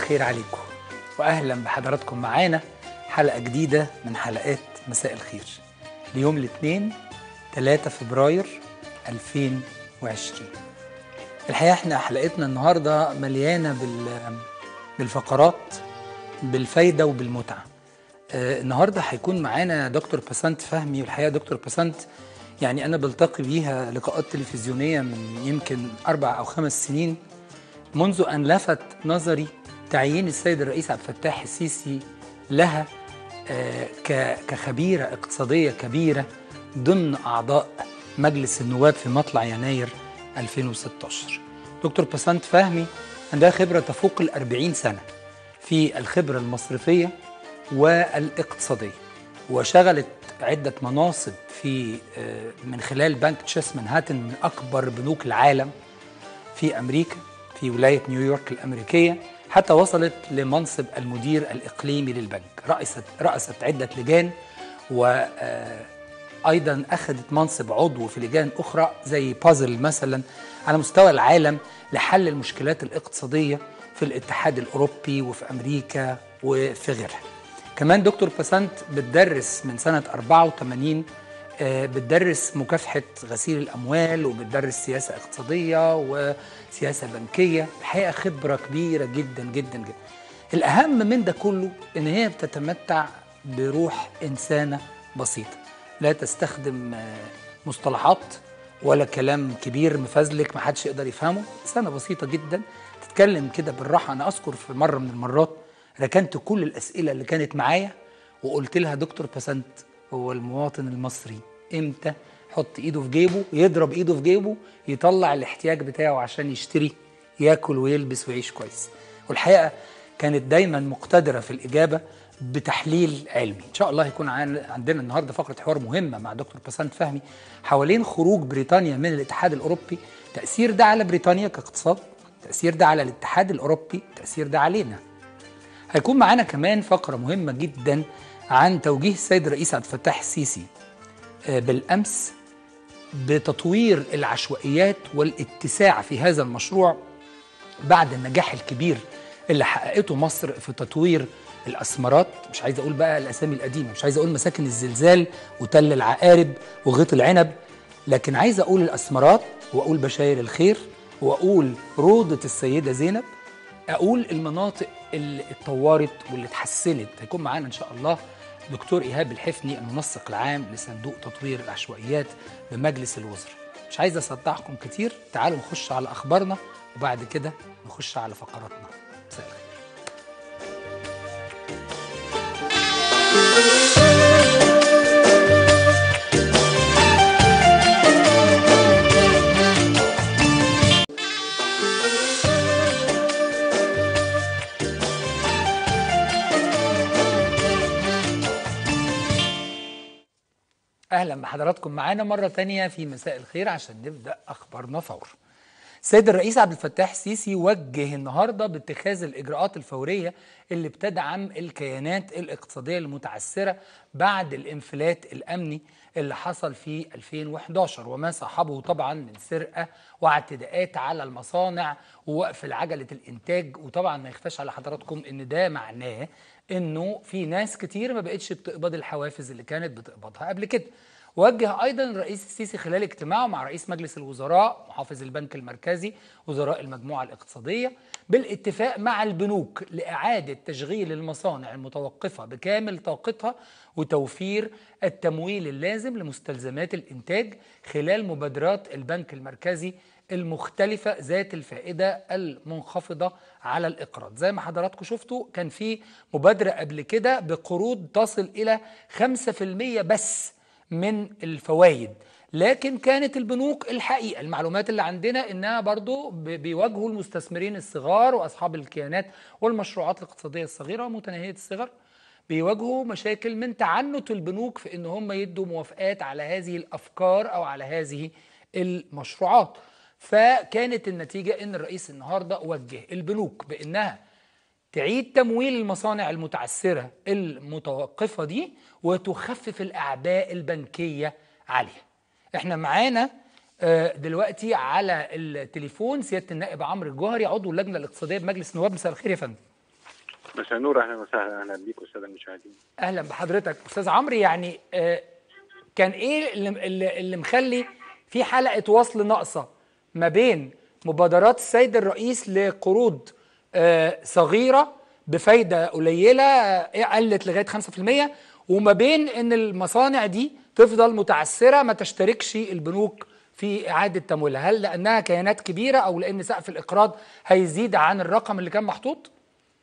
الخير عليكم واهلا بحضراتكم معانا حلقه جديده من حلقات مساء الخير ليوم الاثنين 3 فبراير 2020 الحقيقه احنا حلقتنا النهارده مليانه بال بالفقرات بالفايده وبالمتعه آه النهارده هيكون معانا دكتور بسنت فهمي والحقيقه دكتور بسنت يعني انا بلتقي بيها لقاءات تلفزيونيه من يمكن اربع او خمس سنين منذ ان لفت نظري تعيين السيد الرئيس عبد الفتاح السيسي لها آه كخبيره اقتصاديه كبيره ضمن اعضاء مجلس النواب في مطلع يناير 2016 دكتور بسنت فهمي عندها خبره تفوق ال 40 سنه في الخبره المصرفيه والاقتصاديه وشغلت عدة مناصب في من خلال بنك تشيس منهاتن من أكبر بنوك العالم في أمريكا في ولاية نيويورك الأمريكية حتى وصلت لمنصب المدير الإقليمي للبنك رأست, رأست عدة لجان وأيضا أخذت منصب عضو في لجان أخرى زي بازل مثلا على مستوى العالم لحل المشكلات الاقتصادية في الاتحاد الأوروبي وفي أمريكا وفي غيرها كمان دكتور بسنت بتدرس من سنة 84 بتدرس مكافحة غسيل الأموال وبتدرس سياسة اقتصادية وسياسة بنكية الحقيقة خبرة كبيرة جدا جدا جدا الأهم من ده كله إن هي بتتمتع بروح إنسانة بسيطة لا تستخدم مصطلحات ولا كلام كبير مفزلك ما حدش يقدر يفهمه إنسانة بسيطة جدا تتكلم كده بالراحة أنا أذكر في مرة من المرات ركنت كل الأسئلة اللي كانت معايا وقلت لها دكتور بسنت هو المواطن المصري امتى يحط ايده في جيبه يضرب ايده في جيبه يطلع الاحتياج بتاعه عشان يشتري ياكل ويلبس ويعيش كويس والحقيقة كانت دايما مقتدرة في الإجابة بتحليل علمي إن شاء الله يكون عندنا النهاردة فقرة حوار مهمة مع دكتور بسنت فهمي حوالين خروج بريطانيا من الاتحاد الأوروبي تأثير ده على بريطانيا كاقتصاد تأثير ده على الاتحاد الأوروبي تأثير ده علينا هيكون معانا كمان فقرة مهمة جدا عن توجيه السيد الرئيس عبد الفتاح السيسي بالأمس بتطوير العشوائيات والاتساع في هذا المشروع بعد النجاح الكبير اللي حققته مصر في تطوير الأسمرات مش عايز أقول بقى الأسامي القديمة مش عايز أقول مساكن الزلزال وتل العقارب وغيط العنب لكن عايز أقول الأسمرات وأقول بشاير الخير وأقول روضة السيدة زينب اقول المناطق اللي اتطورت واللي اتحسنت هيكون معانا ان شاء الله دكتور ايهاب الحفني المنسق العام لصندوق تطوير العشوائيات بمجلس الوزراء مش عايز اصدعكم كتير تعالوا نخش على اخبارنا وبعد كده نخش على فقراتنا مساء اهلا بحضراتكم معانا مره تانية في مساء الخير عشان نبدا اخبارنا فور السيد الرئيس عبد الفتاح السيسي وجه النهارده باتخاذ الاجراءات الفوريه اللي بتدعم الكيانات الاقتصاديه المتعثره بعد الانفلات الامني اللي حصل في 2011 وما صاحبه طبعا من سرقه واعتداءات على المصانع ووقف عجله الانتاج وطبعا ما يخفاش على حضراتكم ان ده معناه انه في ناس كتير ما بقتش بتقبض الحوافز اللي كانت بتقبضها قبل كده وجه ايضا الرئيس السيسي خلال اجتماعه مع رئيس مجلس الوزراء محافظ البنك المركزي وزراء المجموعه الاقتصاديه بالاتفاق مع البنوك لاعاده تشغيل المصانع المتوقفه بكامل طاقتها وتوفير التمويل اللازم لمستلزمات الانتاج خلال مبادرات البنك المركزي المختلفة ذات الفائدة المنخفضة على الإقراض زي ما حضراتكم شفتوا كان في مبادرة قبل كده بقروض تصل إلى 5% بس من الفوائد لكن كانت البنوك الحقيقة المعلومات اللي عندنا إنها برضو بيواجهوا المستثمرين الصغار وأصحاب الكيانات والمشروعات الاقتصادية الصغيرة ومتناهية الصغر بيواجهوا مشاكل من تعنت البنوك في إن هم يدوا موافقات على هذه الأفكار أو على هذه المشروعات فكانت النتيجة إن الرئيس النهاردة وجه البنوك بإنها تعيد تمويل المصانع المتعثرة المتوقفة دي وتخفف الأعباء البنكية عليها احنا معانا آه، دلوقتي على التليفون سيادة النائب عمرو الجوهري عضو اللجنة الاقتصادية بمجلس النواب مساء الخير يا فندم مساء النور اهلا وسهلا اهلا بيك والساده المشاهدين اهلا بحضرتك استاذ عمرو يعني آه، كان ايه اللي, اللي, اللي مخلي في حلقه وصل ناقصه ما بين مبادرات السيد الرئيس لقروض آه، صغيره بفايده قليله آه، قلت لغايه 5% وما بين ان المصانع دي تفضل متعثره ما تشتركش البنوك في اعاده تمويلها هل لانها كيانات كبيره او لان سقف الاقراض هيزيد عن الرقم اللي كان محطوط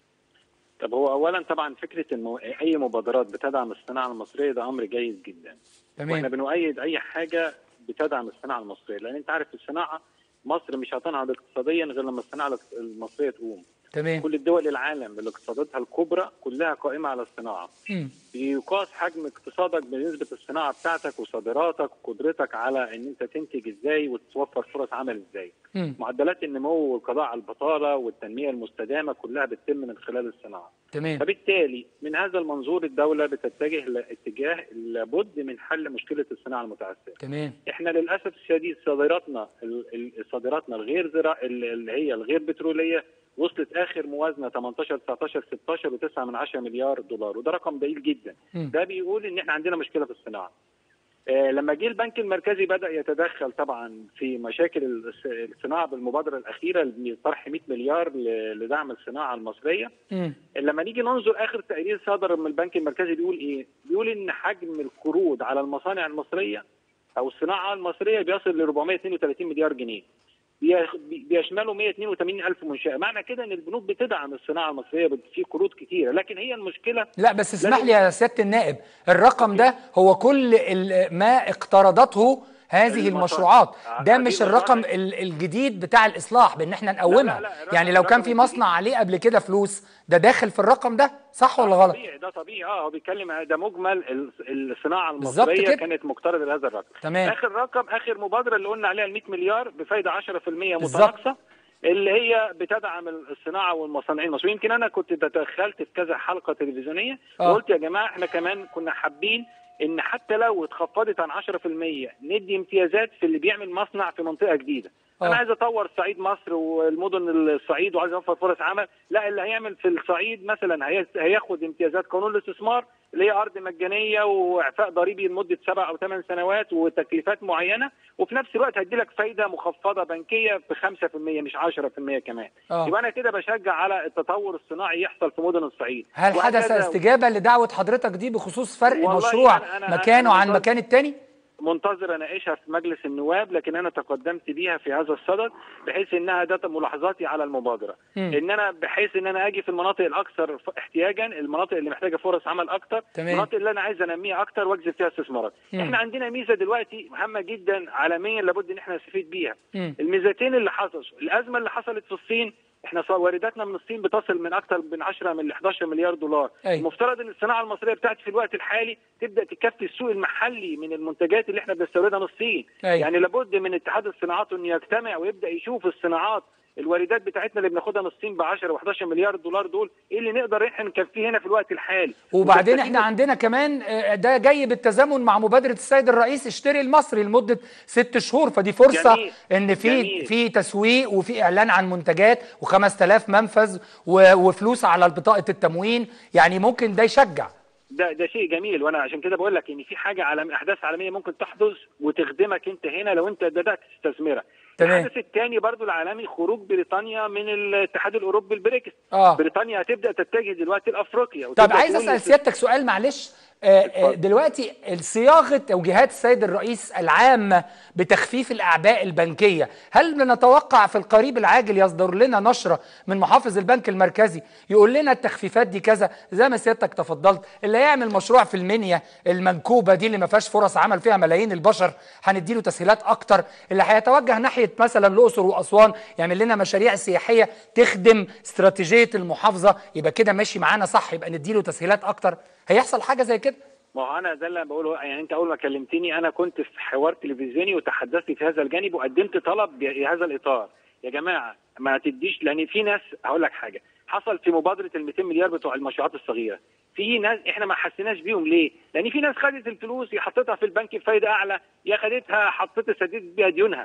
طب هو اولا طبعا فكره ان اي مبادرات بتدعم الصناعه المصريه ده امر جيد جدا تمام. واحنا بنؤيد اي حاجه بتدعم الصناعه المصريه لان انت عارف الصناعه مصر مش هتنهض اقتصاديا غير لما الصناعه المصريه تقوم تمام كل الدول العالم اللي اقتصاداتها الكبرى كلها قائمه على الصناعه مم. بيقاس حجم اقتصادك بنسبه الصناعه بتاعتك وصادراتك وقدرتك على ان انت تنتج ازاي وتوفر فرص عمل ازاي مم. معدلات النمو والقضاء على البطاله والتنميه المستدامه كلها بتتم من خلال الصناعه تمام فبالتالي من هذا المنظور الدوله بتتجه لاتجاه لابد من حل مشكله الصناعه المتعثره تمام احنا للاسف الشديد صادراتنا ال- ال- صادراتنا الغير زراع اللي هي الغير بتروليه وصلت اخر موازنه 18 19 16 و9 من 10 مليار دولار وده رقم ضئيل جدا مم. ده بيقول ان احنا عندنا مشكله في الصناعه آه، لما جه البنك المركزي بدا يتدخل طبعا في مشاكل الص- الصناعه بالمبادره الاخيره لطرح 100 مليار ل- لدعم الصناعه المصريه مم. لما نيجي ننظر اخر تقرير صدر من البنك المركزي بيقول ايه؟ بيقول ان حجم القروض على المصانع المصريه او الصناعه المصريه بيصل ل 432 مليار جنيه. بيخ- بي- بيشملوا 182 الف منشاه، معنى كده ان البنوك بتدعم الصناعه المصريه بت- في قروض كتيره، لكن هي المشكله لا بس اسمح لازم- لي يا سياده النائب الرقم ده هو كل ال- ما اقترضته هذه المصانع. المشروعات ده هذه مش المصانع. الرقم ال- الجديد بتاع الاصلاح بان احنا نقومها لا، لا، الرقم- يعني لو كان الرقم في الجديد. مصنع عليه قبل كده فلوس ده داخل في الرقم ده صح ولا ده غلط طبيعي ده طبيعي اه هو بيتكلم ده مجمل ال- الصناعه بالظبط المصريه كده. كانت مقترضه لهذا الرقم تمام. اخر رقم اخر مبادره اللي قلنا عليها ال 100 مليار بفايده 10% بالظبط. متناقصه اللي هي بتدعم الصناعه والمصانعين المصريين يمكن انا كنت تدخلت في كذا حلقه تلفزيونيه آه. وقلت يا جماعه احنا كمان كنا حابين ان حتى لو اتخفضت عن 10% ندي امتيازات في اللي بيعمل مصنع في منطقه جديده آه. انا عايز اطور صعيد مصر والمدن الصعيد وعايز اوفر فرص عمل لا اللي هيعمل في الصعيد مثلا هي- هياخد امتيازات قانون الاستثمار اللي هي ارض مجانيه واعفاء ضريبي لمده سبع او ثمان سنوات وتكليفات معينه وفي نفس الوقت هدي لك فايده مخفضه بنكيه ب 5% مش 10% كمان آه. يبقى انا كده بشجع على التطور الصناعي يحصل في مدن الصعيد هل حدث وهكذا استجابه لدعوه حضرتك دي بخصوص فرق والله مشروع أنا- أنا- مكانه أنا عن منتظر- مكان التاني منتظر اناقشها في مجلس النواب لكن انا تقدمت بيها في هذا الصدد بحيث انها ده ملاحظاتي على المبادره مم. ان انا بحيث ان انا اجي في المناطق الاكثر ف- احتياجا المناطق اللي محتاجه فرص عمل اكتر تمام. المناطق اللي انا عايز انميها اكتر واجذب فيها استثمارات مم. احنا عندنا ميزه دلوقتي مهمه جدا عالميا لابد ان احنا نستفيد بيها مم. الميزتين اللي حصلوا الازمه اللي حصلت في الصين احنا صار وارداتنا من الصين بتصل من اكثر من 10 من 11 مليار دولار أي. المفترض ان الصناعه المصريه بتاعتي في الوقت الحالي تبدا تكفي السوق المحلي من المنتجات اللي احنا بنستوردها من الصين أي. يعني لابد من اتحاد الصناعات انه يجتمع ويبدا يشوف الصناعات الواردات بتاعتنا اللي بناخدها من الصين ب 10 و11 مليار دولار دول ايه اللي نقدر احنا نكفيه هنا في الوقت الحالي وبعدين وتستفيد احنا عندنا كمان آه، ده جاي بالتزامن مع مبادره السيد الرئيس اشتري المصري لمده ست شهور فدي فرصه جميل. ان في جميل. في تسويق وفي اعلان عن منتجات و5000 منفذ و- وفلوس على بطاقه التموين يعني ممكن ده يشجع ده ده شيء جميل وانا عشان كده بقول لك ان في حاجه عالم احداث عالميه ممكن تحدث وتخدمك انت هنا لو انت بدات تستثمرها تمام. الحدث الثاني برضو العالمي خروج بريطانيا من الاتحاد الاوروبي البريكس آه. بريطانيا هتبدا تتجه دلوقتي لافريقيا طب وتبدأ عايز تقول اسال لس- سيادتك سؤال معلش آه، آه، اتفضل. دلوقتي صياغه توجيهات السيد الرئيس العامه بتخفيف الاعباء البنكيه هل بنتوقع في القريب العاجل يصدر لنا نشره من محافظ البنك المركزي يقول لنا التخفيفات دي كذا زي ما سيادتك تفضلت اللي هيعمل مشروع في المنيا المنكوبه دي اللي ما فيهاش فرص عمل فيها ملايين البشر هنديله تسهيلات اكتر اللي هيتوجه ناحيه مثلا الاقصر واسوان يعمل لنا مشاريع سياحيه تخدم استراتيجيه المحافظه يبقى كده ماشي معانا صح يبقى نديله تسهيلات اكتر هيحصل حاجه زي كده ما هو انا ده اللي أنا بقوله يعني انت اول ما كلمتني انا كنت في حوار تلفزيوني وتحدثت في هذا الجانب وقدمت طلب بهذا الاطار يا جماعه ما تديش لان في ناس هقول لك حاجه حصل في مبادره ال 200 مليار بتوع المشروعات الصغيره في ناس احنا ما حسيناش بيهم ليه؟ لان في ناس خدت الفلوس يا حطتها في البنك بفايده اعلى يا خدتها حطيت سددت بيها ديونها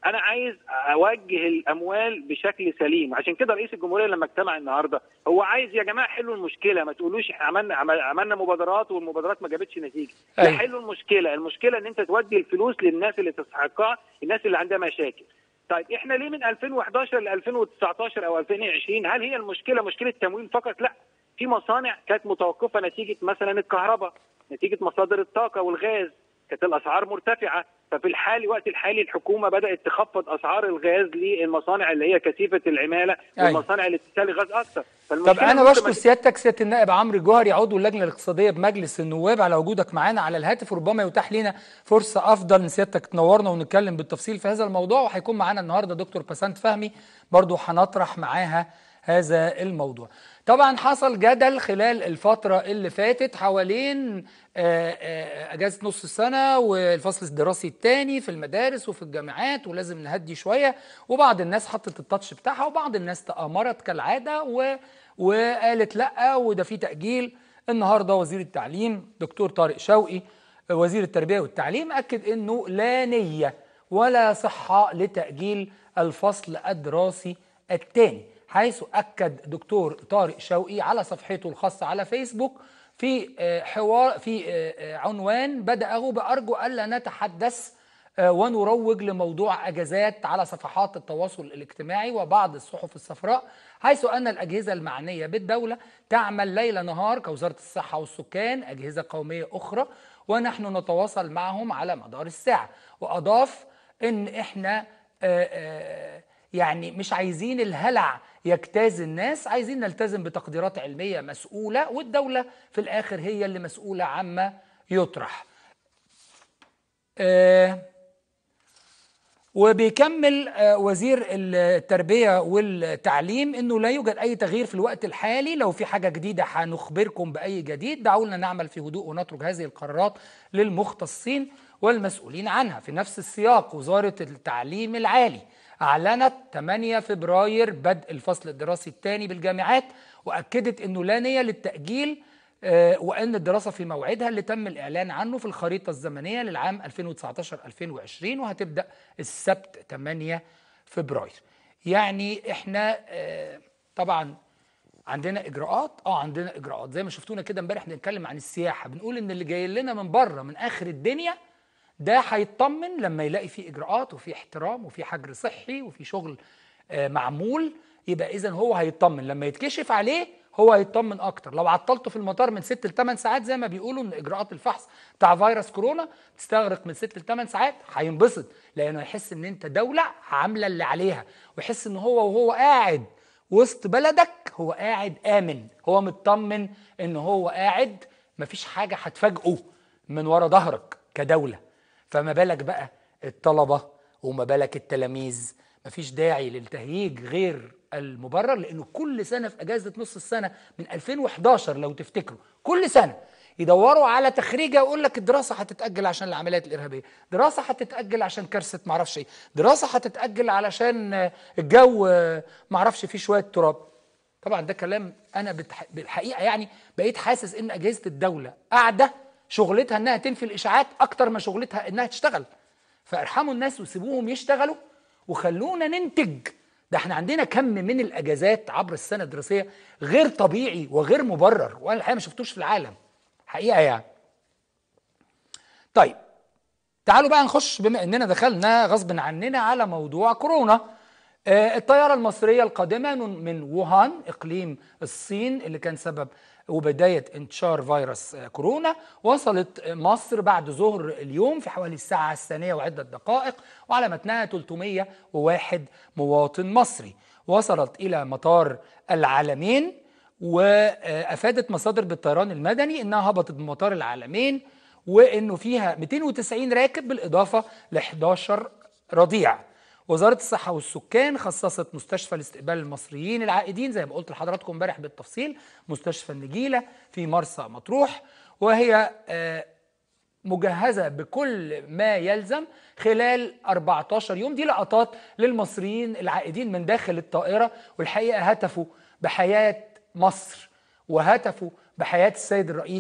انا عايز اوجه الاموال بشكل سليم عشان كده رئيس الجمهوريه لما اجتمع النهارده هو عايز يا جماعه حلوا المشكله ما تقولوش احنا عملنا عملنا مبادرات والمبادرات ما جابتش نتيجه لا أيوة. حلوا المشكله المشكله ان انت تودي الفلوس للناس اللي تستحقها الناس اللي عندها مشاكل طيب احنا ليه من 2011 ل 2019 او 2020 هل هي المشكله مشكله تمويل فقط لا في مصانع كانت متوقفه نتيجه مثلا الكهرباء نتيجه مصادر الطاقه والغاز كانت الاسعار مرتفعه ففي الحال الوقت الحالي الحكومه بدات تخفض اسعار الغاز للمصانع اللي هي كثيفه العماله أيوة. والمصانع اللي بتستهلك غاز اكثر طب انا ممكن بشكر ما- سيادتك سياده النائب عمرو الجوهري عضو اللجنه الاقتصاديه بمجلس النواب على وجودك معانا على الهاتف وربما يتاح لنا فرصه افضل ان سيادتك تنورنا ونتكلم بالتفصيل في هذا الموضوع وهيكون معانا النهارده دكتور بسنت فهمي برضو هنطرح معاها هذا الموضوع طبعا حصل جدل خلال الفترة اللي فاتت حوالين آه، آه، أجازة نص السنة والفصل الدراسي الثاني في المدارس وفي الجامعات ولازم نهدي شوية وبعض الناس حطت التاتش بتاعها وبعض الناس تآمرت كالعادة و... وقالت لأ وده في تأجيل النهاردة وزير التعليم دكتور طارق شوقي وزير التربية والتعليم أكد أنه لا نية ولا صحة لتأجيل الفصل الدراسي الثاني حيث أكد دكتور طارق شوقي على صفحته الخاصة على فيسبوك في آه، حوار في آه، آه، عنوان بدأه بأرجو ألا نتحدث آه، ونروج لموضوع أجازات على صفحات التواصل الاجتماعي وبعض الصحف الصفراء حيث أن الأجهزة المعنية بالدولة تعمل ليل نهار كوزارة الصحة والسكان أجهزة قومية أخرى ونحن نتواصل معهم على مدار الساعة وأضاف أن إحنا آه، آه، يعني مش عايزين الهلع يجتاز الناس عايزين نلتزم بتقديرات علمية مسؤولة والدولة في الآخر هي اللي مسؤولة عما يطرح آه، وبيكمل آه، وزير التربية والتعليم انه لا يوجد اي تغيير في الوقت الحالي لو في حاجة جديدة هنخبركم باي جديد دعونا نعمل في هدوء ونترك هذه القرارات للمختصين والمسؤولين عنها في نفس السياق وزارة التعليم العالي أعلنت 8 فبراير بدء الفصل الدراسي الثاني بالجامعات وأكدت أنه لا نية للتأجيل آه، وأن الدراسة في موعدها اللي تم الإعلان عنه في الخريطة الزمنية للعام 2019-2020 وهتبدأ السبت 8 فبراير يعني احنا آه، طبعا عندنا اجراءات اه عندنا اجراءات زي ما شفتونا كده امبارح بنتكلم عن السياحه بنقول ان اللي جاي لنا من بره من اخر الدنيا ده هيطمن لما يلاقي فيه اجراءات وفي احترام وفي حجر صحي وفي شغل آه، معمول يبقى اذا هو هيطمن لما يتكشف عليه هو هيطمن اكتر لو عطلته في المطار من 6 ل 8 ساعات زي ما بيقولوا ان اجراءات الفحص بتاع فيروس كورونا تستغرق من 6 ل 8 ساعات هينبسط لانه هيحس ان انت دوله عامله اللي عليها ويحس ان هو وهو قاعد وسط بلدك هو قاعد امن هو مطمن ان هو قاعد مفيش حاجه هتفاجئه من ورا ظهرك كدوله فما بالك بقى الطلبه وما بالك التلاميذ مفيش داعي للتهييج غير المبرر لانه كل سنه في اجازه نص السنه من 2011 لو تفتكروا كل سنه يدوروا على تخريجه يقول لك الدراسه هتتاجل عشان العمليات الارهابيه دراسه هتتاجل عشان كارثه معرفش ايه دراسه هتتاجل علشان آه، الجو آه، معرفش فيه شويه تراب طبعا ده كلام انا بتح... بالحقيقه يعني بقيت حاسس ان اجهزه الدوله قاعده شغلتها انها تنفي الاشاعات اكتر ما شغلتها انها تشتغل فارحموا الناس وسيبوهم يشتغلوا وخلونا ننتج ده احنا عندنا كم من الاجازات عبر السنه الدراسيه غير طبيعي وغير مبرر وانا الحقيقه ما شفتوش في العالم حقيقه يعني طيب تعالوا بقى نخش بما اننا دخلنا غصب عننا على موضوع كورونا آه، الطياره المصريه القادمه من من ووهان اقليم الصين اللي كان سبب وبدايه انتشار فيروس آه، كورونا وصلت مصر بعد ظهر اليوم في حوالي الساعه الثانيه وعده دقائق وعلى متنها 301 مواطن مصري وصلت الى مطار العالمين وافادت مصادر بالطيران المدني انها هبطت بمطار العالمين وانه فيها 290 راكب بالاضافه ل 11 رضيع وزاره الصحه والسكان خصصت مستشفى لاستقبال المصريين العائدين زي ما قلت لحضراتكم امبارح بالتفصيل مستشفى النجيله في مرسى مطروح وهي آه، مجهزة بكل ما يلزم خلال 14 يوم دي لقطات للمصريين العائدين من داخل الطائرة والحقيقة هتفوا بحياة مصر وهتفوا بحياة السيد الرئيس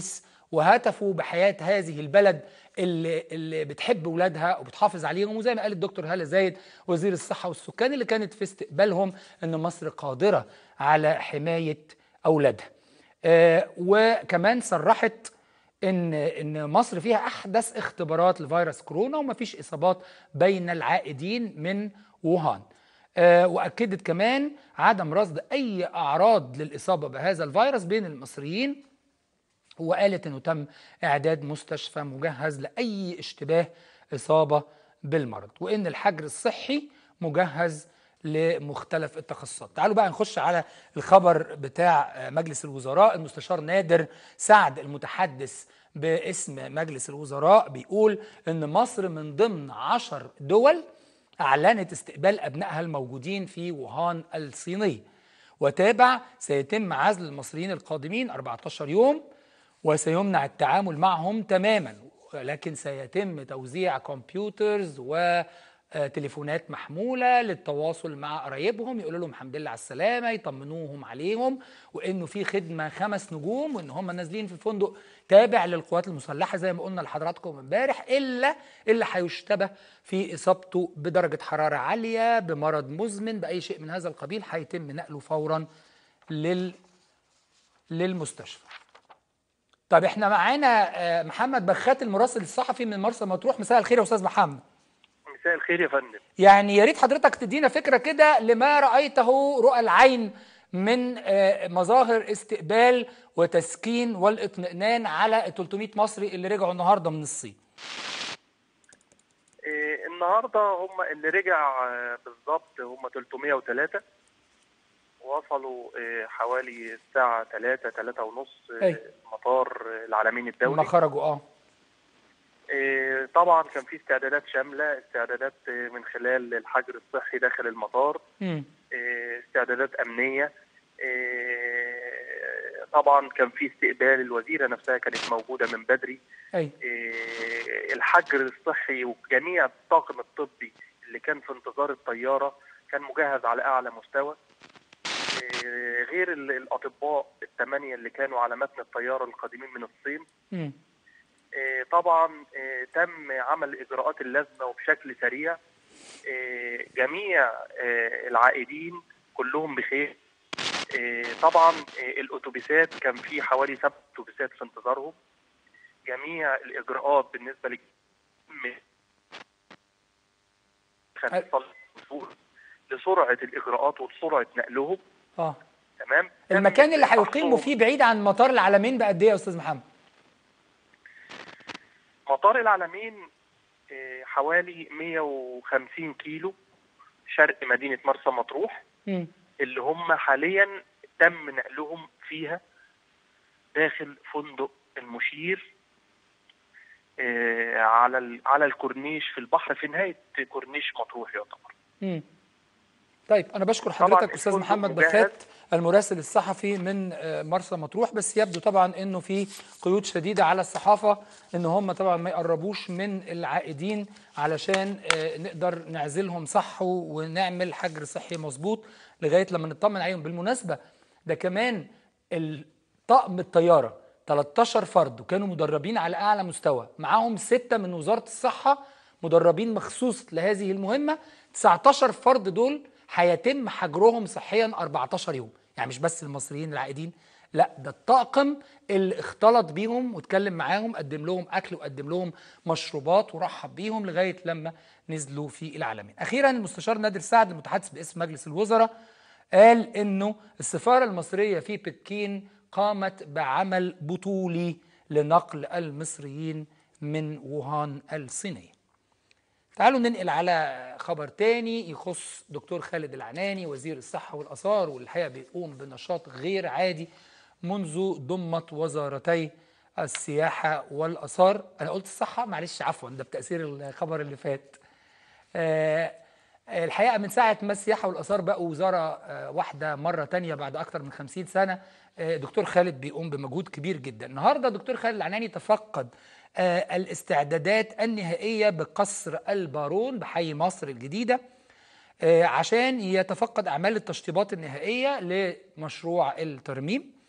وهتفوا بحياه هذه البلد اللي اللي بتحب اولادها وبتحافظ عليهم وزي ما قال الدكتور هاله زايد وزير الصحه والسكان اللي كانت في استقبالهم ان مصر قادره على حمايه اولادها. آه وكمان صرحت ان ان مصر فيها احدث اختبارات لفيروس كورونا ومفيش اصابات بين العائدين من ووهان. آه واكدت كمان عدم رصد اي اعراض للاصابه بهذا الفيروس بين المصريين وقالت انه تم اعداد مستشفى مجهز لاي اشتباه اصابه بالمرض وان الحجر الصحي مجهز لمختلف التخصصات تعالوا بقى نخش على الخبر بتاع مجلس الوزراء المستشار نادر سعد المتحدث باسم مجلس الوزراء بيقول ان مصر من ضمن عشر دول اعلنت استقبال ابنائها الموجودين في ووهان الصينيه وتابع سيتم عزل المصريين القادمين 14 يوم وسيمنع التعامل معهم تماما لكن سيتم توزيع كمبيوترز وتليفونات محموله للتواصل مع قرايبهم يقولوا لهم الحمد لله على السلامه يطمنوهم عليهم وانه في خدمه خمس نجوم وان هم نازلين في فندق تابع للقوات المسلحه زي ما قلنا لحضراتكم امبارح الا اللي هيشتبه في اصابته بدرجه حراره عاليه بمرض مزمن باي شيء من هذا القبيل هيتم نقله فورا لل للمستشفى. طب احنا معانا محمد بخات المراسل الصحفي من مرسى مطروح مساء الخير يا استاذ محمد مساء الخير يا فندم يعني يا ريت حضرتك تدينا فكره كده لما رايته رؤى العين من مظاهر استقبال وتسكين والاطمئنان على 300 مصري اللي رجعوا النهارده من الصين إيه النهارده هم اللي رجع بالظبط هم 303 وصلوا حوالي الساعة 3 3 ونص مطار العالمين الدولي لما خرجوا اه طبعا كان في استعدادات شاملة استعدادات من خلال الحجر الصحي داخل المطار م. استعدادات أمنية طبعا كان في استقبال الوزيرة نفسها كانت موجودة من بدري أي. الحجر الصحي وجميع الطاقم الطبي اللي كان في انتظار الطيارة كان مجهز على أعلى مستوى غير الاطباء الثمانيه اللي كانوا على متن الطياره القادمين من الصين م. طبعا تم عمل الاجراءات اللازمه وبشكل سريع جميع العائدين كلهم بخير طبعا الاتوبيسات كان في حوالي سبع اتوبيسات في انتظارهم جميع الاجراءات بالنسبه ل لسرعه الاجراءات وسرعه نقلهم اه تمام المكان اللي هيقيموا فيه بعيد عن مطار العالمين بقد ايه يا استاذ محمد؟ مطار العالمين حوالي 150 كيلو شرق مدينه مرسى مطروح م. اللي هم حاليا تم نقلهم فيها داخل فندق المشير على على الكورنيش في البحر في نهايه كورنيش مطروح يعتبر. م. طيب انا بشكر حضرتك استاذ محمد بخات المراسل الصحفي من مرسى مطروح بس يبدو طبعا انه في قيود شديده على الصحافه ان هم طبعا ما يقربوش من العائدين علشان نقدر نعزلهم صح ونعمل حجر صحي مظبوط لغايه لما نطمن عليهم بالمناسبه ده كمان طقم الطياره 13 فرد وكانوا مدربين على اعلى مستوى معاهم سته من وزاره الصحه مدربين مخصوص لهذه المهمه 19 فرد دول هيتم حجرهم صحيا 14 يوم يعني مش بس المصريين العائدين لا ده الطاقم اللي اختلط بيهم واتكلم معاهم قدم لهم اكل وقدم لهم مشروبات ورحب بيهم لغايه لما نزلوا في العالمين اخيرا المستشار نادر سعد المتحدث باسم مجلس الوزراء قال انه السفاره المصريه في بكين قامت بعمل بطولي لنقل المصريين من ووهان الصينيه تعالوا ننقل على خبر تاني يخص دكتور خالد العناني وزير الصحة والآثار والحقيقة بيقوم بنشاط غير عادي منذ ضمت وزارتي السياحة والآثار أنا قلت الصحة معلش عفوا ده بتأثير الخبر اللي فات آه الحقيقة من ساعة ما السياحة والآثار بقوا وزارة آه واحدة مرة تانية بعد أكتر من خمسين سنة آه دكتور خالد بيقوم بمجهود كبير جدا النهاردة دكتور خالد العناني تفقد آه الاستعدادات النهائية بقصر البارون بحي مصر الجديدة آه عشان يتفقد أعمال التشطيبات النهائية لمشروع الترميم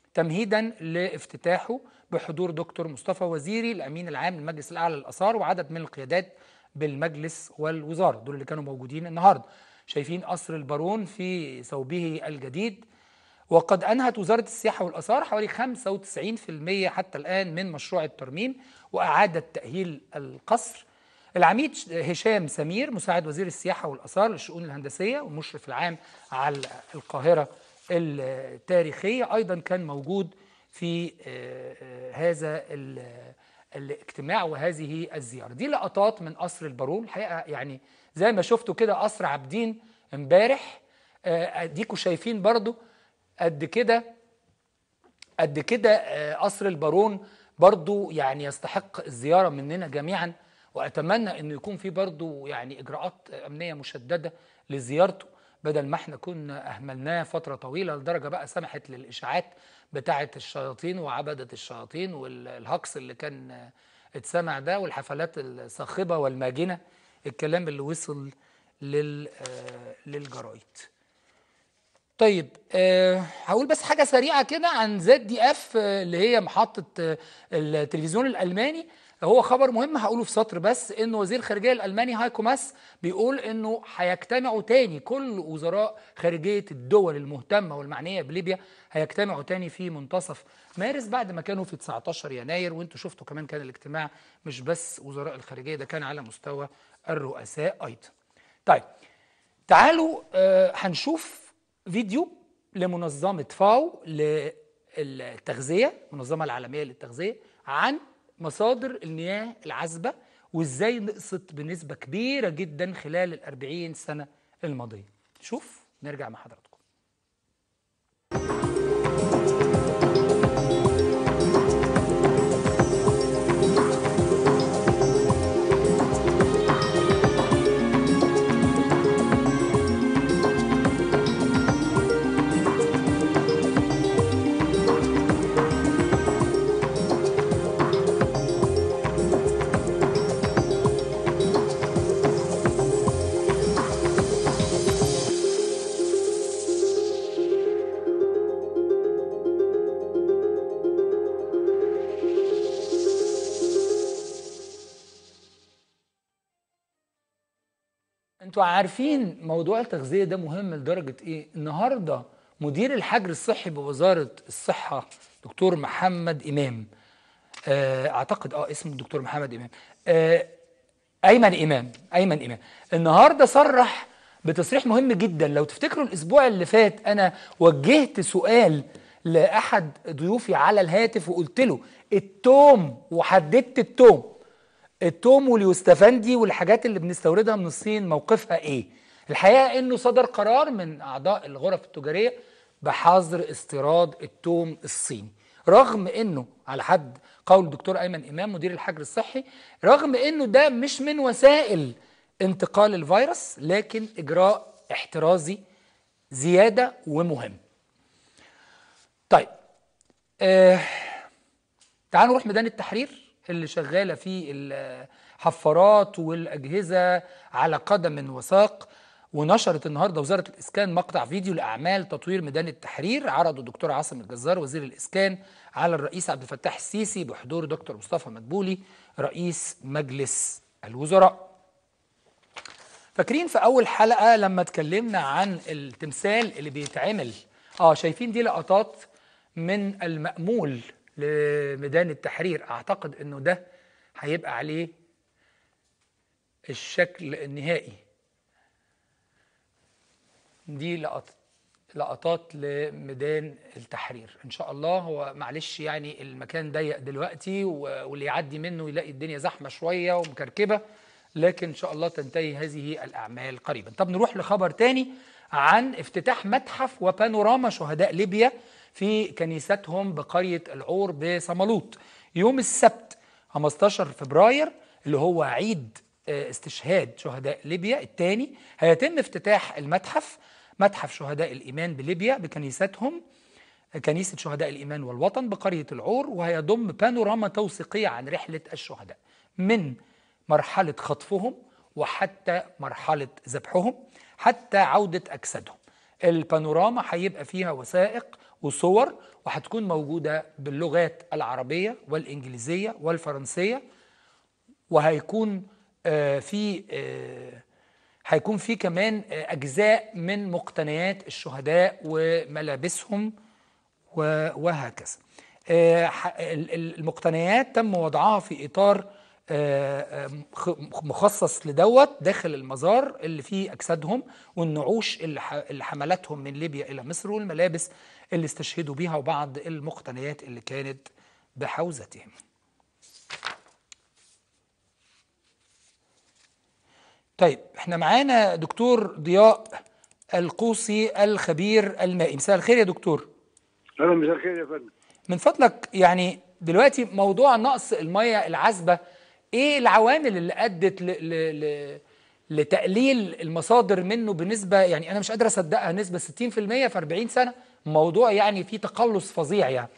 تمهيدا لافتتاحه بحضور دكتور مصطفى وزيري الامين العام للمجلس الاعلى للاثار وعدد من القيادات بالمجلس والوزاره دول اللي كانوا موجودين النهارده شايفين قصر البارون في ثوبه الجديد وقد انهت وزاره السياحه والاثار حوالي 95% حتى الان من مشروع الترميم واعادت تاهيل القصر العميد هشام سمير مساعد وزير السياحه والاثار للشؤون الهندسيه والمشرف العام على القاهره التاريخيه ايضا كان موجود في هذا الاجتماع وهذه الزياره دي لقطات من قصر البارون الحقيقه يعني زي ما شفتوا كده قصر عابدين امبارح اديكوا شايفين برضو قد كده قد كده قصر البارون برضو يعني يستحق الزياره مننا جميعا واتمنى انه يكون في برضو يعني اجراءات امنيه مشدده لزيارته بدل ما احنا كنا اهملناه فتره طويله لدرجه بقى سمحت للاشاعات بتاعه الشياطين وعبده الشياطين والهكس اللي كان اتسمع ده والحفلات الصاخبه والماجنه الكلام اللي وصل لل للجرايد طيب أه هقول بس حاجه سريعه كده عن زد دي اف اللي هي محطه التلفزيون الالماني هو خبر مهم هقوله في سطر بس ان وزير الخارجيه الالماني هايكو ماس بيقول انه هيجتمعوا تاني كل وزراء خارجيه الدول المهتمه والمعنيه بليبيا هيجتمعوا تاني في منتصف مارس بعد ما كانوا في 19 يناير وانتوا شفتوا كمان كان الاجتماع مش بس وزراء الخارجيه ده كان على مستوى الرؤساء ايضا. طيب تعالوا آه هنشوف فيديو لمنظمه فاو للتغذيه المنظمه العالميه للتغذيه عن مصادر المياه العذبة وازاي نقصت بنسبة كبيرة جدا خلال الأربعين سنة الماضية شوف نرجع مع حضراتكم انتوا عارفين موضوع التغذيه ده مهم لدرجه ايه النهارده مدير الحجر الصحي بوزاره الصحه دكتور محمد امام آه اعتقد اه اسمه الدكتور محمد امام آه ايمن امام ايمن امام النهارده صرح بتصريح مهم جدا لو تفتكروا الاسبوع اللي فات انا وجهت سؤال لاحد ضيوفي على الهاتف وقلت له التوم وحددت التوم التوم واليوستفندي والحاجات اللي بنستوردها من الصين موقفها ايه الحقيقه انه صدر قرار من اعضاء الغرف التجاريه بحظر استيراد التوم الصيني رغم انه على حد قول الدكتور ايمن امام مدير الحجر الصحي رغم انه ده مش من وسائل انتقال الفيروس لكن اجراء احترازي زياده ومهم طيب آه تعالوا نروح ميدان التحرير اللي شغاله فيه الحفارات والاجهزه على قدم وساق ونشرت النهارده وزاره الاسكان مقطع فيديو لاعمال تطوير ميدان التحرير عرضه الدكتور عاصم الجزار وزير الاسكان على الرئيس عبد الفتاح السيسي بحضور دكتور مصطفى مدبولي رئيس مجلس الوزراء. فاكرين في اول حلقه لما اتكلمنا عن التمثال اللي بيتعمل اه شايفين دي لقطات من المأمول لميدان التحرير اعتقد انه ده هيبقى عليه الشكل النهائي دي لقط لقطات لميدان التحرير ان شاء الله هو معلش يعني المكان ضيق دلوقتي واللي يعدي منه يلاقي الدنيا زحمه شويه ومكركبه لكن ان شاء الله تنتهي هذه الاعمال قريبا طب نروح لخبر تاني عن افتتاح متحف وبانوراما شهداء ليبيا في كنيستهم بقرية العور بصمالوط يوم السبت 15 فبراير اللي هو عيد استشهاد شهداء ليبيا الثاني هيتم افتتاح المتحف متحف شهداء الإيمان بليبيا بكنيستهم كنيسة شهداء الإيمان والوطن بقرية العور وهيضم بانوراما توثيقية عن رحلة الشهداء من مرحلة خطفهم وحتى مرحلة ذبحهم حتى عودة أجسادهم البانوراما هيبقى فيها وثائق وصور وهتكون موجودة باللغات العربية والإنجليزية والفرنسية وهيكون آه، في آه، هيكون في كمان آه، أجزاء من مقتنيات الشهداء وملابسهم و- وهكذا آه، ح- ال- ال- المقتنيات تم وضعها في إطار آه، آه، خ- مخصص لدوت داخل المزار اللي فيه أجسادهم والنعوش اللي ح- اللي حملتهم من ليبيا إلى مصر والملابس اللي استشهدوا بيها وبعض المقتنيات اللي كانت بحوزتهم طيب احنا معانا دكتور ضياء القوسي الخبير المائي مساء الخير يا دكتور اهلا مساء الخير يا فندم من فضلك يعني دلوقتي موضوع نقص المياه العذبة ايه العوامل اللي ادت ل... ل... ل... لتقليل المصادر منه بنسبة يعني انا مش قادر اصدقها نسبة 60% في 40 سنة موضوع يعني فيه تقلص فظيع يعني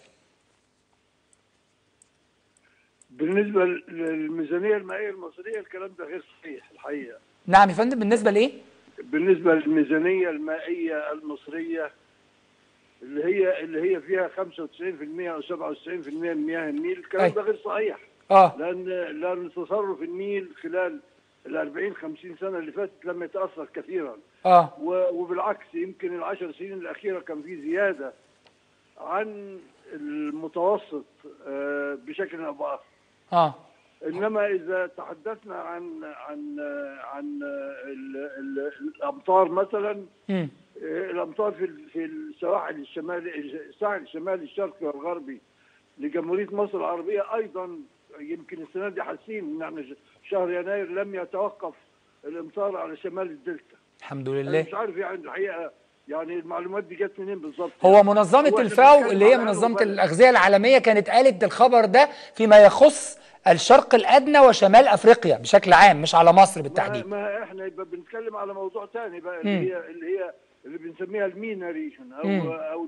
بالنسبه للميزانيه المائيه المصريه الكلام ده غير صحيح الحقيقه نعم يا فندم بالنسبة لايه بالنسبه للميزانيه المائيه المصريه اللي هي اللي هي فيها 95% او 97% من مياه النيل الكلام أي. ده غير صحيح اه لان لان تصرف النيل خلال ال 40 50 سنه اللي فاتت لم يتاثر كثيرا اه و- وبالعكس يمكن العشر سنين الأخيرة كان في زيادة عن المتوسط آه، بشكل أو بآخر اه إنما إذا تحدثنا عن عن عن ال- ال- الأمطار مثلا مم. آه، الأمطار في ال- في السواحل الشمالي الساحل الشمالي الشرقي والغربي لجمهورية مصر العربية أيضا يمكن السنة دي حاسين إن احنا شهر يناير لم يتوقف الأمطار على شمال الدلتا الحمد انا لله مش عارف يعني الحقيقه يعني المعلومات دي جت منين بالظبط هو منظمة هو إحنا الفاو بنتكلم اللي هي على منظمة أنه بلد. الأغذية العالمية كانت قالت الخبر ده فيما يخص الشرق الأدنى وشمال أفريقيا بشكل عام مش على مصر ما, بالتحديد ما احنا يبقى بنتكلم على موضوع تاني بقى مم. اللي هي اللي هي اللي بنسميها المينا ريجن او مم. او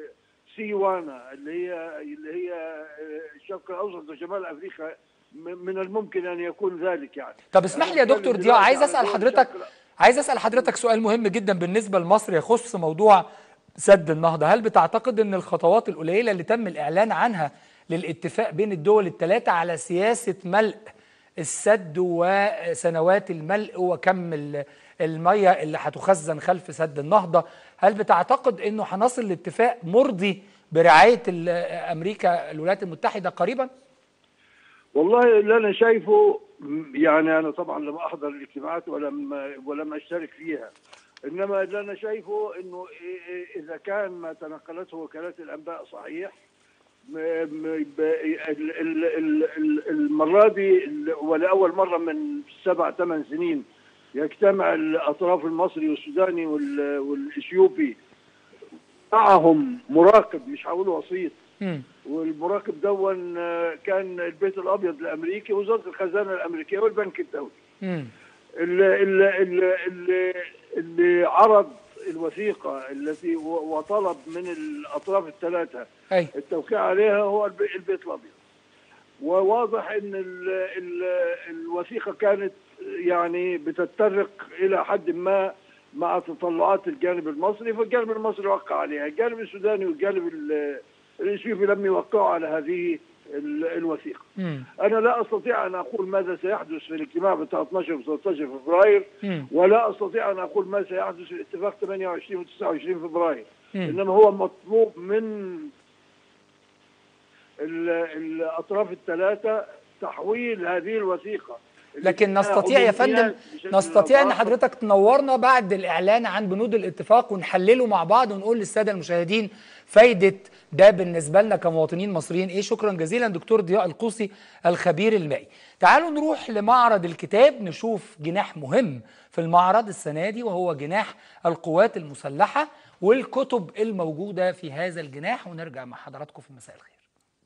سيوانا اللي هي اللي هي الشرق الاوسط وشمال افريقيا م- من الممكن ان يكون ذلك يعني طب اسمح لي يا أنا دكتور بتكلم ضياء دلوقتي عايز على أسأل دول حضرتك الشرق الأ- عايز أسأل حضرتك سؤال مهم جدا بالنسبة لمصر يخص موضوع سد النهضة هل بتعتقد أن الخطوات القليلة اللي تم الإعلان عنها للاتفاق بين الدول الثلاثة على سياسة ملء السد وسنوات الملء وكم ال- المية اللي هتخزن خلف سد النهضة هل بتعتقد أنه هنصل لاتفاق مرضي برعاية ال- أمريكا الولايات المتحدة قريبا؟ والله اللي انا شايفه م- يعني انا طبعا لم احضر الاجتماعات ولم ولم اشترك فيها انما اللي انا شايفه انه إ- إ- اذا كان ما تنقلته وكالات الانباء صحيح م- م- ب- ال- ال- ال- ال- المره دي ال- ولاول مره من سبع ثمان سنين يجتمع الاطراف المصري والسوداني وال- والاثيوبي معهم مراقب مش هقول وسيط مم. والمراقب دون آه، كان البيت الابيض الامريكي وزاره الخزانه الامريكيه والبنك الدولي مم. اللي, اللي, اللي, اللي, اللي عرض الوثيقه التي و- وطلب من الاطراف الثلاثه أي التوقيع عليها هو الب- البيت الابيض وواضح ان ال ال الوثيقه كانت يعني بتتطرق الى حد ما مع تطلعات الجانب المصري فالجانب المصري وقع عليها الجانب السوداني والجانب ال- الاثيوبي لم يوقعوا على هذه ال- الوثيقه مم. انا لا استطيع ان اقول ماذا سيحدث في الاجتماع بتاع 12 و 13 فبراير مم. ولا استطيع ان اقول ما سيحدث في اتفاق 28 و 29 فبراير مم. انما هو مطلوب من ال- الاطراف الثلاثه تحويل هذه الوثيقه لكن نستطيع يا فندم نستطيع ان حضرتك تنورنا بعد الاعلان عن بنود الاتفاق ونحلله مع بعض ونقول للساده المشاهدين فايده ده بالنسبه لنا كمواطنين مصريين ايه شكرا جزيلا دكتور ضياء القوسي الخبير المائي تعالوا نروح لمعرض الكتاب نشوف جناح مهم في المعرض السنه دي وهو جناح القوات المسلحه والكتب الموجوده في هذا الجناح ونرجع مع حضراتكم في مساء الخير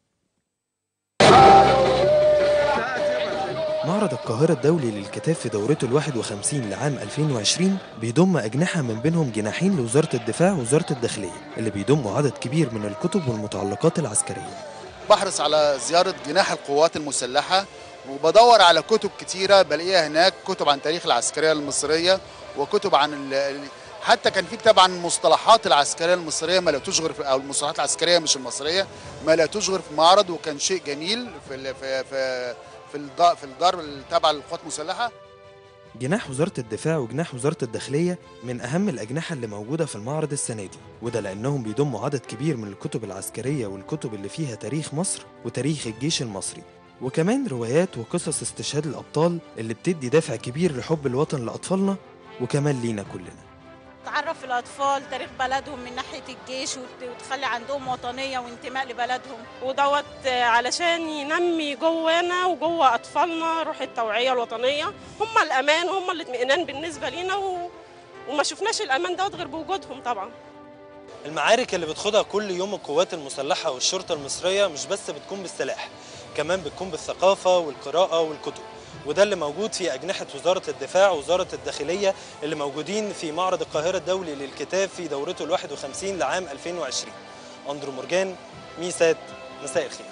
معرض القاهرة الدولي للكتاب في دورته الواحد وخمسين لعام 2020 بيضم أجنحة من بينهم جناحين لوزارة الدفاع ووزارة الداخلية اللي بيضموا عدد كبير من الكتب والمتعلقات العسكرية بحرص على زيارة جناح القوات المسلحة وبدور على كتب كتيرة بلاقيها هناك كتب عن تاريخ العسكرية المصرية وكتب عن ال- ال- حتى كان في طبعا المصطلحات العسكريه المصريه ما لا تشغر في او المصطلحات العسكريه مش المصريه ما لا تشغر في معرض وكان شيء جميل في ال- في في في الدار في الدار التابعه للقوات المسلحه جناح وزارة الدفاع وجناح وزارة الداخلية من أهم الأجنحة اللي موجودة في المعرض السنة دي وده لأنهم بيضموا عدد كبير من الكتب العسكرية والكتب اللي فيها تاريخ مصر وتاريخ الجيش المصري وكمان روايات وقصص استشهاد الأبطال اللي بتدي دافع كبير لحب الوطن لأطفالنا وكمان لينا كلنا تعرف الأطفال تاريخ بلدهم من ناحية الجيش وت- وتخلي عندهم وطنية وانتماء لبلدهم ودوت علشان ينمي جوانا وجوه اطفالنا روح التوعيه الوطنيه هم الامان وهم الاطمئنان بالنسبه لينا و... وما شفناش الامان دوت غير بوجودهم طبعا المعارك اللي بتخوضها كل يوم القوات المسلحة والشرطة المصرية مش بس بتكون بالسلاح كمان بتكون بالثقافة والقراءة والكتب وده اللي موجود في أجنحة وزارة الدفاع ووزارة الداخلية اللي موجودين في معرض القاهرة الدولي للكتاب في دورته ال 51 لعام 2020 أندرو مورجان ميسات مساء الخير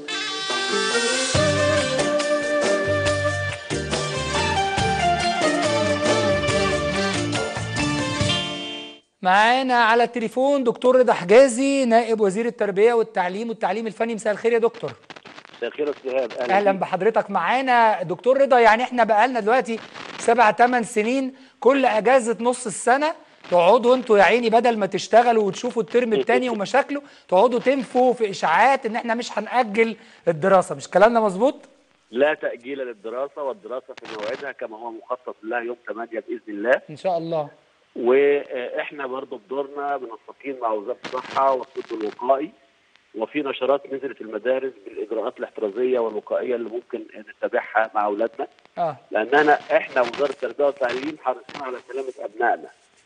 معانا على التليفون دكتور رضا حجازي نائب وزير التربيه والتعليم والتعليم الفني مساء الخير يا دكتور مساء الخير يا استاذ ايهاب اهلا بحضرتك معانا دكتور رضا يعني احنا بقالنا دلوقتي سبع ثمان سنين كل اجازه نص السنه تقعدوا انتوا يا عيني بدل ما تشتغلوا وتشوفوا الترم الثاني ومشاكله تقعدوا تنفوا في اشاعات ان احنا مش هنأجل الدراسه مش كلامنا مظبوط؟ لا تاجيل للدراسه والدراسه في موعدها كما هو مخطط لها يوم 8 باذن الله ان شاء الله واحنا برضه بدورنا منسقين مع وزاره الصحه والطب الوقائي وفي نشرات نزلت في المدارس بالاجراءات الاحترازيه والوقائيه اللي ممكن نتبعها مع اولادنا اه لاننا احنا وزاره التربيه والتعليم حريصين على سلامه ابنائنا.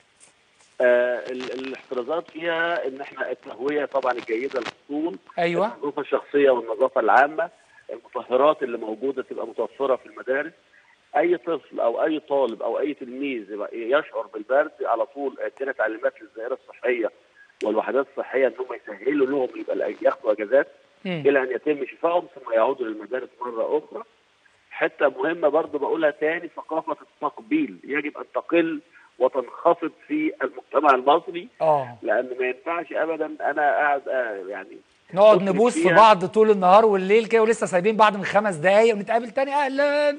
آه ال- الاحترازات فيها ان احنا التهويه طبعا الجيده للفصول ايوه النظافه الشخصيه والنظافه العامه المطهرات اللي موجوده تبقى متوفره في المدارس اي طفل او اي طالب او اي تلميذ يبقى يشعر بالبرد على طول ادينا تعليمات للدائره الصحيه والوحدات الصحيه ان هم يسهلوا لهم يبقى ياخدوا اجازات مم. الى ان يتم شفائهم ثم يعودوا للمدارس مره اخرى حته مهمه برضو بقولها تاني ثقافه التقبيل يجب ان تقل وتنخفض في المجتمع المصري اه لان ما ينفعش ابدا انا قاعد آه، يعني نقعد أدرك نبوس في فيها. بعض طول النهار والليل كده ولسه سايبين بعض من خمس دقايق ونتقابل تاني اهلا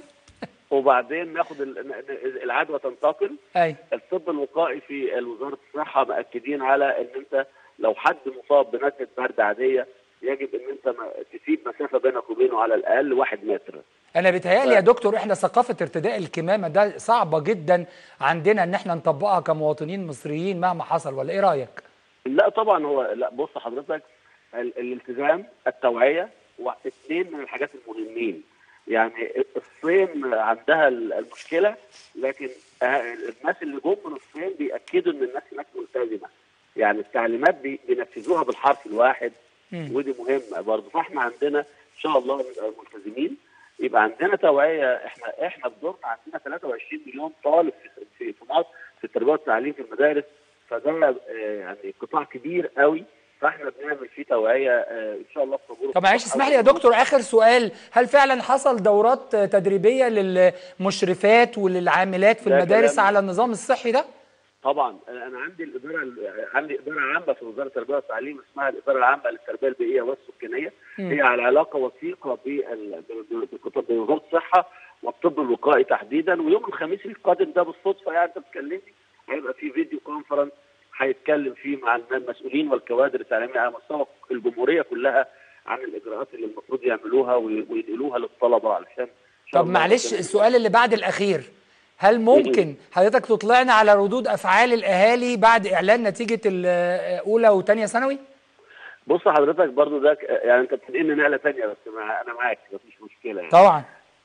وبعدين ناخد ال- ن- العدوى تنتقل اي الطب الوقائي في وزاره الصحه مأكدين على ان انت لو حد مصاب بنزله برد عاديه يجب ان انت ما- تسيب مسافه بينك وبينه على الاقل واحد متر انا بيتهيألي يا دكتور احنا ثقافه ارتداء الكمامه ده صعبه جدا عندنا ان احنا نطبقها كمواطنين مصريين مهما حصل ولا ايه رايك؟ لا طبعا هو لا بص حضرتك ال- الالتزام التوعيه واثنين من الحاجات المهمين يعني الصين عندها ال- المشكله لكن آه، الناس اللي جم من الصين بياكدوا ان الناس هناك ملتزمه يعني التعليمات بي- بينفذوها بالحرف الواحد مم. ودي مهمه برضه فاحنا عندنا ان شاء الله نبقى ملتزمين يبقى عندنا توعيه احنا احنا بدورنا عندنا 23 مليون طالب في في في مصر في التربيه والتعليم في المدارس فده آه، يعني قطاع كبير قوي فاحنا بنعمل فيه توعيه آه، ان شاء الله في طابور طب معلش اسمح لي يا دكتور اخر سؤال هل فعلا حصل دورات تدريبيه للمشرفات وللعاملات في ده المدارس كلام- على النظام الصحي ده؟ طبعا انا عندي الاداره عندي اداره عامه في وزاره التربيه والتعليم اسمها الاداره العامه للتربيه البيئيه والسكانيه مم. هي على علاقه وثيقه بال- ب- ب- بوزاره الصحه والطب الوقائي تحديدا ويوم الخميس القادم ده بالصدفه يعني انت بتكلمني هيبقى في فيديو كونفرنس هيتكلم فيه مع المسؤولين والكوادر التعليميه على مستوى الجمهوريه كلها عن الاجراءات اللي المفروض يعملوها وي- وينقلوها للطلبه علشان إن شاء طب الله معلش ربنا السؤال اللي بعد الاخير هل ممكن حضرتك تطلعنا على ردود افعال الاهالي بعد اعلان نتيجه الاولى وثانيه ثانوي؟ بص حضرتك برضو ده ك- يعني انت بتنقلني نقله ثانيه بس مع انا معاك مفيش مشكله يعني طبعا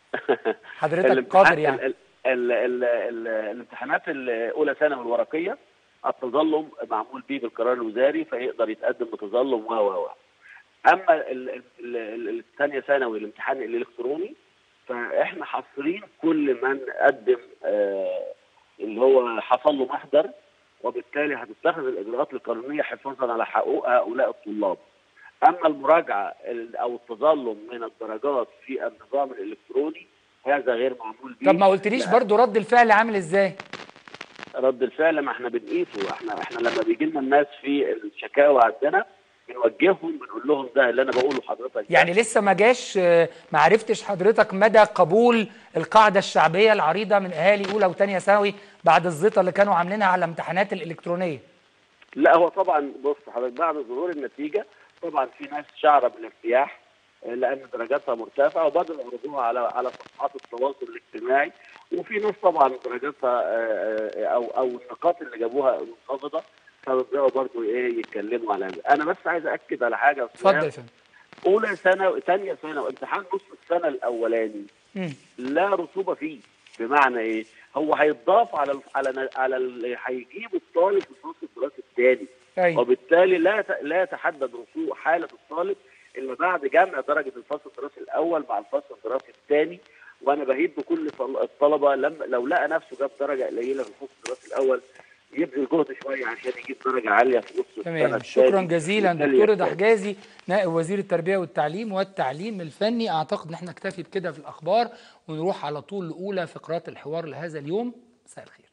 حضرتك الامتحان- قادر يعني ال- ال- ال- ال- الامتحانات الاولى ثانوي الورقيه التظلم معمول به بالقرار الوزاري فيقدر يتقدم بتظلم و و و اما ال- ال- ال- الثانيه ثانوي الامتحان الالكتروني فاحنا حاصرين كل من قدم آه، اللي هو حصل له محضر وبالتالي هتتخذ الاجراءات القانونيه حفاظا على حقوق هؤلاء الطلاب. اما المراجعه ال- او التظلم من الدرجات في النظام الالكتروني هذا غير معمول به طب ما قلتليش لا. برضو رد الفعل عامل ازاي؟ رد الفعل ما احنا بنقيسه احنا احنا لما بيجي لنا الناس في الشكاوى عندنا بنوجههم بنقول لهم ده اللي انا بقوله لحضرتك ده. يعني لسه ما جاش آه، ما عرفتش حضرتك مدى قبول القاعده الشعبيه العريضه من اهالي اولى وثانيه ثانوي بعد الزيطه اللي كانوا عاملينها على الامتحانات الالكترونيه لا هو طبعا بص حضرتك بعد ظهور النتيجه طبعا في ناس شعره بالارتياح آه، لان درجاتها مرتفعه وبداوا يعرضوها على على صفحات التواصل الاجتماعي وفي ناس طبعا درجاتها آه، آه، او او النقاط اللي جابوها منخفضه فبداوا برضه ايه يتكلموا على هذا انا بس عايز اكد على حاجه يا أستاذ اتفضل يا فندم اولى سنه ثانيه سنه وامتحان نصف السنه الاولاني مم. لا رسوبه فيه بمعنى ايه؟ هو هيتضاف على ال على ال على اللي هيجيب الطالب في الفصل الدراسي الثاني ايوه وبالتالي لا يت- لا يتحدد رسوب حاله الطالب الا بعد جمع درجه الفصل الدراسي الاول مع الفصل الدراسي الثاني وانا بهيد بكل طل- الطلبه لما لو لقى نفسه جاب درجه قليله في الفصل الدراسي الاول يبذل جهد شويه عشان يجيب درجه عاليه في نص السنه تمام شكرا الثاني. جزيلا وبالتالي دكتور رضا يجتهد. حجازي نائب وزير التربيه والتعليم والتعليم الفني اعتقد ان احنا نكتفي بكده في الاخبار ونروح على طول لاولى فقرات الحوار لهذا اليوم مساء الخير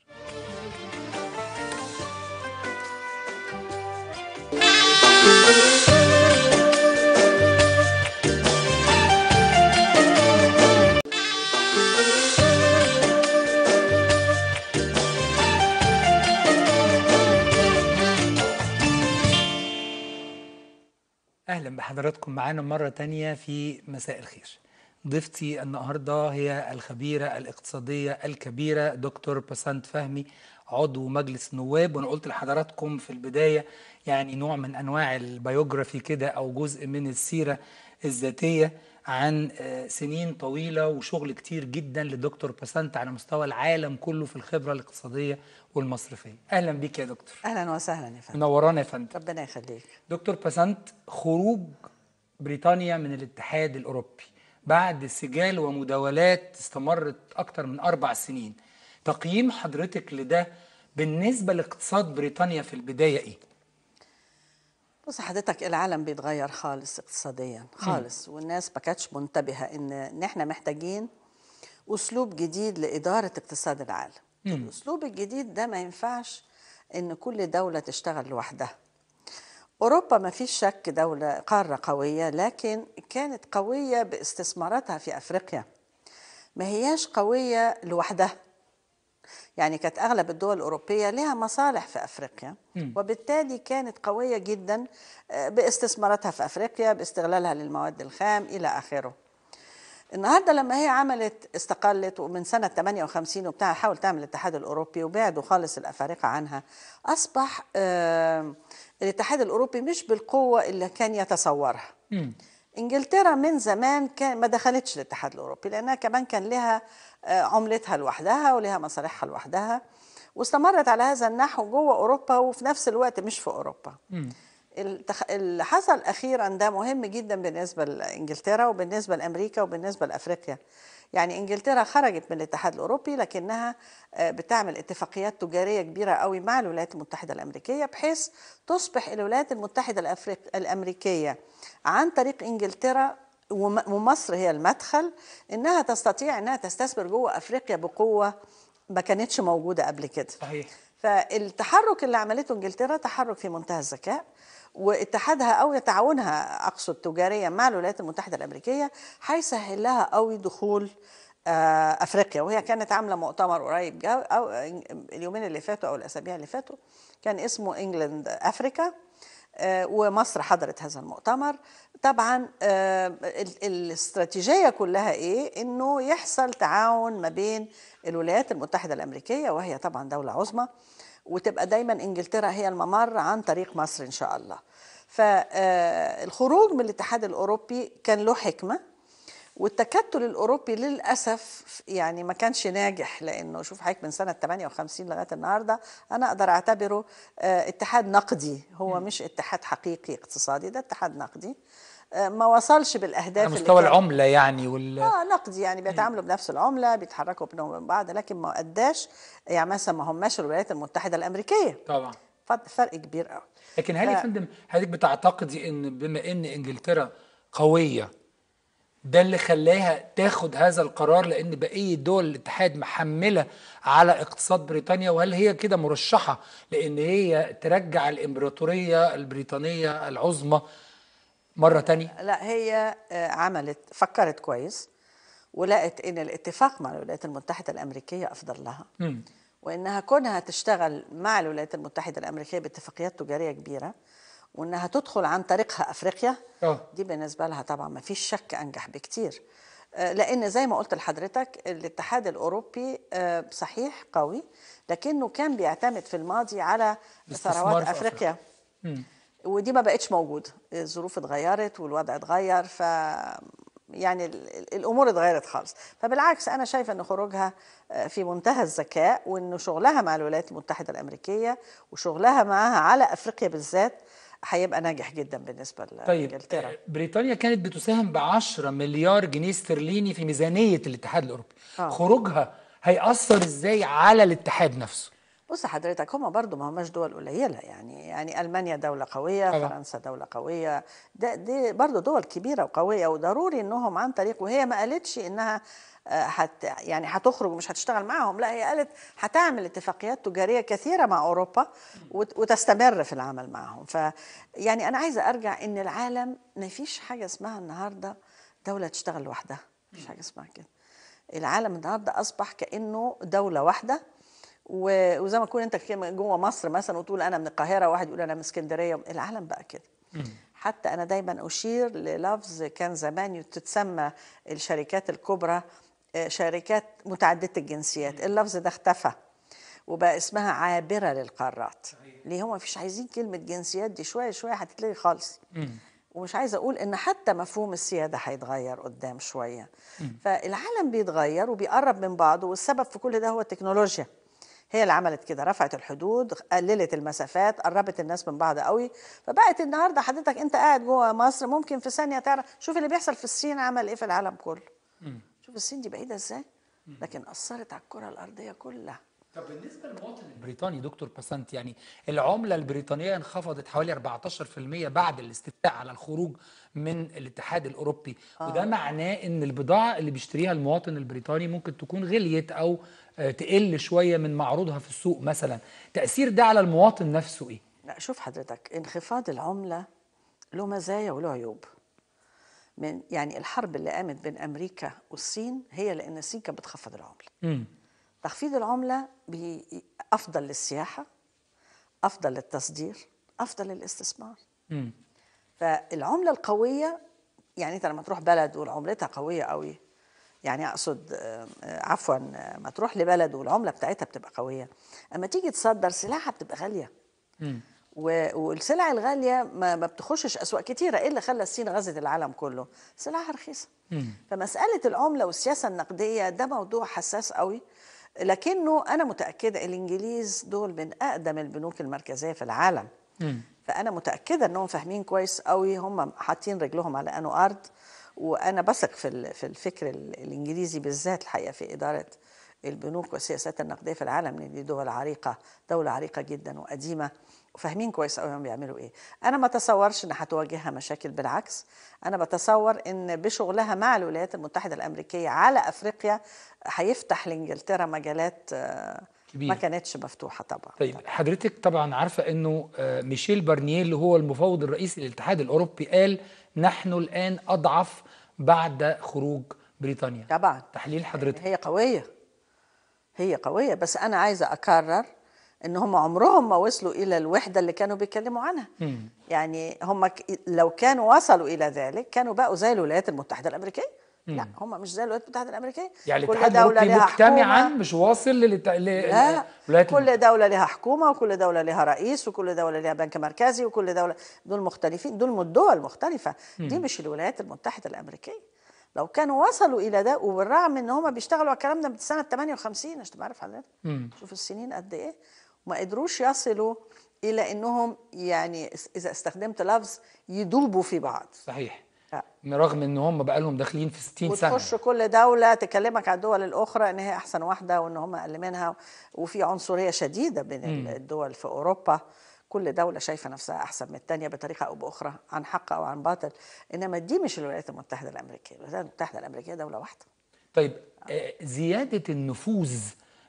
اهلا بحضراتكم معانا مره تانية في مساء الخير ضيفتي النهارده هي الخبيره الاقتصاديه الكبيره دكتور بسنت فهمي عضو مجلس النواب وانا قلت لحضراتكم في البدايه يعني نوع من انواع البيوجرافي كده او جزء من السيره الذاتيه عن آه، سنين طويله وشغل كتير جدا لدكتور بسنت على مستوى العالم كله في الخبره الاقتصاديه والمصرفيه اهلا بيك يا دكتور اهلا وسهلا يا فندم منورانا يا فندم ربنا يخليك دكتور باسنت خروج بريطانيا من الاتحاد الأوروبي بعد سجال ومداولات استمرت أكثر من أربع سنين تقييم حضرتك لده بالنسبة لاقتصاد بريطانيا في البداية إيه؟ بص حضرتك العالم بيتغير خالص اقتصاديا خالص والناس ما كانتش منتبهه ان ان احنا محتاجين اسلوب جديد لاداره اقتصاد العالم مم. الاسلوب الجديد ده ما ينفعش ان كل دوله تشتغل لوحدها اوروبا ما فيش شك دوله قاره قويه لكن كانت قويه باستثماراتها في افريقيا ما هياش قويه لوحدها يعني كانت اغلب الدول الاوروبيه لها مصالح في افريقيا مم. وبالتالي كانت قويه جدا آه، باستثماراتها في افريقيا باستغلالها للمواد الخام الى اخره النهارده لما هي عملت استقلت ومن سنه 58 وبتاع حاول تعمل الاتحاد الاوروبي وبعدوا خالص الافارقه عنها اصبح آه، الاتحاد الاوروبي مش بالقوه اللي كان يتصورها مم. انجلترا من زمان كان ما دخلتش الاتحاد الاوروبي لانها كمان كان لها آه، عملتها لوحدها ولها مصالحها لوحدها واستمرت على هذا النحو جوه اوروبا وفي نفس الوقت مش في اوروبا مم. التخ... اللي حصل اخيرا ده مهم جدا بالنسبه لانجلترا وبالنسبه لامريكا وبالنسبه لافريقيا يعني انجلترا خرجت من الاتحاد الاوروبي لكنها آه، بتعمل اتفاقيات تجاريه كبيره قوي مع الولايات المتحده الامريكيه بحيث تصبح الولايات المتحده الأفريق... الامريكيه عن طريق انجلترا وم- ومصر هي المدخل انها تستطيع انها تستثمر جوه افريقيا بقوه ما كانتش موجوده قبل كده صحيح فالتحرك اللي عملته انجلترا تحرك في منتهى الذكاء واتحادها او تعاونها اقصد تجاريا مع الولايات المتحده الامريكيه هيسهل لها قوي دخول آه، افريقيا وهي كانت عامله مؤتمر قريب جا او اليومين اللي فاتوا او الاسابيع اللي فاتوا كان اسمه انجلاند افريكا آه، ومصر حضرت هذا المؤتمر طبعا آه، ال- الاستراتيجيه كلها ايه انه يحصل تعاون ما بين الولايات المتحده الامريكيه وهي طبعا دوله عظمى وتبقى دايما انجلترا هي الممر عن طريق مصر ان شاء الله فالخروج من الاتحاد الاوروبي كان له حكمه والتكتل الاوروبي للاسف يعني ما كانش ناجح لانه شوف حضرتك من سنه 58 لغايه النهارده انا اقدر اعتبره آه، اتحاد نقدي هو مش اتحاد حقيقي اقتصادي ده اتحاد نقدي آه، ما وصلش بالاهداف على اللي مستوى كان- العملة يعني وال اه نقدي يعني بيتعاملوا بنفس العمله بيتحركوا بينهم وبين بعض لكن ما اداش يعني مثلا ما هماش الولايات المتحده الامريكيه طبعا فرق فرق كبير قوي لكن هل يا ف- فندم حضرتك بتعتقدي ان بما ان انجلترا قويه ده اللي خلاها تاخد هذا القرار لان بقيه دول الاتحاد محمله على اقتصاد بريطانيا وهل هي كده مرشحه لان هي ترجع الامبراطوريه البريطانيه العظمى مره تانية لا هي آه، عملت فكرت كويس ولقت ان الاتفاق مع الولايات المتحده الامريكيه افضل لها مم. وانها كونها تشتغل مع الولايات المتحده الامريكيه باتفاقيات تجاريه كبيره وانها تدخل عن طريقها افريقيا اه دي بالنسبه لها طبعا ما فيش شك انجح بكتير آه، لان زي ما قلت لحضرتك الاتحاد الاوروبي آه، صحيح قوي لكنه كان بيعتمد في الماضي على الاستثمار ثروات في افريقيا مم. ودي ما بقتش موجوده الظروف اتغيرت والوضع اتغير ف يعني ال- ال- الامور اتغيرت خالص فبالعكس انا شايفه ان خروجها آه، في منتهى الذكاء وان شغلها مع الولايات المتحده الامريكيه وشغلها معاها على افريقيا بالذات هيبقى ناجح جدا بالنسبه طيب لانجلترا آه، بريطانيا كانت بتساهم ب 10 مليار جنيه استرليني في ميزانيه الاتحاد الاوروبي آه. خروجها هيأثر ازاي على الاتحاد نفسه بص حضرتك هم برضو ما هماش دول قليله يعني يعني المانيا دوله قويه طبعا. فرنسا دوله قويه ده دي برضو دول كبيره وقويه وضروري انهم عن طريق وهي ما قالتش انها آه، هت يعني هتخرج ومش هتشتغل معاهم لا هي قالت هتعمل اتفاقيات تجاريه كثيره مع اوروبا وت- وتستمر في العمل معهم ف يعني انا عايزه ارجع ان العالم ما فيش حاجه اسمها النهارده دوله تشتغل لوحدها مفيش حاجه اسمها كده العالم النهارده اصبح كانه دوله واحده و- وزي ما تكون انت كده جوه مصر مثلا وتقول انا من القاهره واحد يقول انا من اسكندريه العالم بقى كده حتى انا دايما اشير للفظ كان زمان تتسمى الشركات الكبرى آه، شركات متعدده الجنسيات اللفظ ده اختفى وبقى اسمها عابره للقارات ليه هم مفيش عايزين كلمه جنسيات دي شويه شويه هتتلغي خالص ومش عايزه اقول ان حتى مفهوم السياده هيتغير قدام شويه فالعالم بيتغير وبيقرب من بعضه والسبب في كل ده هو التكنولوجيا هي اللي عملت كده رفعت الحدود قللت المسافات قربت الناس من بعض قوي فبقت النهارده حضرتك انت قاعد جوه مصر ممكن في ثانيه تعرف شوف اللي بيحصل في الصين عمل ايه في العالم كله شوف الصين دي بعيده ازاي لكن اثرت على الكره الارضيه كلها طب بالنسبه للمواطن البريطاني دكتور باسنت يعني العمله البريطانيه انخفضت حوالي 14% بعد الاستفتاء على الخروج من الاتحاد الاوروبي آه. وده معناه ان البضاعه اللي بيشتريها المواطن البريطاني ممكن تكون غليت او آه، تقل شويه من معروضها في السوق مثلا تاثير ده على المواطن نفسه ايه لا شوف حضرتك انخفاض العملة له مزايا وله عيوب من يعني الحرب اللي قامت بين أمريكا والصين هي لأن الصين كانت بتخفض العملة امم تخفيض العملة بي- أفضل للسياحة أفضل للتصدير أفضل للاستثمار امم فالعملة القوية يعني أنت لما تروح بلد وعملتها قوية قوي يعني أقصد آه، آه، عفوا آه، ما تروح لبلد والعملة بتاعتها بتبقى قوية أما تيجي تصدر سلاحها بتبقى غالية امم و- والسلع الغاليه ما, ما بتخشش اسواق كتيره ايه اللي خلى الصين غزت العالم كله سلعها رخيصه فمساله العمله والسياسه النقديه ده موضوع حساس قوي لكنه انا متاكده الانجليز دول من اقدم البنوك المركزيه في العالم فانا متاكده انهم فاهمين كويس قوي هم حاطين رجلهم على انه ارض وانا بثق في ال- في الفكر ال- الانجليزي بالذات الحقيقه في اداره البنوك والسياسات النقديه في العالم لان دي دول عريقه دوله عريقه جدا وقديمه وفاهمين كويس قوي هم بيعملوا ايه انا ما اتصورش ان هتواجهها مشاكل بالعكس انا بتصور ان بشغلها مع الولايات المتحده الامريكيه على افريقيا هيفتح لانجلترا مجالات آه، كبيرة. ما كانتش مفتوحه طبعا طيب حضرتك طبعا عارفه انه آه، ميشيل بارنييه اللي هو المفوض الرئيسي للاتحاد الاوروبي قال نحن الان اضعف بعد خروج بريطانيا طبعا تحليل حضرتك هي قويه هي قويه بس انا عايزه اكرر ان هم عمرهم ما وصلوا الى الوحده اللي كانوا بيتكلموا عنها مم. يعني هم ك- لو كانوا وصلوا الى ذلك كانوا بقوا زي الولايات المتحده الامريكيه لا هم مش زي الولايات المتحده الامريكيه يعني كل الاتحاد دولة الاوروبي لها مجتمعا حكومة. مش واصل للت... ل... لا الولايات كل دولة لها حكومة وكل دولة لها رئيس وكل دولة لها بنك مركزي وكل دولة دول مختلفين دول من دول مختلفة دي مش الولايات المتحدة الأمريكية لو كانوا وصلوا إلى ده وبالرغم إن هم بيشتغلوا على الكلام ده من سنة 58 عشان تبقى عارف حضرتك مم. شوف السنين قد إيه وما قدروش يصلوا إلى إنهم يعني إذا استخدمت لفظ يدوبوا في بعض صحيح لا. رغم ان هم بقى لهم داخلين في 60 سنه وتخش كل دولة تكلمك على الدول الأخرى إن هي أحسن واحدة وإن هم أقل منها وفي عنصرية شديدة بين الدول في أوروبا كل كل دوله شايفه نفسها احسن من الثانيه بطريقه او باخرى عن حق او عن باطل انما دي مش الولايات المتحده الامريكيه الولايات المتحده الامريكيه دوله واحده طيب آه، زيادة النفوذ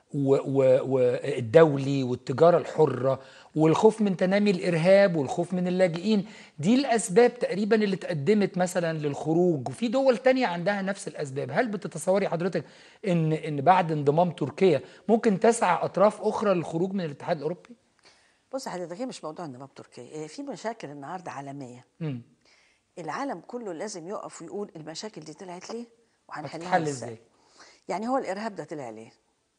والدولي والتجارة الحرة والخوف من تنامي الإرهاب والخوف من اللاجئين دي الأسباب تقريبا اللي تقدمت مثلا للخروج وفي دول تانية عندها نفس الأسباب هل بتتصوري حضرتك إن إن بعد انضمام تركيا ممكن تسعى أطراف أخرى للخروج من الاتحاد الأوروبي؟ بص حضرتك هي مش موضوع انضمام تركيا هي في مشاكل النهارده عالميه مم. العالم كله لازم يقف ويقول المشاكل دي طلعت ليه وهنحلها هتتحل ازاي إزاي؟ يعني هو الارهاب ده طلع ليه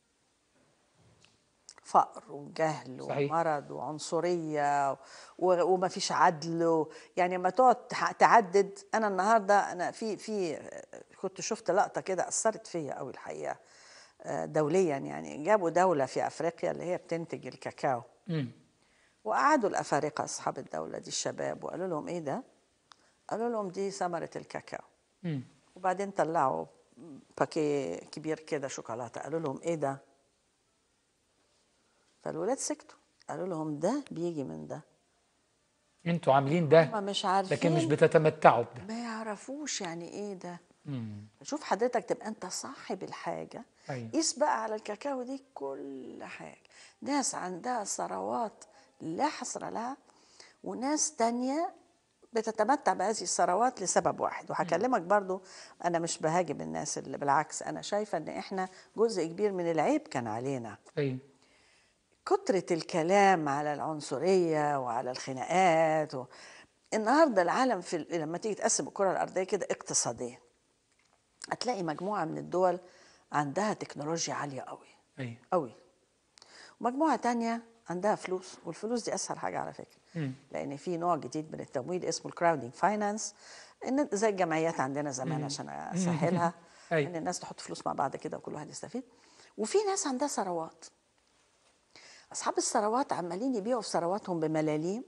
فقر وجهل صحيح. ومرض وعنصريه و- وما فيش عدل و- يعني لما تقعد تح- تعدد انا النهارده انا في في كنت شفت لقطه كده اثرت فيا قوي الحقيقه آه، دوليا يعني جابوا دوله في افريقيا اللي هي بتنتج الكاكاو مم. وقعدوا الافارقه اصحاب الدوله دي الشباب وقالوا لهم ايه ده؟ قالوا لهم دي ثمره الكاكاو مم. وبعدين طلعوا باكيه كبير كده شوكولاته قالوا لهم ايه ده؟ فالولاد سكتوا قالوا لهم ده بيجي من ده انتوا عاملين ده هم مش عارفين لكن مش بتتمتعوا بده ما يعرفوش يعني ايه ده مم. شوف حضرتك تبقى انت صاحب الحاجه أيوة. قيس بقى على الكاكاو دي كل حاجه ناس عندها ثروات لا حصر لها وناس تانية بتتمتع بهذه الثروات لسبب واحد وهكلمك برضو انا مش بهاجم الناس اللي بالعكس انا شايفه ان احنا جزء كبير من العيب كان علينا أيوة. كترة الكلام على العنصرية وعلى الخناقات و... النهارده العالم في ال- لما تيجي تقسم الكرة الأرضية كده اقتصاديا هتلاقي مجموعة من الدول عندها تكنولوجيا عالية قوي أيوة. قوي ومجموعة تانية عندها فلوس والفلوس دي أسهل حاجة على فكرة مم. لأن في نوع جديد من التمويل اسمه الكراودنج فاينانس إن زي الجمعيات عندنا زمان مم. عشان أسهلها أيوة. إن الناس تحط فلوس مع بعض كده وكل واحد يستفيد وفي ناس عندها ثروات أصحاب الثروات عمالين يبيعوا في ثرواتهم بملاليم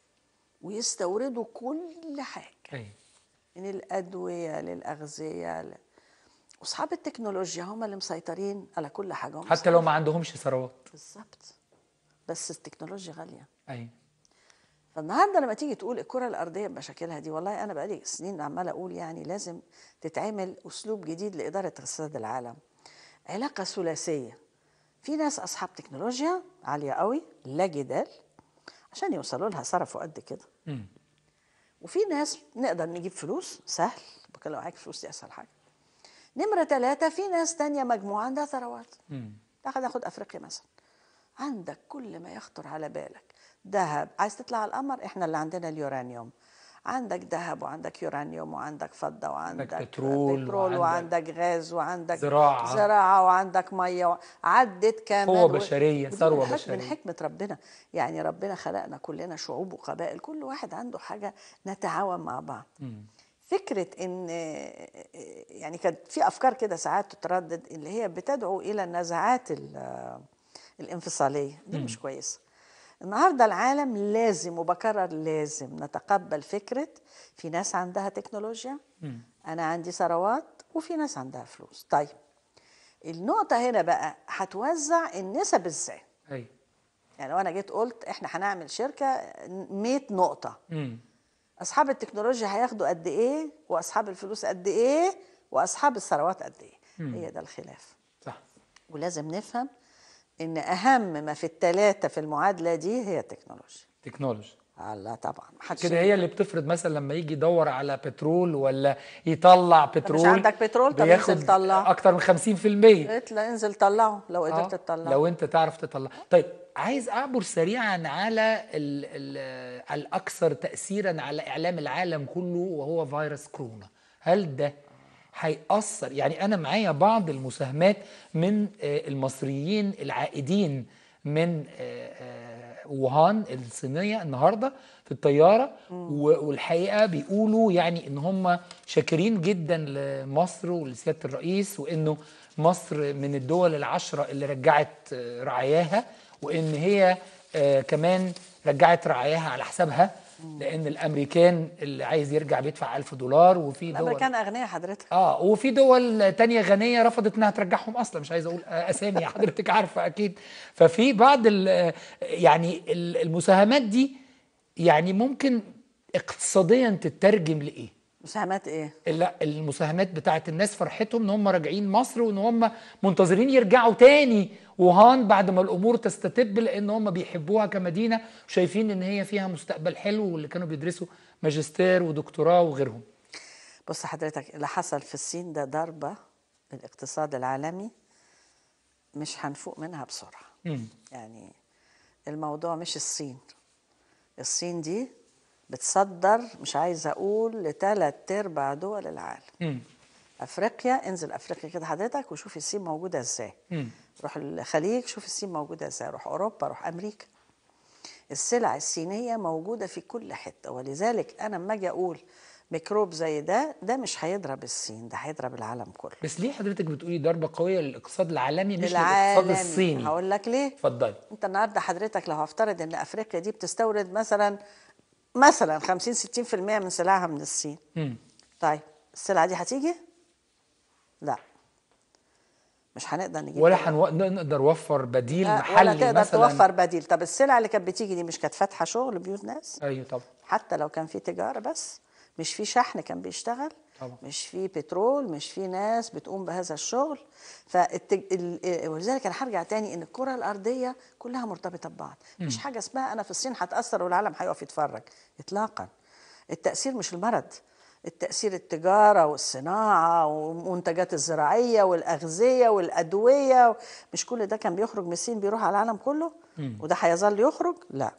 ويستوردوا كل حاجة أيوة. من الأدوية للأغذية ل... وأصحاب التكنولوجيا هم اللي مسيطرين على كل حاجة هم حتى لو ما عندهمش ثروات بالظبط بس التكنولوجيا غالية أيوة. فالنهارده لما تيجي تقول الكره الارضيه بمشاكلها دي والله انا بقالي سنين عماله اقول يعني لازم تتعمل اسلوب جديد لاداره اقتصاد العالم علاقه ثلاثيه في ناس اصحاب تكنولوجيا عاليه قوي لا جدال عشان يوصلوا لها صرفوا قد كده مم. وفي ناس نقدر نجيب فلوس سهل بكلم معاك فلوس دي اسهل حاجه نمره ثلاثه في ناس تانية مجموعه عندها ثروات مم. تاخد ناخد افريقيا مثلا عندك كل ما يخطر على بالك ذهب عايز تطلع على القمر احنا اللي عندنا اليورانيوم عندك ذهب وعندك يورانيوم وعندك فضه وعندك بترول بترول وعندك وعندك غاز وعندك زراعة. زراعه وعندك ميه و... عدت كمان قوة و- بشرية، ودي ثروة من حك- بشرية. من حكمه ربنا يعني ربنا خلقنا كلنا شعوب وقبائل كل واحد عنده حاجه نتعاون مع بعض مم. فكره ان يعني كانت في افكار كده ساعات تتردد اللي هي بتدعو الى النزعات ال- الانفصاليه دي مش كويسه النهارده العالم لازم وبكرر لازم نتقبل فكره في ناس عندها تكنولوجيا مم. انا عندي ثروات وفي ناس عندها فلوس طيب النقطه هنا بقى هتوزع النسب ازاي أيوة. يعني لو انا جيت قلت احنا هنعمل شركه 100 نقطه مم. اصحاب التكنولوجيا هياخدوا قد ايه واصحاب الفلوس قد ايه واصحاب الثروات قد ايه مم. هي ده الخلاف صح ولازم نفهم ان اهم ما في الثلاثه في المعادله دي هي التكنولوجيا تكنولوجي الله طبعا محدش كده هي اللي بتفرض مثلا لما يجي يدور على بترول ولا يطلع بترول عندك بترول؟ طب بياخد انزل طلع. اكتر من 50% اطلع انزل طلعه لو قدرت آه، تطلعه لو انت تعرف تطلع طيب عايز اعبر سريعا على ال ال الاكثر تاثيرا على اعلام العالم كله وهو فيروس كورونا هل ده هيأثر يعني انا معايا بعض المساهمات من آه، المصريين العائدين من آه، آه، ووهان الصينيه النهارده في الطياره و- والحقيقه بيقولوا يعني ان هم شاكرين جدا لمصر ولسياده الرئيس وانه مصر من الدول العشره اللي رجعت آه، رعاياها وان هي آه، كمان رجعت رعاياها على حسابها لان الامريكان اللي عايز يرجع بيدفع 1000 دولار وفي دول الامريكان اغنياء حضرتك اه وفي دول تانية غنية رفضت انها ترجعهم اصلا مش عايز اقول اسامي حضرتك عارفة اكيد ففي بعض ال- يعني ال- المساهمات دي يعني ممكن اقتصاديا تترجم لايه؟ مساهمات ايه لا المساهمات بتاعت الناس فرحتهم ان هم راجعين مصر وان هم منتظرين يرجعوا تاني وهان بعد ما الامور تستتب لان هم بيحبوها كمدينه وشايفين ان هي فيها مستقبل حلو واللي كانوا بيدرسوا ماجستير ودكتوراه وغيرهم بص حضرتك اللي حصل في الصين ده ضربة للاقتصاد العالمي مش هنفوق منها بسرعة مم. يعني الموضوع مش الصين الصين دي بتصدر مش عايزة أقول لثلاث أرباع دول العالم مم. أفريقيا انزل أفريقيا كده حضرتك وشوف الصين موجودة إزاي مم. روح الخليج شوف الصين موجودة إزاي روح أوروبا روح أمريكا السلع الصينية موجودة في كل حتة ولذلك أنا لما أجي أقول ميكروب زي ده ده مش هيضرب الصين ده هيضرب العالم كله بس ليه حضرتك بتقولي ضربة قوية للاقتصاد العالمي مش للاقتصاد العالمي الصيني؟ هقول لك ليه اتفضلي انت النهارده حضرتك لو هفترض ان افريقيا دي بتستورد مثلا مثلا 50 60% من سلعها من الصين مم. طيب السلعه دي هتيجي لا مش هنقدر نجيب ولا كده. هنو... نقدر نوفر بديل لا، محلي ولا تقدر مثلا توفر بديل طب السلع اللي كانت بتيجي دي مش كانت فاتحه شغل بيوت ناس ايوه طبعا حتى لو كان في تجاره بس مش في شحن كان بيشتغل طبعا. مش في بترول مش في ناس بتقوم بهذا الشغل فالتج... ال... ولذلك انا هرجع تاني ان الكره الارضيه كلها مرتبطه ببعض مش حاجه اسمها انا في الصين هتاثر والعالم هيقف يتفرج اطلاقا التاثير مش المرض التأثير التجارة والصناعة والمنتجات الزراعية والأغذية والأدوية مش كل ده كان بيخرج من الصين بيروح على العالم كله وده هيظل يخرج لا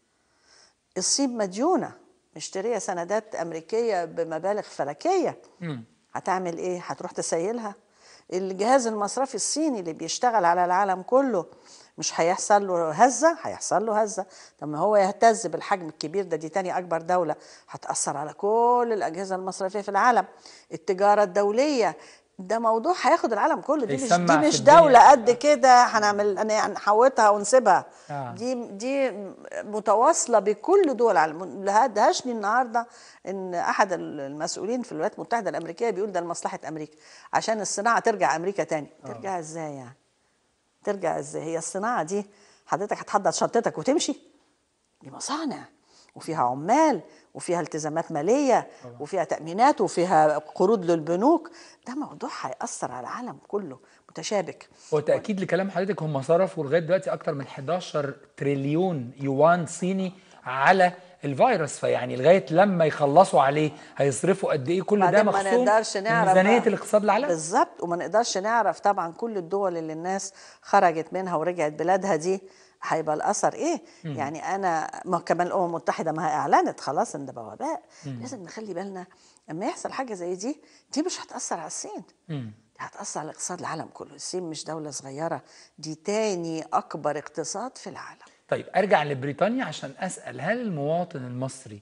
الصين مديونة مشترية سندات أمريكية بمبالغ فلكية مم. هتعمل إيه؟ هتروح تسيلها الجهاز المصرفي الصيني اللي بيشتغل على العالم كله مش هيحصل له هزة هيحصل له هزة طب ما هو يهتز بالحجم الكبير ده دي تاني أكبر دولة هتأثر على كل الأجهزة المصرفية في العالم التجارة الدولية ده موضوع هياخد العالم كله دي مش هيسمع دي في مش الدنيا. دولة قد كده هنعمل يعني نحوطها ونسيبها آه. دي دي متواصلة بكل دول العالم لا دهشني النهارده ان احد المسؤولين في الولايات المتحدة الامريكية بيقول ده لمصلحة امريكا عشان الصناعة ترجع امريكا تاني ترجع ازاي يعني ترجع ازاي هي الصناعة دي حضرتك هتحضر شنطتك وتمشي دي مصانع وفيها عمال وفيها التزامات مالية وفيها تأمينات وفيها قروض للبنوك ده موضوع هيأثر على العالم كله متشابك وتأكيد لكلام حضرتك هم صرفوا لغاية دلوقتي أكتر من 11 تريليون يوان صيني على الفيروس فيعني لغاية لما يخلصوا عليه هيصرفوا قد إيه كل ده بعدين ما مخصوم نقدرش نعرف ميزانية بقى. الاقتصاد العالمي بالظبط وما نقدرش نعرف طبعا كل الدول اللي الناس خرجت منها ورجعت بلادها دي هيبقى الاثر ايه مم. يعني انا ما كمان الامم المتحده ما هي اعلنت خلاص ان ده بقى وباء لازم نخلي بالنا اما يحصل حاجه زي دي دي مش هتاثر على الصين مم. دي هتاثر على اقتصاد العالم كله الصين مش دوله صغيره دي تاني اكبر اقتصاد في العالم طيب أرجع لبريطانيا عشان أسأل هل المواطن المصري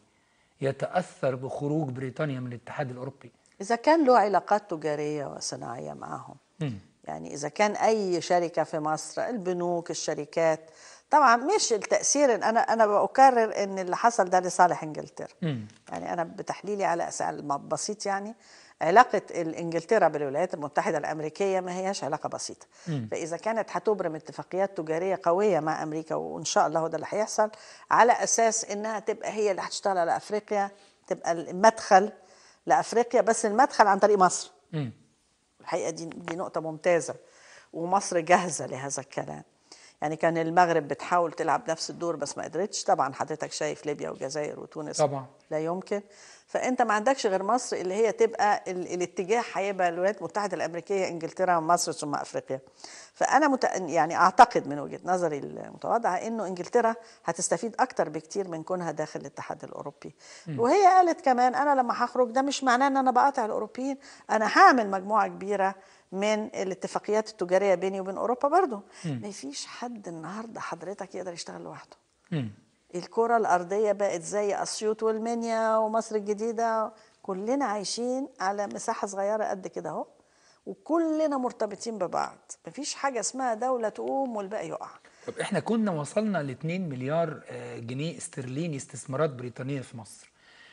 يتأثر بخروج بريطانيا من الاتحاد الأوروبي؟ اذا كان له علاقات تجاريه وصناعيه معهم مم. يعني إذا كان أي شركة في مصر البنوك الشركات طبعا مش التأثير أنا أنا بأكرر إن اللي حصل ده لصالح إنجلترا مم. يعني أنا بتحليلي على أساس بسيط يعني علاقة إنجلترا بالولايات المتحدة الأمريكية ما هياش علاقة بسيطة مم. فإذا كانت هتبرم اتفاقيات تجارية قوية مع أمريكا وإن شاء الله هو ده اللي هيحصل على أساس إنها تبقى هي اللي هتشتغل على أفريقيا تبقى المدخل لأفريقيا بس المدخل عن طريق مصر مم. الحقيقه دي دي نقطه ممتازه ومصر جاهزه لهذا الكلام يعني كان المغرب بتحاول تلعب نفس الدور بس ما قدرتش طبعا حضرتك شايف ليبيا والجزائر وتونس طبعا لا يمكن فانت ما عندكش غير مصر اللي هي تبقى ال الاتجاه هيبقى الولايات المتحده الامريكيه انجلترا ومصر ثم افريقيا فانا مت... يعني اعتقد من وجهه نظري المتواضعه انه انجلترا هتستفيد اكتر بكتير من كونها داخل الاتحاد الاوروبي مم. وهي قالت كمان انا لما هخرج ده مش معناه ان انا بقاطع الاوروبيين انا هعمل مجموعه كبيره من الاتفاقيات التجاريه بيني وبين اوروبا برضو مم. ما فيش حد النهارده حضرتك يقدر يشتغل لوحده مم. الكرة الأرضية بقت زي أسيوط والمنيا ومصر الجديدة كلنا عايشين على مساحة صغيرة قد كده أهو وكلنا مرتبطين ببعض مفيش حاجة اسمها دولة تقوم والباقي يقع طب احنا كنا وصلنا ل 2 مليار آه، جنيه استرليني استثمارات بريطانيه في مصر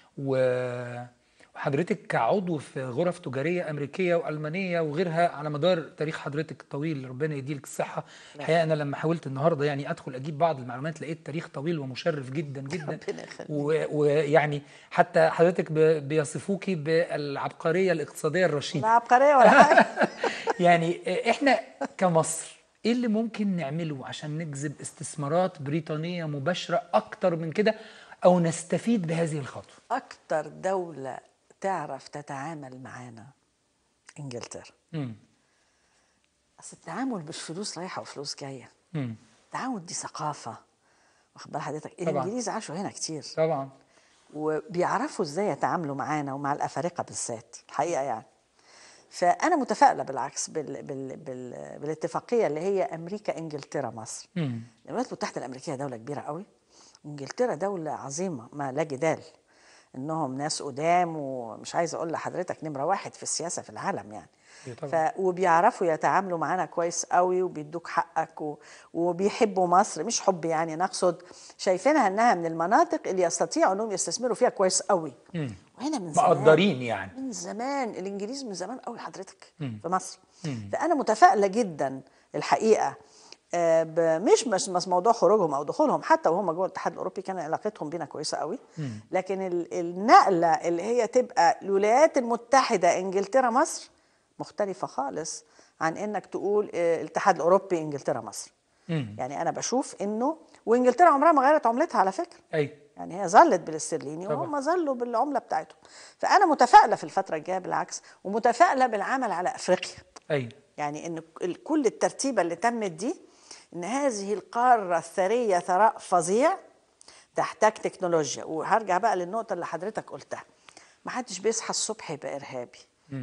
و- وحضرتك كعضو في غرف تجاريه امريكيه والمانيه وغيرها على مدار تاريخ حضرتك الطويل ربنا يديلك الصحه الحقيقه انا لما حاولت النهارده يعني ادخل اجيب بعض المعلومات لقيت تاريخ طويل ومشرف جدا جدا ربنا يخليك. و- ويعني حتى حضرتك ب- بيصفوكي بالعبقريه الاقتصاديه الرشيده لا عبقريه ولا حاجه يعني احنا كمصر ايه اللي ممكن نعمله عشان نجذب استثمارات بريطانيه مباشره اكتر من كده او نستفيد بهذه الخطوه اكتر دوله تعرف تتعامل معانا انجلترا مم. اصل التعامل مش فلوس رايحه وفلوس جايه مم. التعامل دي ثقافه واخد بال حضرتك طبعاً. الانجليز عاشوا هنا كتير طبعا وبيعرفوا ازاي يتعاملوا معانا ومع الافارقه بالذات الحقيقه يعني فانا متفائله بالعكس بال بال بال بالاتفاقيه اللي هي امريكا انجلترا مصر مم. الولايات المتحده الامريكيه دوله كبيره قوي وانجلترا دوله عظيمه ما لا جدال انهم ناس قدام ومش عايزه اقول لحضرتك نمره واحد في السياسه في العالم يعني إيه طبعاً. ف... وبيعرفوا يتعاملوا معانا كويس قوي وبيدوك حقك و... وبيحبوا مصر مش حب يعني نقصد شايفينها انها من المناطق اللي يستطيعوا انهم يستثمروا فيها كويس قوي مم. وهنا من زمان مقدرين يعني من زمان الانجليز من زمان قوي حضرتك مم. في مصر مم. فانا متفائله جدا الحقيقه آه، ب- مش مش مش موضوع خروجهم او دخولهم حتى وهم جوه الاتحاد الاوروبي كان علاقتهم بينا كويسه قوي مم. لكن ال- النقله اللي هي تبقى الولايات المتحده انجلترا مصر مختلفه خالص عن انك تقول آه، الاتحاد الاوروبي انجلترا مصر مم. يعني انا بشوف انه وانجلترا عمرها ما غيرت عملتها على فكره اي يعني هي ظلت بالاسترليني طبعا. وهم ظلوا بالعمله بتاعتهم فانا متفائله في الفتره الجايه بالعكس ومتفائله بالعمل على افريقيا اي يعني ان ال- كل الترتيبه اللي تمت دي ان هذه القاره الثريه ثراء فظيع تحتاج تكنولوجيا وهرجع بقى للنقطه اللي حضرتك قلتها ما حدش بيصحى الصبح يبقى ارهابي مم.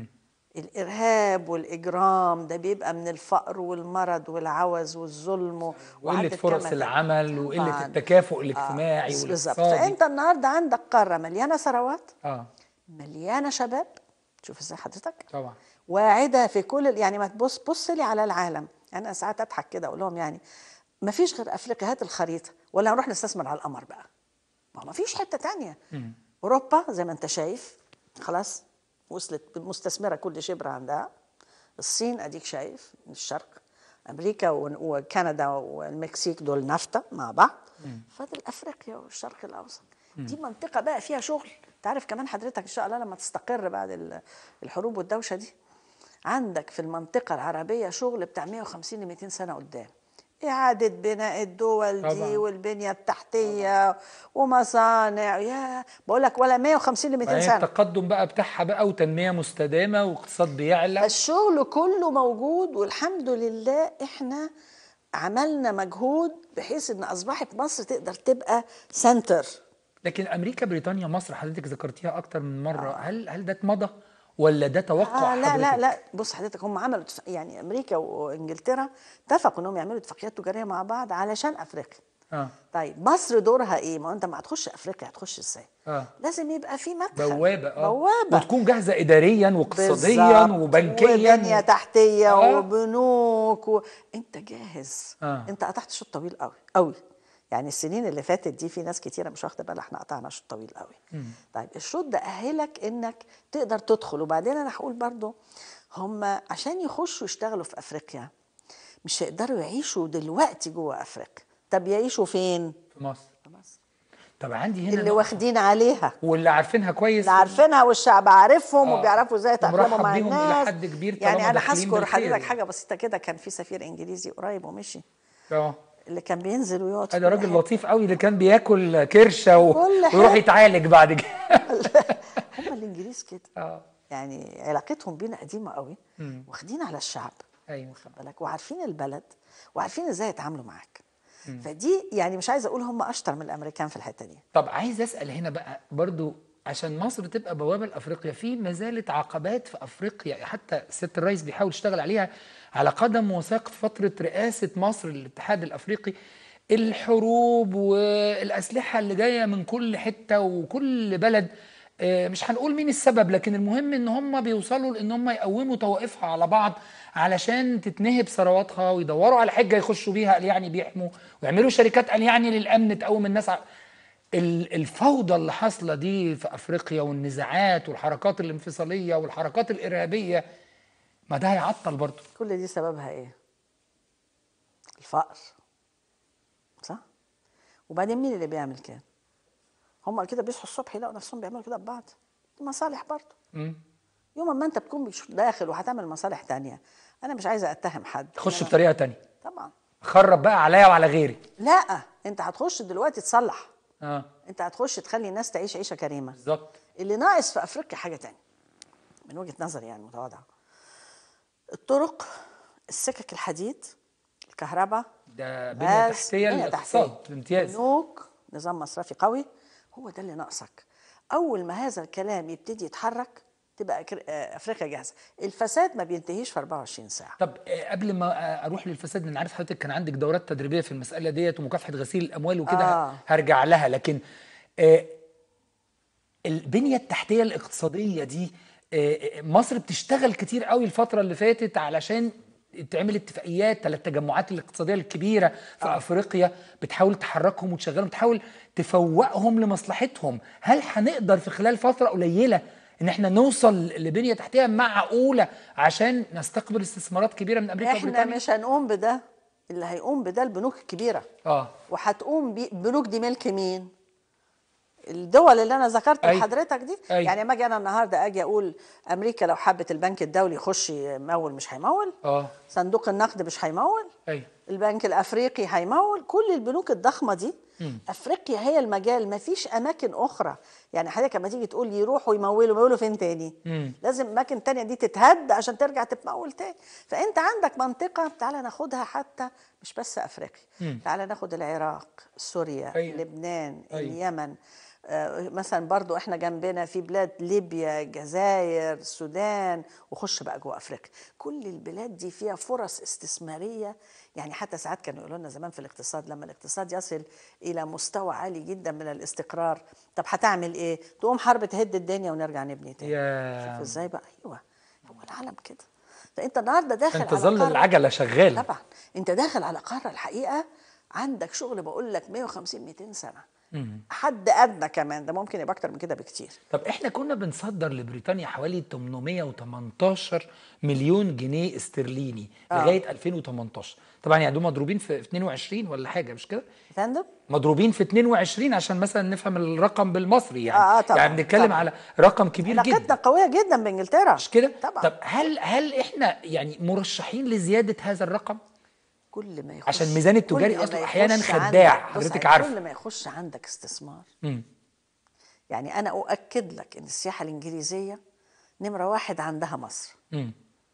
الارهاب والاجرام ده بيبقى من الفقر والمرض والعوز والظلم و- وقله وعدة فرص كما العمل وقله طبعاً. التكافؤ الاجتماعي آه بالظبط والاقتصادي فانت النهارده عندك قاره مليانه ثروات اه مليانه شباب شوف ازاي حضرتك طبعا واعده في كل ال- يعني ما تبص بص لي على العالم يعني انا ساعات اضحك كده اقول لهم يعني ما فيش غير افريقيا هات الخريطه ولا هنروح نستثمر على القمر بقى ما هو ما فيش حته تانية مم. اوروبا زي ما انت شايف خلاص وصلت مستثمره كل شبر عندها الصين اديك شايف من الشرق امريكا و- وكندا والمكسيك دول نفطه مع بعض فاضل افريقيا والشرق الاوسط دي منطقه بقى فيها شغل تعرف كمان حضرتك ان شاء الله لما تستقر بعد ال- الحروب والدوشه دي عندك في المنطقه العربيه شغل بتاع 150 ل 200 سنه قدام إعادة بناء الدول دي طبعاً. والبنية التحتية ومصانع يا بقول لك ولا 150 ل 200 بعدين سنة التقدم بقى بتاعها بقى وتنميه مستدامه واقتصاد بيعلى فالشغل كله موجود والحمد لله احنا عملنا مجهود بحيث ان اصبحت مصر تقدر تبقى سنتر لكن امريكا بريطانيا مصر حضرتك ذكرتيها اكتر من مره هل هل ده اتمضى ولا ده توقع آه لا لا حضرتك؟ لا بص حضرتك هم عملوا اتفاق- يعني امريكا وانجلترا اتفقوا انهم يعملوا اتفاقيات تجاريه مع بعض علشان افريقيا اه طيب مصر دورها ايه ما هو انت ما هتخش افريقيا هتخش ازاي اه لازم يبقى في مدخل بوابه اه بوابه وتكون جاهزه اداريا واقتصاديا بالظبط. وبنكيا وبنيه تحتيه آه. وبنوك و... انت جاهز آه. انت قطعت شوط طويل قوي قوي يعني السنين اللي فاتت دي في ناس كتيره مش واخده بالها احنا قطعنا شوط طويل قوي مم. طيب الشوط ده اهلك انك تقدر تدخل وبعدين انا هقول برضو هم عشان يخشوا يشتغلوا في افريقيا مش هيقدروا يعيشوا دلوقتي جوه افريقيا طب يعيشوا فين في مصر طب عندي هنا اللي نقطة. واخدين عليها واللي عارفينها كويس اللي عارفينها والشعب عارفهم آه. وبيعرفوا ازاي يتاقلموا ومرحب مع بيهم إلى الناس حد كبير يعني طالما انا داخلين هذكر بالخير حضرتك يعني. حاجه بسيطه كده كان في سفير انجليزي قريب ومشي اه اللي كان بينزل ويقعد في ده كل راجل حتة. لطيف قوي اللي كان بياكل كرشه و... كل حاجة. ويروح يتعالج بعد كده هم الانجليز كده اه يعني علاقتهم بينا قديمه قوي مم. واخدين على الشعب ايوه واخد بالك وعارفين البلد وعارفين ازاي يتعاملوا معاك فدي يعني مش عايزه اقول هم اشطر من الامريكان في الحته دي طب عايز اسال هنا بقى برضو عشان مصر تبقى بوابه لافريقيا في ما زالت عقبات في افريقيا حتى سياده الرئيس بيحاول يشتغل عليها على قدم وساق في فتره رئاسه مصر للاتحاد الافريقي الحروب والاسلحه اللي جايه من كل حته وكل بلد آه، مش هنقول مين السبب لكن المهم ان هم بيوصلوا لان هم يقوموا طوائفها على بعض علشان تتنهب ثرواتها ويدوروا على حجه يخشوا بيها قال يعني بيحموا ويعملوا شركات قال يعني للامن تقوم الناس ع- ال- الفوضى اللي حاصله دي في افريقيا والنزاعات والحركات الانفصاليه والحركات الارهابيه ما ده هيعطل برضه كل دي سببها ايه الفقر صح وبعدين مين اللي بيعمل كده هم كده بيصحوا الصبح يلاقوا نفسهم بيعملوا كده ببعض دي مصالح برضه مم. يوم ما انت بتكون مش داخل وهتعمل مصالح تانية انا مش عايزه اتهم حد خش إنما- بطريقه تانية طبعا خرب بقى عليا وعلى غيري لا انت هتخش دلوقتي تصلح اه انت هتخش تخلي الناس تعيش عيشه كريمه بالظبط اللي ناقص في افريقيا حاجه تانية من وجهه نظري يعني متواضعه الطرق السكك الحديد الكهرباء ده بنيه بس تحتيه بنية للاقتصاد تحتية. بامتياز بنوك نظام مصرفي قوي هو ده اللي ناقصك اول ما هذا الكلام يبتدي يتحرك تبقى أكر- آه، افريقيا جاهزه الفساد ما بينتهيش في 24 ساعه طب آه، قبل ما آه، اروح للفساد انا عارف حضرتك كان عندك دورات تدريبيه في المساله ديت ومكافحه غسيل الاموال وكده آه. هرجع لها لكن آه، البنيه التحتيه الاقتصاديه دي آه، آه، مصر بتشتغل كتير قوي الفتره اللي فاتت علشان تعمل اتفاقيات ثلاث تجمعات الاقتصاديه الكبيره في آه. افريقيا بتحاول تحركهم وتشغلهم تحاول تفوقهم لمصلحتهم هل هنقدر في خلال فتره قليله ان احنا نوصل لبنيه تحتيه معقوله عشان نستقبل استثمارات كبيره من امريكا احنا وبريطانيا مش هنقوم بده اللي هيقوم بده البنوك الكبيره اه وهتقوم بيه البنوك دي ملك مين؟ الدول اللي انا ذكرت أي. لحضرتك دي أي. يعني ما اجي انا النهارده اجي اقول امريكا لو حبت البنك الدولي يخش يمول مش هيمول اه صندوق النقد مش هيمول ايوه البنك الافريقي هيمول كل البنوك الضخمه دي مم. افريقيا هي المجال ما فيش اماكن اخرى يعني حضرتك لما تيجي تقول يروحوا يمولوا يمولوا فين تاني مم. لازم اماكن تانية دي تتهد عشان ترجع تتمول تاني فانت عندك منطقه تعالى ناخدها حتى مش بس افريقيا مم. تعالى ناخد العراق سوريا أيوة. لبنان أيوة. اليمن آه، مثلا برضو احنا جنبنا في بلاد ليبيا الجزائر السودان وخش بقى جوه افريقيا كل البلاد دي فيها فرص استثماريه يعني حتى ساعات كانوا يقولوا لنا زمان في الاقتصاد لما الاقتصاد يصل الى مستوى عالي جدا من الاستقرار طب هتعمل ايه تقوم حرب تهد الدنيا ونرجع نبني تاني يا شوف ازاي بقى ايوه هو العالم كده فانت النهارده داخل عشان على تظل قارة- العجله شغاله طبعا انت داخل على قاره الحقيقه عندك شغل بقول لك 150 200 سنه مم. حد ادنى كمان ده ممكن يبقى اكتر من كده بكتير طب احنا كنا بنصدر لبريطانيا حوالي 818 مليون جنيه استرليني آه. لغايه 2018 طبعا يعني دول مضروبين في 22 ولا حاجه مش كده فندم مضروبين في 22 عشان مثلا نفهم الرقم بالمصري يعني آه، آه، طبعاً، يعني بنتكلم طبعاً. على رقم كبير علاقتنا جدا قويه جدا بانجلترا مش كده طبعا طب هل هل احنا يعني مرشحين لزياده هذا الرقم كل ما يخش عشان الميزان التجاري كل ما أصله أحياناً يخش خداع، عندك- بص حضرتك عارف، عارفة. كل ما يخش عندك استثمار مم. يعني انا اؤكد لك ان السياحه الانجليزيه نمره واحد عندها مصر مم.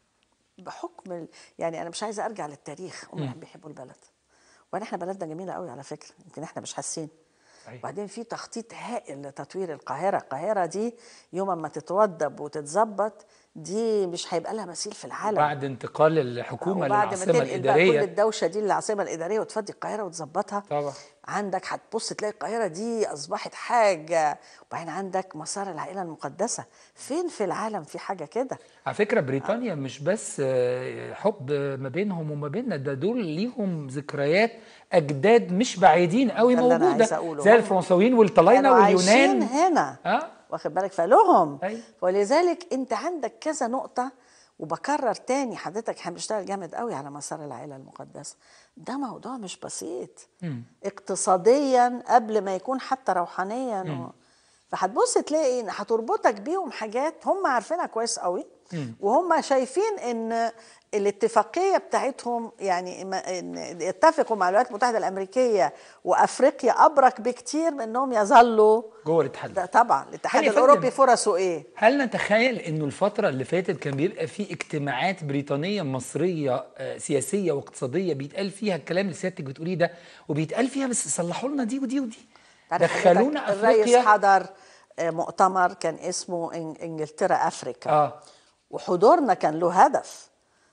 بحكم ال... يعني انا مش عايزه ارجع للتاريخ هم مم. بيحبوا البلد وبعدين احنا بلدنا جميله قوي على فكره يمكن احنا مش حاسين صحيح. وبعدين في تخطيط هائل لتطوير القاهره القاهره دي يوم ما تتوضب وتتظبط دي مش هيبقى لها مثيل في العالم بعد انتقال الحكومه وبعد ما للعاصمه تنقل بقى كل الاداريه الدوشه دي للعاصمه الاداريه وتفضي القاهره وتظبطها طبعا عندك هتبص تلاقي القاهره دي اصبحت حاجه وبعدين عندك مسار العائله المقدسه فين في العالم في حاجه كده على فكرة بريطانيا مش بس آه، حب ما بينهم وما بيننا ده دول ليهم ذكريات أجداد مش بعيدين قوي ده اللي أنا موجودة عايزة أقوله. زي هم الفرنساويين والطلاينة كانوا عايشين واليونان هنا اه واخد بالك فلهم أيوة. ولذلك انت عندك كذا نقطه وبكرر تاني حضرتك احنا بنشتغل جامد قوي على مسار العائله المقدسه ده موضوع مش بسيط مم. اقتصاديا قبل ما يكون حتى روحانيا مم. و... فهتبص تلاقي ان هتربطك بيهم حاجات هم عارفينها كويس قوي مم. وهم شايفين ان الاتفاقيه بتاعتهم يعني ما- ان يتفقوا مع الولايات المتحده الامريكيه وافريقيا ابرك بكتير من انهم يظلوا جوه الاتحاد ده طبعا الاتحاد هل يا فندم- الاوروبي فرصه ايه؟ هل نتخيل انه الفترة اللي فاتت كان بيبقى في اجتماعات بريطانية مصرية آه، سياسية واقتصادية بيتقال فيها الكلام اللي سيادتك بتقوليه ده وبيتقال فيها بس صلحوا لنا دي ودي ودي تعرف دخلونا حضرتك الرئيس افريقيا حضر آه، مؤتمر كان اسمه إن- انجلترا افريكا اه وحضورنا كان له هدف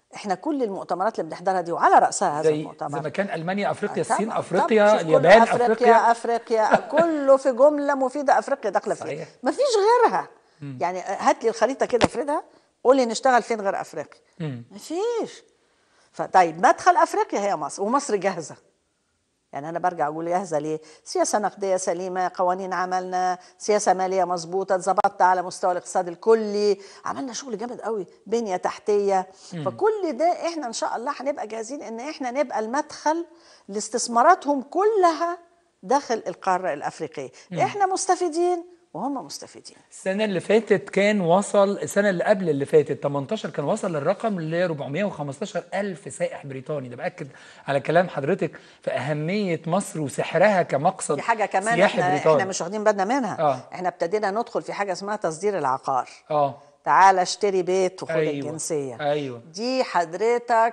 احنا كل المؤتمرات اللي بنحضرها دي وعلى راسها هذا زي المؤتمر زي ما كان المانيا افريقيا طبعاً، الصين طبعاً. افريقيا شوف كل اليابان افريقيا افريقيا افريقيا كله في جمله مفيده افريقيا داخله فيه صحيح. مفيش غيرها يعني هات لي الخريطه كده افردها قول لي نشتغل فين غير افريقيا مم. مفيش فطيب مدخل افريقيا هي مصر ومصر جاهزه يعني انا برجع اقول جاهزه ليه؟ سياسه نقديه سليمه، قوانين عملنا، سياسه ماليه مظبوطه، اتظبطنا على مستوى الاقتصاد الكلي، عملنا شغل جامد قوي، بنيه تحتيه، فكل ده احنا ان شاء الله هنبقى جاهزين ان احنا نبقى المدخل لاستثماراتهم كلها داخل القاره الافريقيه، احنا مستفيدين وهم مستفيدين. السنه اللي فاتت كان وصل السنه اللي قبل اللي فاتت 18 كان وصل الرقم ل 415 الف سائح بريطاني ده باكد على كلام حضرتك في اهميه مصر وسحرها كمقصد دي حاجه كمان سياحي احنا, بريطاني احنا مش واخدين بالنا منها آه. احنا ابتدينا ندخل في حاجه اسمها تصدير العقار اه تعال اشتري بيت وخد أيوة. الجنسيه ايوه دي حضرتك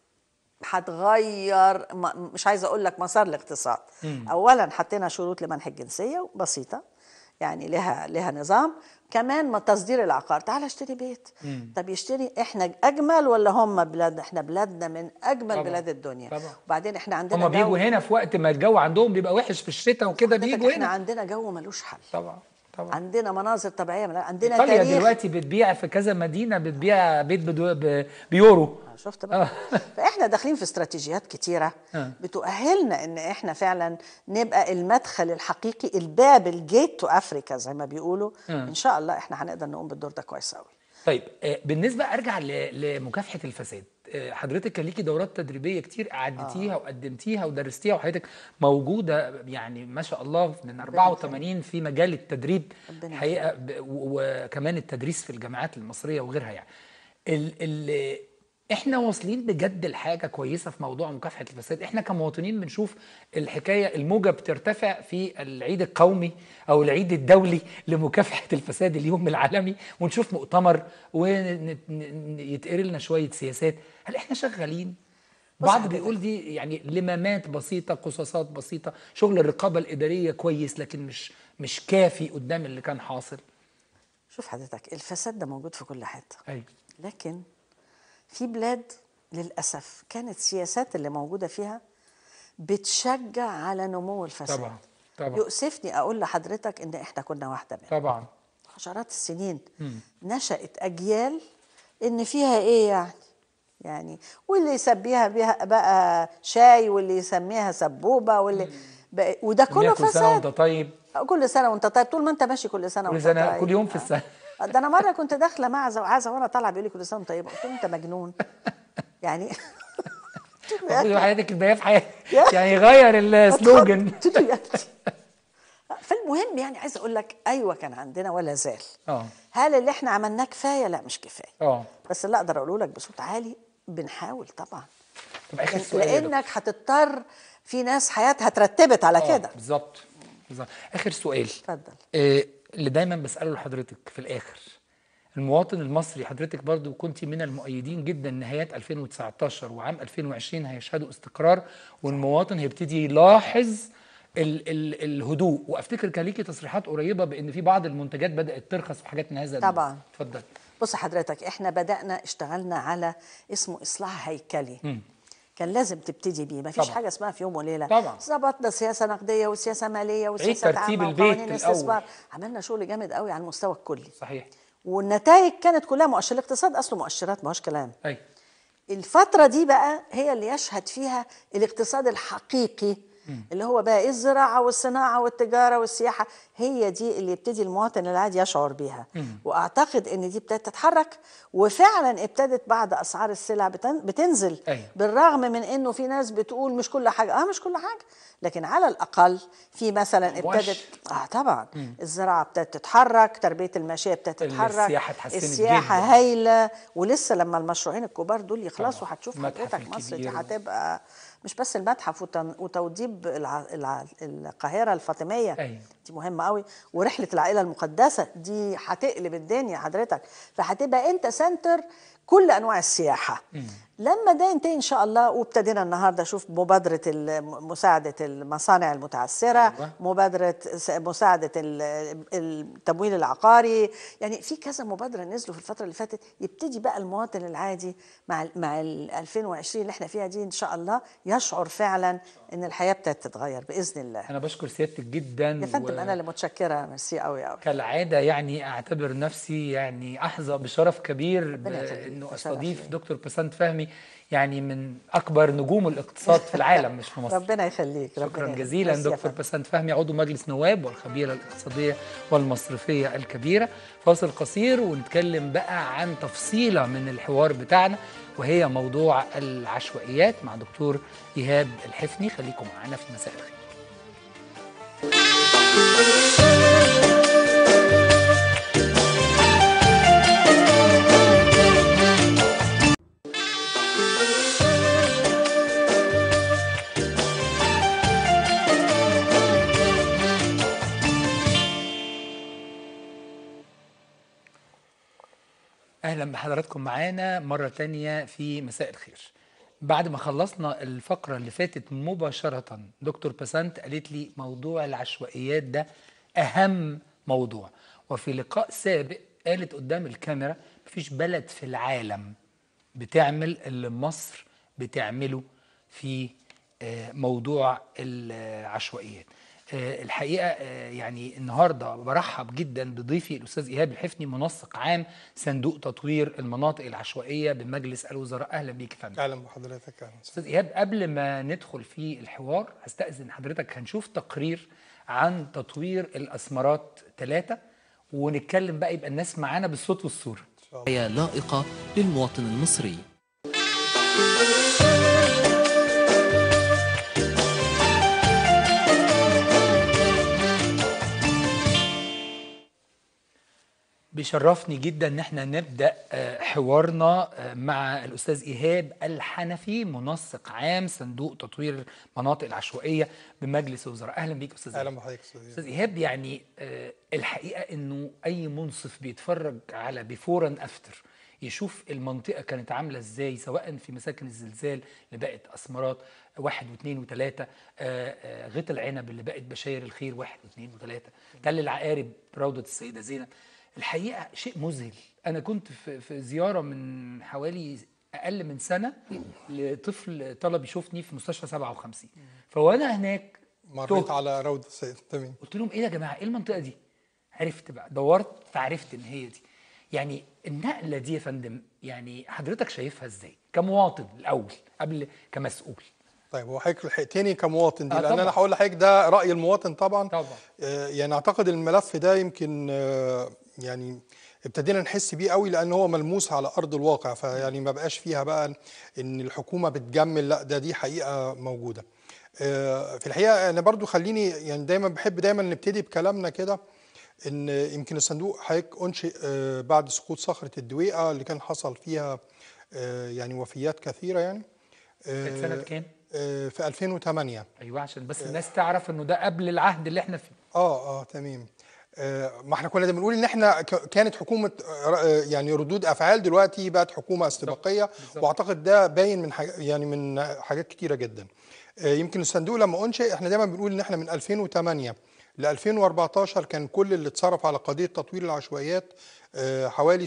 هتغير م- مش عايزه اقول لك مسار الاقتصاد اولا حطينا شروط لمنح الجنسيه بسيطه يعني لها لها نظام كمان ما تصدير العقار تعال اشتري بيت طب يشتري احنا اجمل ولا هم بلاد احنا بلادنا من اجمل طبعا. بلاد الدنيا طبعا. وبعدين احنا عندنا هما بيجوا جو- هنا في وقت ما الجو عندهم بيبقى وحش في الشتاء وكده حضرتك بيجوا احنا هنا عندنا جو ملوش حل طبعا طبعا عندنا مناظر طبيعيه ملا- عندنا ايطاليا تاريخ دلوقتي بتبيع في كذا مدينه بتبيع بيت بدو ب- بيورو شفت بقى فاحنا داخلين في استراتيجيات كتيره آه. بتؤهلنا ان احنا فعلا نبقى المدخل الحقيقي الباب الجيت تو افريكا زي ما بيقولوا آه. ان شاء الله احنا هنقدر نقوم بالدور ده كويس قوي طيب آه، بالنسبه ارجع ل- لمكافحه الفساد آه، حضرتك كان ليكي دورات تدريبيه كتير عدتيها وقدمتيها ودرستيها وحضرتك موجوده يعني ما شاء الله من 84 في مجال التدريب ربنا حقيقه ب- و- وكمان التدريس في الجامعات المصريه وغيرها يعني ال ال احنا واصلين بجد لحاجه كويسه في موضوع مكافحه الفساد احنا كمواطنين بنشوف الحكايه الموجه بترتفع في العيد القومي او العيد الدولي لمكافحه الفساد اليوم العالمي ونشوف مؤتمر ويتقري لنا شويه سياسات هل احنا شغالين بص بعض حضرتك. بيقول دي يعني لمامات بسيطه قصاصات بسيطه شغل الرقابه الاداريه كويس لكن مش مش كافي قدام اللي كان حاصل شوف حضرتك الفساد ده موجود في كل حته ايوه لكن في بلاد للاسف كانت السياسات اللي موجوده فيها بتشجع على نمو الفساد طبعا طبعا يؤسفني اقول لحضرتك ان احنا كنا واحده منهم طبعا عشرات السنين نشأت أجيال إن فيها إيه يعني يعني واللي يسميها بها بقى شاي واللي يسميها سبوبة واللي بقى وده كله كل سنه وانت فساد طيب كل سنة وأنت طيب طول ما أنت ماشي كل سنة كل وأنت سنه طيب كل يوم في السنه آه. ده أنا مرة كنت داخلة معزة وعزة وأنا طالعة بيقول لي كل سنة وأنت طيب قلت له أنت مجنون يعني المفروض حياتك الباقيه في حياتك يعني غير السلوجن قلت له يا أختي. فالمهم يعني عايزه اقول لك ايوه كان عندنا ولا زال اه هل اللي احنا عملناه كفايه لا مش كفايه اه بس اللي اقدر اقوله لك بصوت عالي بنحاول طبعا طب اخر سؤال يا دكتور. لانك هتضطر في ناس حياتها اترتبت على آه، كده بالظبط بالظبط اخر سؤال اتفضل آه، اللي دايما بساله لحضرتك في الاخر المواطن المصري حضرتك برضو كنت من المؤيدين جدا نهايات 2019 وعام 2020 هيشهدوا استقرار والمواطن هيبتدي يلاحظ ال ال الهدوء وافتكر كان ليكي تصريحات قريبه بان في بعض المنتجات بدات ترخص وحاجات من هذا النوع. طبعاً. اتفضل بص حضرتك احنا بدانا اشتغلنا على اسمه اصلاح هيكلي كان لازم تبتدي بيه مفيش طبعاً. حاجه اسمها في يوم وليله طبعاً. ظبطنا سياسه نقديه وسياسه ماليه وسياسه ترتيب عامه البيت وقوانين الأول. استثمار عملنا شغل جامد قوي على المستوى الكلي صحيح والنتائج كانت كلها مؤشر الاقتصاد اصله مؤشرات ما هوش كلام اي الفترة دي بقى هي اللي يشهد فيها الاقتصاد الحقيقي اللي هو بقى الزراعة والصناعة والتجارة والسياحة هي دي اللي يبتدي المواطن العادي يشعر بيها وأعتقد إن دي ابتدت تتحرك وفعلا ابتدت بعد أسعار السلع بتن- بتنزل أيوة. بالرغم من إنه في ناس بتقول مش كل حاجة آه مش كل حاجة لكن على الأقل في مثلا ابتدت مؤشر. آه طبعا الزراعة ابتدت تتحرك تربية الماشية ابتدت تتحرك السياحة اتحسنت السياحة جداً. هايلة ولسه لما المشروعين الكبار دول يخلصوا طبعاً. هتشوف المتحف حضرتك مصر دي الكبير. هتبقى مش بس المتحف وتن- وتوضيب الع... الع... القاهرة الفاطمية أيوة. دي مهمة قوي ورحلة العائلة المقدسة دي هتقلب الدنيا حضرتك فهتبقى انت سنتر كل انواع السياحة لما ده ينتهي ان شاء الله وابتدينا النهارده اشوف مبادره ال- مساعده المصانع المتعثره أيوة. مبادره س- مساعده ال- التمويل العقاري يعني في كذا مبادره نزلوا في الفتره اللي فاتت يبتدي بقى المواطن العادي مع ال- مع ال 2020 اللي احنا فيها دي ان شاء الله يشعر فعلا ان الحياه ابتدت تتغير باذن الله انا بشكر سيادتك جدا يا فندم انا اللي متشكره ميرسي قوي قوي كالعاده يعني اعتبر نفسي يعني احظى بشرف كبير ربنا يخليك، بانه ده شرف استضيف ليا. دكتور بسنت فهمي يعني من اكبر نجوم الاقتصاد في العالم مش في مصر ربنا يخليك ربنا شكرا يخليك. جزيلا ميرسي يا دكتور فندم. بسنت فهمي عضو مجلس نواب والخبيره الاقتصاديه والمصرفيه الكبيره فاصل قصير ونتكلم بقى عن تفصيله من الحوار بتاعنا وهي موضوع العشوائيات مع دكتور ايهاب الحفني خليكم معانا في مساء الخير اهلا بحضراتكم معانا مره تانية في مساء الخير بعد ما خلصنا الفقره اللي فاتت مباشره دكتور بسنت قالت لي موضوع العشوائيات ده اهم موضوع وفي لقاء سابق قالت قدام الكاميرا مفيش بلد في العالم بتعمل اللي مصر بتعمله في آه، موضوع العشوائيات آه، الحقيقه آه، يعني النهارده برحب جدا بضيفي الاستاذ ايهاب الحفني منسق عام صندوق تطوير المناطق العشوائيه بمجلس الوزراء اهلا بيك يا فندم اهلا بحضرتك اهلا استاذ ايهاب قبل ما ندخل في الحوار هستاذن حضرتك هنشوف تقرير عن تطوير الاسمرات ثلاثه ونتكلم بقى يبقى الناس معانا بالصوت والصوره حياة لائقة للمواطن المصري بيشرفني جدا ان احنا نبدا آه، حوارنا آه، مع الاستاذ ايهاب الحنفي منسق عام صندوق تطوير المناطق العشوائيه بمجلس الوزراء اهلا بيك استاذ اهلا إيهاب. بحضرتك استاذ إيهاب. استاذ ايهاب يعني آه، الحقيقه انه اي منصف بيتفرج على بيفور اند افتر يشوف المنطقه كانت عامله ازاي سواء في مساكن الزلزال اللي بقت اسمرات واحد واثنين وثلاثه آه، آه، غيط العنب اللي بقت بشاير الخير واحد واثنين وثلاثه تل العقارب روضه السيده زينب الحقيقه شيء مذهل انا كنت في في زياره من حوالي اقل من سنه لطفل طلب يشوفني في مستشفى 57 فوانا هناك مريت تهت. على روضه السيد تمام قلت لهم ايه يا جماعه ايه المنطقه دي عرفت بقى دورت فعرفت ان هي دي يعني النقله دي يا فندم يعني حضرتك شايفها ازاي كمواطن الاول قبل كمسؤول طيب هو حضرتك لحقتني كمواطن دي آه، لان طبعاً. انا هقول لحضرتك ده راي المواطن طبعا طبعا آه، يعني اعتقد الملف ده يمكن آه، يعني ابتدينا نحس بيه قوي لان هو ملموس على ارض الواقع فيعني ما بقاش فيها بقى ان الحكومه بتجمل لا ده دي حقيقه موجوده آه، في الحقيقه انا برضو خليني يعني دايما بحب دايما نبتدي بكلامنا كده ان يمكن الصندوق حضرتك انشئ آه، بعد سقوط صخره الدويقه اللي كان حصل فيها آه، يعني وفيات كثيره يعني كانت سنه آه، كام آه، في 2008 ايوه عشان بس الناس تعرف انه ده قبل العهد اللي احنا فيه اه اه تمام آه، ما احنا كنا بنقول ان احنا ك- كانت حكومه آه، يعني ردود افعال دلوقتي بقت حكومه استباقيه بالظبط. واعتقد ده باين من حاجة يعني من حاجات كتيره جدا آه، يمكن الصندوق لما انشئ احنا دايما بنقول ان احنا من 2008 ل 2014 كان كل اللي اتصرف على قضيه تطوير العشوائيات آه، حوالي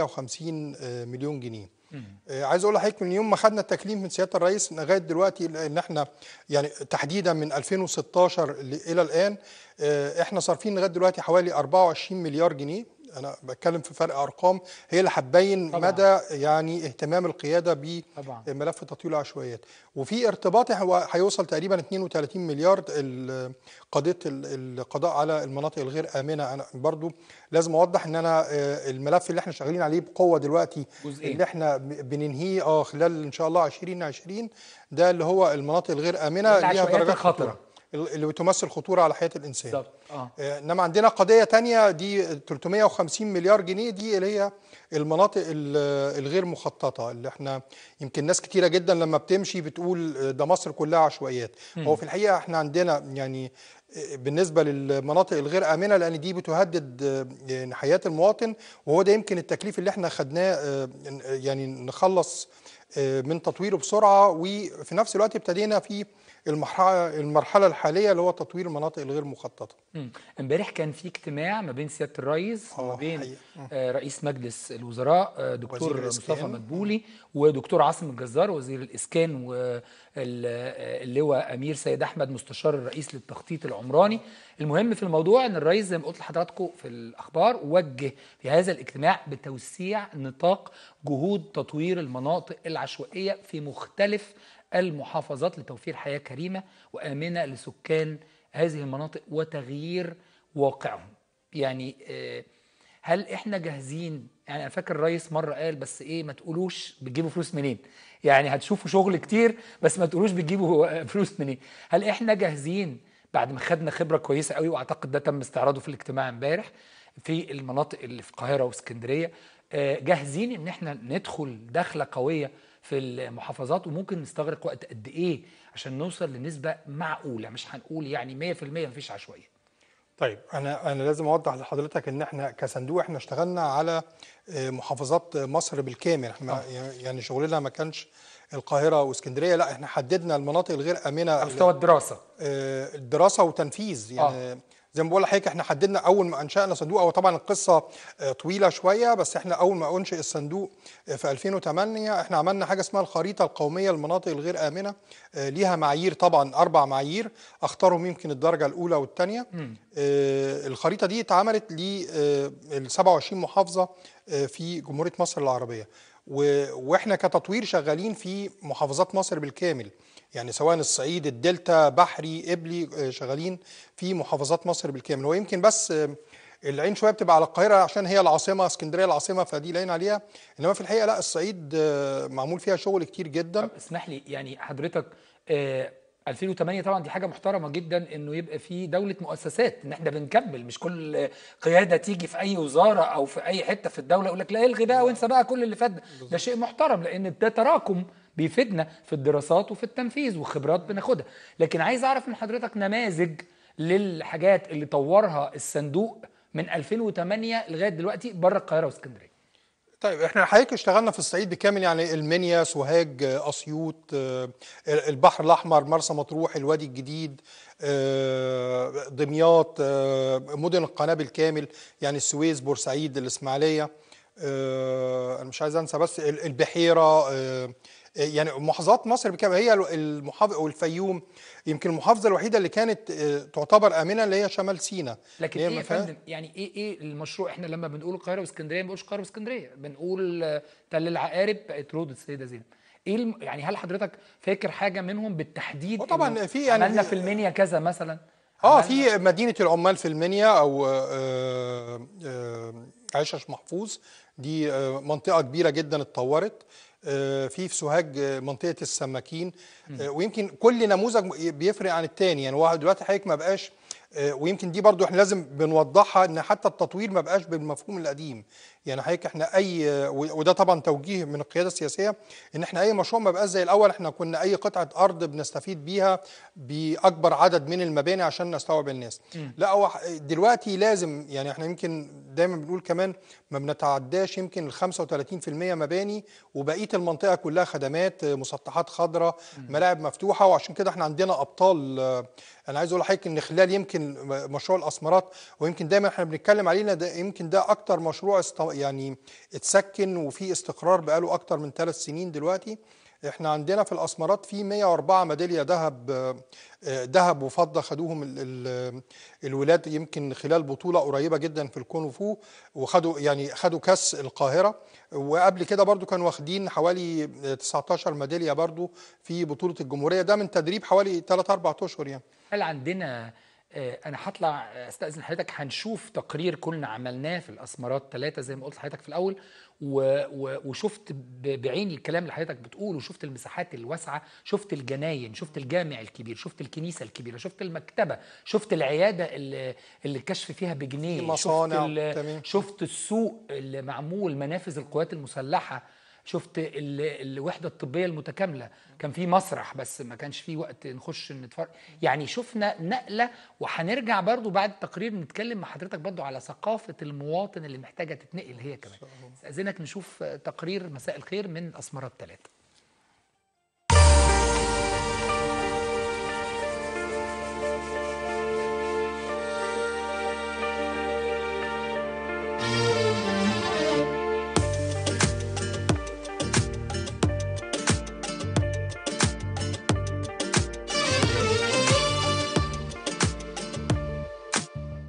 650 آه، مليون جنيه آه، عايز اقول لحضرتك من يوم ما خدنا التكليف من سياده الرئيس لغايه دلوقتي ان احنا يعني تحديدا من 2016 ل- الى الان آه، احنا صارفين لغايه دلوقتي حوالي 24 مليار جنيه انا بتكلم في فرق ارقام هي اللي هتبين طبعاً. مدى يعني اهتمام القياده طبعا بملف تطوير العشوائيات وفي ارتباط هو هيوصل تقريبا 32 مليار ال- قضيه ال- القضاء على المناطق الغير امنه انا برضو لازم اوضح ان انا آه، الملف اللي احنا شغالين عليه بقوه دلوقتي جزئين. اللي احنا ب- بننهيه اه خلال ان شاء الله 2020 ده اللي هو المناطق الغير امنه ليها العشوائيات درجات الخطرة. خطوره اللي بتمثل خطوره على حياه الانسان بالظبط اه آه، انما عندنا قضيه تانية دي 350 مليار جنيه دي اللي هي المناطق ال- الغير مخططه اللي احنا يمكن ناس كتيره جدا لما بتمشي بتقول آه، ده مصر كلها عشوائيات هو في الحقيقه احنا عندنا يعني آه، بالنسبه للمناطق الغير امنه لان دي بتهدد آه، يعني حياه المواطن وهو ده يمكن التكليف اللي احنا خدناه آه، يعني نخلص آه، من تطويره بسرعه وفي نفس الوقت ابتدينا في المرحله المرحله الحاليه اللي هو تطوير المناطق الغير مخططه مم. امبارح كان في اجتماع ما بين سياده الرئيس وما آه، بين حقيقة. آه، رئيس مجلس الوزراء آه، وزير دكتور الإسكان. مصطفى مدبولي ودكتور عاصم الجزار وزير الاسكان واللواء امير سيد احمد مستشار الرئيس للتخطيط العمراني المهم في الموضوع ان الرئيس زي ما قلت لحضراتكم في الاخبار وجه في هذا الاجتماع بتوسيع نطاق جهود تطوير المناطق العشوائيه في مختلف المحافظات لتوفير حياه كريمه وامنه لسكان هذه المناطق وتغيير واقعهم يعني آه، هل احنا جاهزين يعني انا فاكر الرئيس مره قال بس ايه ما تقولوش بتجيبوا فلوس منين يعني هتشوفوا شغل كتير بس ما تقولوش بتجيبوا فلوس منين هل احنا جاهزين بعد ما خدنا خبره كويسه قوي واعتقد ده تم استعراضه في الاجتماع امبارح في المناطق اللي في القاهره واسكندريه آه، جاهزين ان احنا ندخل دخله قويه في المحافظات وممكن نستغرق وقت قد ايه عشان نوصل لنسبه معقوله مش هنقول يعني 100% مفيش عشوائيه طيب انا انا لازم اوضح لحضرتك ان احنا كصندوق احنا اشتغلنا على آه، محافظات مصر بالكامل احنا ما- يعني شغلنا ما كانش القاهره واسكندريه لا احنا حددنا المناطق الغير امنه على مستوى الدراسه آه، الدراسه وتنفيذ يعني زي ما بقول لحضرتك احنا حددنا اول ما انشانا صندوق او طبعا القصه آه، طويله شويه بس احنا اول ما انشئ الصندوق آه، في 2008 احنا عملنا حاجه اسمها الخريطه القوميه للمناطق الغير امنه آه، ليها معايير طبعا اربع معايير اختارهم يمكن الدرجه الاولى والثانيه آه، الخريطه دي اتعملت ل 27 محافظه آه، في جمهوريه مصر العربيه و- واحنا كتطوير شغالين في محافظات مصر بالكامل يعني سواء الصعيد الدلتا بحري قبلي آه، شغالين في محافظات مصر بالكامل هو يمكن بس آه، العين شويه بتبقى على القاهره عشان هي العاصمه اسكندريه العاصمه فدي العين عليها انما في الحقيقه لا الصعيد آه، معمول فيها شغل كتير جدا اسمح لي يعني حضرتك آه 2008 طبعا دي حاجه محترمه جدا انه يبقى في دوله مؤسسات ان احنا بنكمل مش كل قياده تيجي في اي وزاره او في اي حته في الدوله يقول لك لا الغي بقى وانسى بقى كل اللي فات ده. ده شيء محترم لان ده تراكم بيفيدنا في الدراسات وفي التنفيذ وخبرات بناخدها لكن عايز اعرف من حضرتك نماذج للحاجات اللي طورها الصندوق من 2008 لغايه دلوقتي بره القاهره واسكندريه طيب احنا حضرتك اشتغلنا في الصعيد بالكامل يعني المنيا سوهاج آه، اسيوط آه، البحر الاحمر مرسى مطروح الوادي الجديد آه، دمياط آه، مدن القناه بالكامل يعني السويس بورسعيد الاسماعيليه آه، انا مش عايز انسى بس ال- البحيره آه، يعني محافظات مصر بالكامل هي المحافظه والفيوم يمكن المحافظه الوحيده اللي كانت آه، تعتبر امنه اللي هي شمال سيناء لكن اللي هي ايه ما يا فيها- فندم يعني ايه ايه المشروع احنا لما بنقول القاهره واسكندريه ما بنقولش القاهره واسكندريه بنقول آه، تل العقارب بقت رود السيده زينب ايه الم... يعني هل حضرتك فاكر حاجه منهم بالتحديد وطبعاً إنه في يعني- عملنا في المنيا كذا مثلا اه في مدينه العمال في المنيا او آه، آه، عشش محفوظ دي آه، منطقه كبيره جدا اتطورت آه، في في سوهاج آه، منطقه السماكين آه، ويمكن كل نموذج بيفرق عن التاني يعني هو دلوقتي حضرتك ما بقاش آه، ويمكن دي برضو احنا لازم بنوضحها ان حتى التطوير ما بقاش بالمفهوم القديم يعني حضرتك احنا اي آه، و- وده طبعا توجيه من القياده السياسيه ان احنا اي مشروع ما بقاش زي الاول احنا كنا اي قطعه ارض بنستفيد بيها باكبر عدد من المباني عشان نستوعب الناس مم. لا هو ح- دلوقتي لازم يعني احنا يمكن دايما بنقول كمان ما بنتعداش يمكن ال 35% مباني وبقيه المنطقه كلها خدمات آه، مسطحات خضراء ملاعب مفتوحه وعشان كده احنا عندنا ابطال آه، انا عايز اقول لحضرتك ان خلال يمكن م- مشروع الاسمرات ويمكن دايما احنا بنتكلم علينا ده يمكن ده اكتر مشروع است يعني اتسكن وفي استقرار بقاله اكتر من ثلاث سنين دلوقتي احنا عندنا في الاسمرات في 104 ميداليه ذهب آه، آه، ذهب وفضه خدوهم ال ال الولاد يمكن خلال بطوله قريبه جدا في الكونغ فو وخدوا يعني خدوا كاس القاهره وقبل كده برضو كانوا واخدين حوالي آه، 19 ميداليه برضو في بطوله الجمهوريه ده من تدريب حوالي 3 4 اشهر يعني هل عندنا آه، انا هطلع آه، استاذن حضرتك هنشوف تقرير كنا عملناه في الاسمرات ثلاثه زي ما قلت لحضرتك في الاول و و وشفت ب- بعيني الكلام اللي حضرتك بتقول وشفت المساحات الواسعه شفت الجناين شفت الجامع الكبير شفت الكنيسه الكبيره شفت المكتبه شفت العياده اللي, اللي الكشف فيها بجنيه في مصانع، شفت, ال- تمام. شفت السوق اللي معمول منافذ القوات المسلحه شفت ال- الوحده الطبيه المتكامله كان في مسرح بس ما كانش في وقت نخش نتفرج يعني شفنا نقله وهنرجع برضو بعد التقرير نتكلم مع حضرتك برضو على ثقافه المواطن اللي محتاجه تتنقل هي كمان استاذنك نشوف تقرير مساء الخير من اسمرات ثلاثه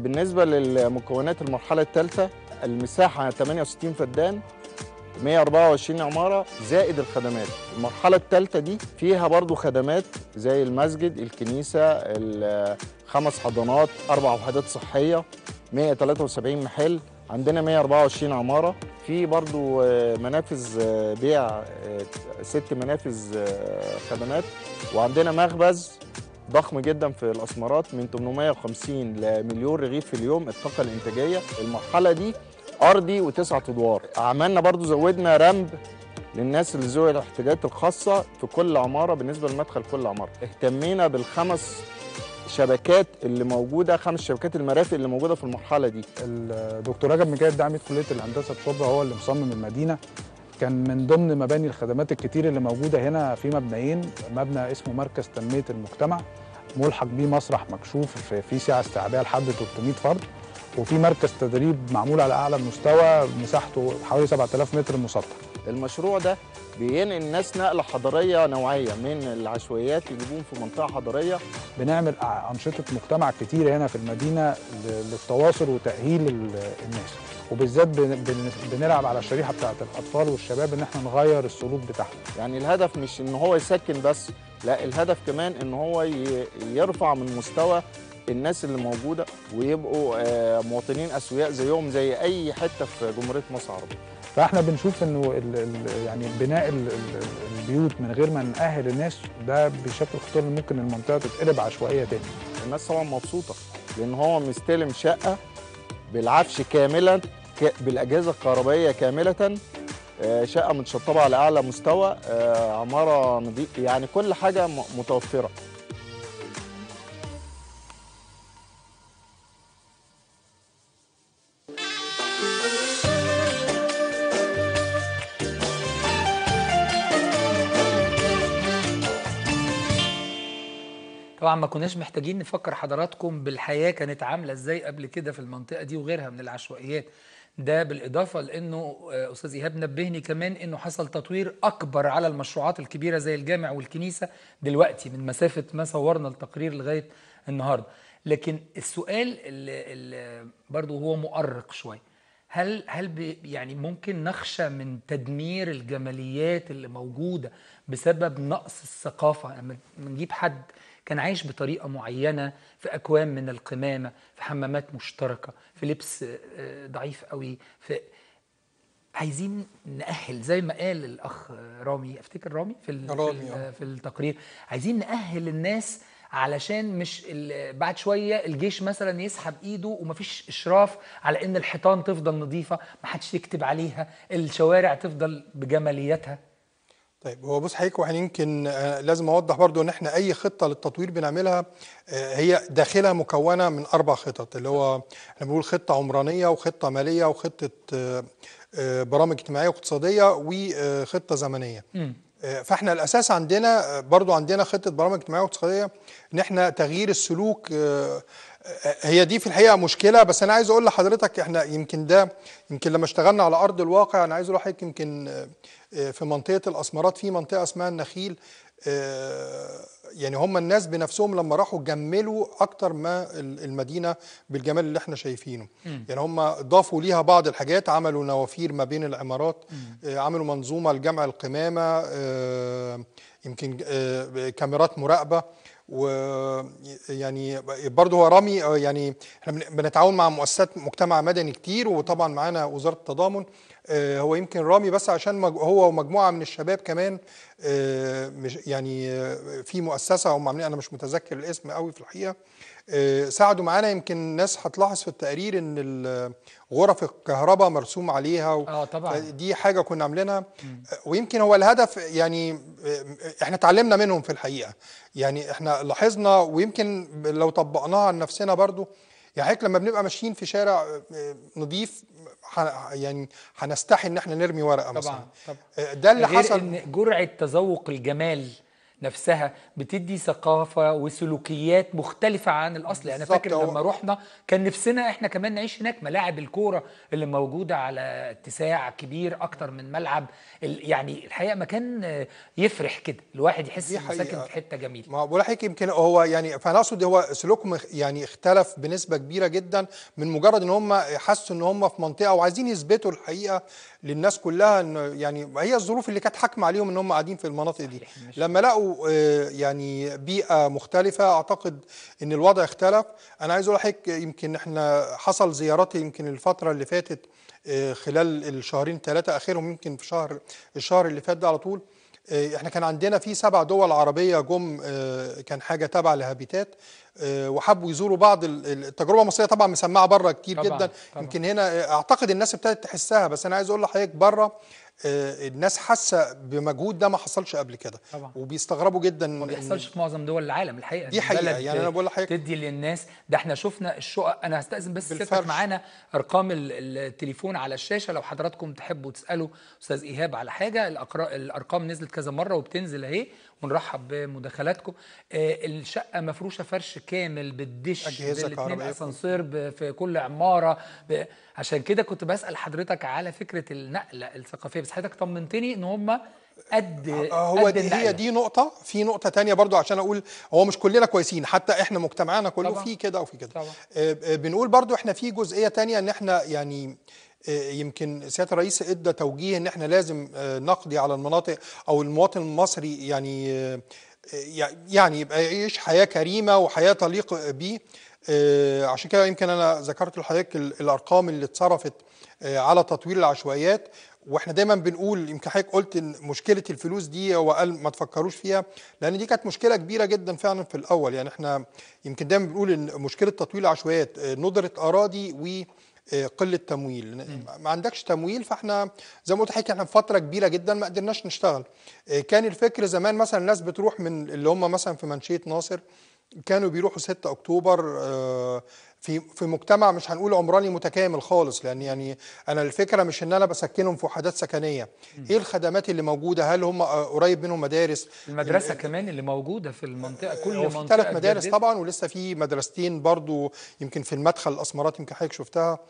بالنسبة للمكونات المرحلة الثالثة المساحة 68 فدان 124 عمارة زائد الخدمات المرحلة الثالثة دي فيها برضو خدمات زي المسجد الكنيسة ال- خمس حضانات أربع وحدات صحية 173 محل عندنا 124 عمارة في برضو آه، منافذ آه، بيع آه، ست منافذ آه، خدمات وعندنا مخبز ضخم جدا في الاسمرات من 850 لمليون رغيف في اليوم الطاقه الانتاجيه المرحله دي ارضي وتسعة ادوار عملنا برضو زودنا رمب للناس اللي ذوي الاحتياجات الخاصه في كل عماره بالنسبه لمدخل كل عماره اهتمينا بالخمس شبكات اللي موجوده خمس شبكات المرافق اللي موجوده في المرحله دي الدكتور رجب مجاهد ده عميد كليه الهندسه بشبرا هو اللي مصمم المدينه كان من ضمن مباني الخدمات الكتير اللي موجوده هنا في مبنيين مبنى اسمه مركز تنميه المجتمع ملحق بيه مسرح مكشوف في- فيه سعه استيعابيه لحد 300 فرد وفي مركز تدريب معمول على اعلى مستوى مساحته حوالي 7000 متر مسطح المشروع ده بينقل الناس نقله حضاريه نوعيه من العشوائيات يجيبوهم في منطقه حضاريه بنعمل أع- انشطه مجتمع كتير هنا في المدينه ل- للتواصل وتاهيل ال- الناس وبالذات بن- بن- بنلعب على الشريحه بتاعت الاطفال والشباب ان احنا نغير السلوك بتاعهم يعني الهدف مش ان هو يسكن بس لا الهدف كمان ان هو ي- يرفع من مستوى الناس اللي موجوده ويبقوا آه، مواطنين اسوياء زيهم زي اي حته في جمهوريه مصر العربيه فاحنا بنشوف انه ال ال يعني بناء ال ال البيوت من غير ما نأهل الناس ده بشكل خطير ممكن المنطقه تتقلب عشوائيه تاني الناس طبعا مبسوطه لان هو مستلم شقه بالعفش كاملا ك- بالاجهزه الكهربائيه كامله آه، شقه متشطبه على اعلى مستوى آه، عماره نظيف يعني كل حاجه م- متوفره طبعا ما كناش محتاجين نفكر حضراتكم بالحياة كانت عاملة ازاي قبل كده في المنطقة دي وغيرها من العشوائيات ده بالإضافة لأنه آه، أستاذ إيهاب نبهني كمان أنه حصل تطوير أكبر على المشروعات الكبيرة زي الجامع والكنيسة دلوقتي من مسافة ما صورنا التقرير لغاية النهاردة لكن السؤال اللي, اللي برضه هو مؤرق شوية هل هل بي- يعني ممكن نخشى من تدمير الجماليات اللي موجوده بسبب نقص الثقافه لما نجيب حد كان عايش بطريقه معينه في اكوام من القمامه في حمامات مشتركه في لبس آه، ضعيف قوي في عايزين نأهل زي ما قال الأخ رامي أفتكر رامي في ال- في, رامي، ال- آه. في التقرير عايزين نأهل الناس علشان مش ال- بعد شوية الجيش مثلا يسحب إيده ومفيش إشراف على إن الحيطان تفضل نظيفة محدش يكتب عليها الشوارع تفضل بجماليتها طيب هو بص حضرتك واحنا يمكن آه، لازم اوضح برضو ان احنا اي خطه للتطوير بنعملها آه، هي داخلها مكونه من اربع خطط اللي هو احنا بنقول خطه عمرانيه وخطه ماليه وخطه آه، آه، برامج اجتماعيه واقتصاديه وخطه زمنيه آه، فاحنا الاساس عندنا آه، برضو عندنا خطه برامج اجتماعيه واقتصاديه ان احنا تغيير السلوك آه، آه، هي دي في الحقيقه مشكله بس انا عايز اقول لحضرتك احنا يمكن ده يمكن لما اشتغلنا على ارض الواقع انا عايز اقول لحضرتك يمكن آه، آه، في منطقه الاسمرات في منطقه اسمها النخيل آه، يعني هم الناس بنفسهم لما راحوا جملوا اكتر ما ال- المدينه بالجمال اللي احنا شايفينه مم. يعني هم ضافوا ليها بعض الحاجات عملوا نوافير ما بين العمارات آه، عملوا منظومه لجمع القمامه آه، يمكن آه، كاميرات مراقبه ويعني برضه هو رامي آه، يعني احنا بن- بنتعاون مع مؤسسات مجتمع مدني كتير وطبعا معانا وزاره التضامن آه، هو يمكن رامي بس عشان مج- هو ومجموعه من الشباب كمان آه، مش يعني آه، في مؤسسه هم عاملين انا مش متذكر الاسم قوي في الحقيقه آه، ساعدوا معانا يمكن الناس هتلاحظ في التقرير ان ال- غرف الكهرباء مرسوم عليها و... اه طبعا دي حاجه كنا عاملينها ويمكن هو الهدف يعني آه، احنا اتعلمنا منهم في الحقيقه يعني احنا لاحظنا ويمكن لو طبقناها على نفسنا برضو يعني حضرتك لما بنبقى ماشيين في شارع آه، نضيف ح- يعني هنستحي ان احنا نرمي ورقه مثلا طبعا طبعا آه، ده اللي غير حصل ان جرعه تذوق الجمال نفسها بتدي ثقافه وسلوكيات مختلفه عن الاصل انا بالظبط، فاكر هو- لما رحنا كان نفسنا احنا كمان نعيش هناك ملاعب الكوره اللي موجوده على اتساع كبير اكتر من ملعب ال- يعني الحقيقه مكان آه، يفرح كده الواحد يحس دي انه ساكن حقيقة. في حته جميله ما بقول لحضرتك يمكن هو يعني فانا اقصد هو سلوكهم اخ- يعني اختلف بنسبه كبيره جدا من مجرد ان هم حسوا ان هم في منطقه وعايزين يثبتوا الحقيقه للناس كلها ان يعني هي الظروف اللي كانت حاكمه عليهم ان هم قاعدين في المناطق دي لما لقوا آه، يعني بيئه مختلفه اعتقد ان الوضع اختلف انا عايز اقول لحضرتك يمكن احنا حصل زيارات يمكن الفتره اللي فاتت آه، خلال الشهرين ثلاثه اخرهم يمكن في شهر الشهر اللي فات ده على طول آه، احنا كان عندنا في سبع دول عربيه جم آه، كان حاجه تابعه لهابيتات آه، وحبوا يزوروا بعض ال- ال- التجربه المصريه طبعا مسمعه بره كتير طبعاً، جدا طبعاً. يمكن هنا آه، اعتقد الناس ابتدت تحسها بس انا عايز اقول لحضرتك بره آه، الناس حاسه بمجهود ده ما حصلش قبل كده طبعاً. وبيستغربوا جدا ما إن- بيحصلش في معظم دول العالم الحقيقه دي إن حقيقة، بلد يعني أنا بقول لحضرتك- تدي للناس ده احنا شفنا الشقق انا هستاذن بس سيادتك بالفرش. معانا ارقام ال- التليفون على الشاشه لو حضراتكم تحبوا تسالوا استاذ ايهاب على حاجه الأقرا- الارقام نزلت كذا مره وبتنزل اهي ونرحب بمداخلاتكم آه الشقه مفروشه فرش كامل بالدش أجهزة بالاثنين كهربائية. اسانسير ب- في كل عماره ب... عشان كده كنت بسال حضرتك على فكره النقله الثقافيه بس حضرتك طمنتني ان هم قد هو قد دي هي النقلة. دي نقطة في نقطة تانية برضو عشان أقول هو مش كلنا كويسين حتى إحنا مجتمعنا كله طبعاً. في كده وفي كده طبعا آه، آه، بنقول برضو إحنا في جزئية تانية إن إحنا يعني آه، يمكن سيادة الرئيس ادى توجيه إن إحنا لازم آه، نقضي على المناطق أو المواطن المصري يعني آه، آه، يعني يبقى يعيش حياة كريمة وحياة تليق بيه آه، عشان كده يمكن أنا ذكرت لحضرتك ال- الأرقام اللي اتصرفت آه، على تطوير العشوائيات واحنا دايما بنقول يمكن حضرتك قلت ان مشكله الفلوس دي هو قال ما تفكروش فيها لان دي كانت مشكله كبيره جدا فعلا في الاول يعني احنا يمكن دايما بنقول ان مشكله تطوير العشوائيات آه، ندره اراضي و آه، قله تمويل ما عندكش تمويل فاحنا زي ما قلت لحضرتك احنا في فتره كبيره جدا ما قدرناش نشتغل آه، كان الفكر زمان مثلا الناس بتروح من اللي هم مثلا في منشيه ناصر كانوا بيروحوا 6 اكتوبر آه، في في مجتمع مش هنقول عمراني متكامل خالص لان يعني انا الفكره مش ان انا بسكنهم في وحدات سكنيه ايه الخدمات اللي موجوده هل هم آه، قريب منهم مدارس المدرسه كمان اللي موجوده في المنطقه كل هو في منطقه ثلاث مدارس اتجددت. طبعا ولسه في مدرستين برضو يمكن في المدخل الاسمرات يمكن حضرتك شفتها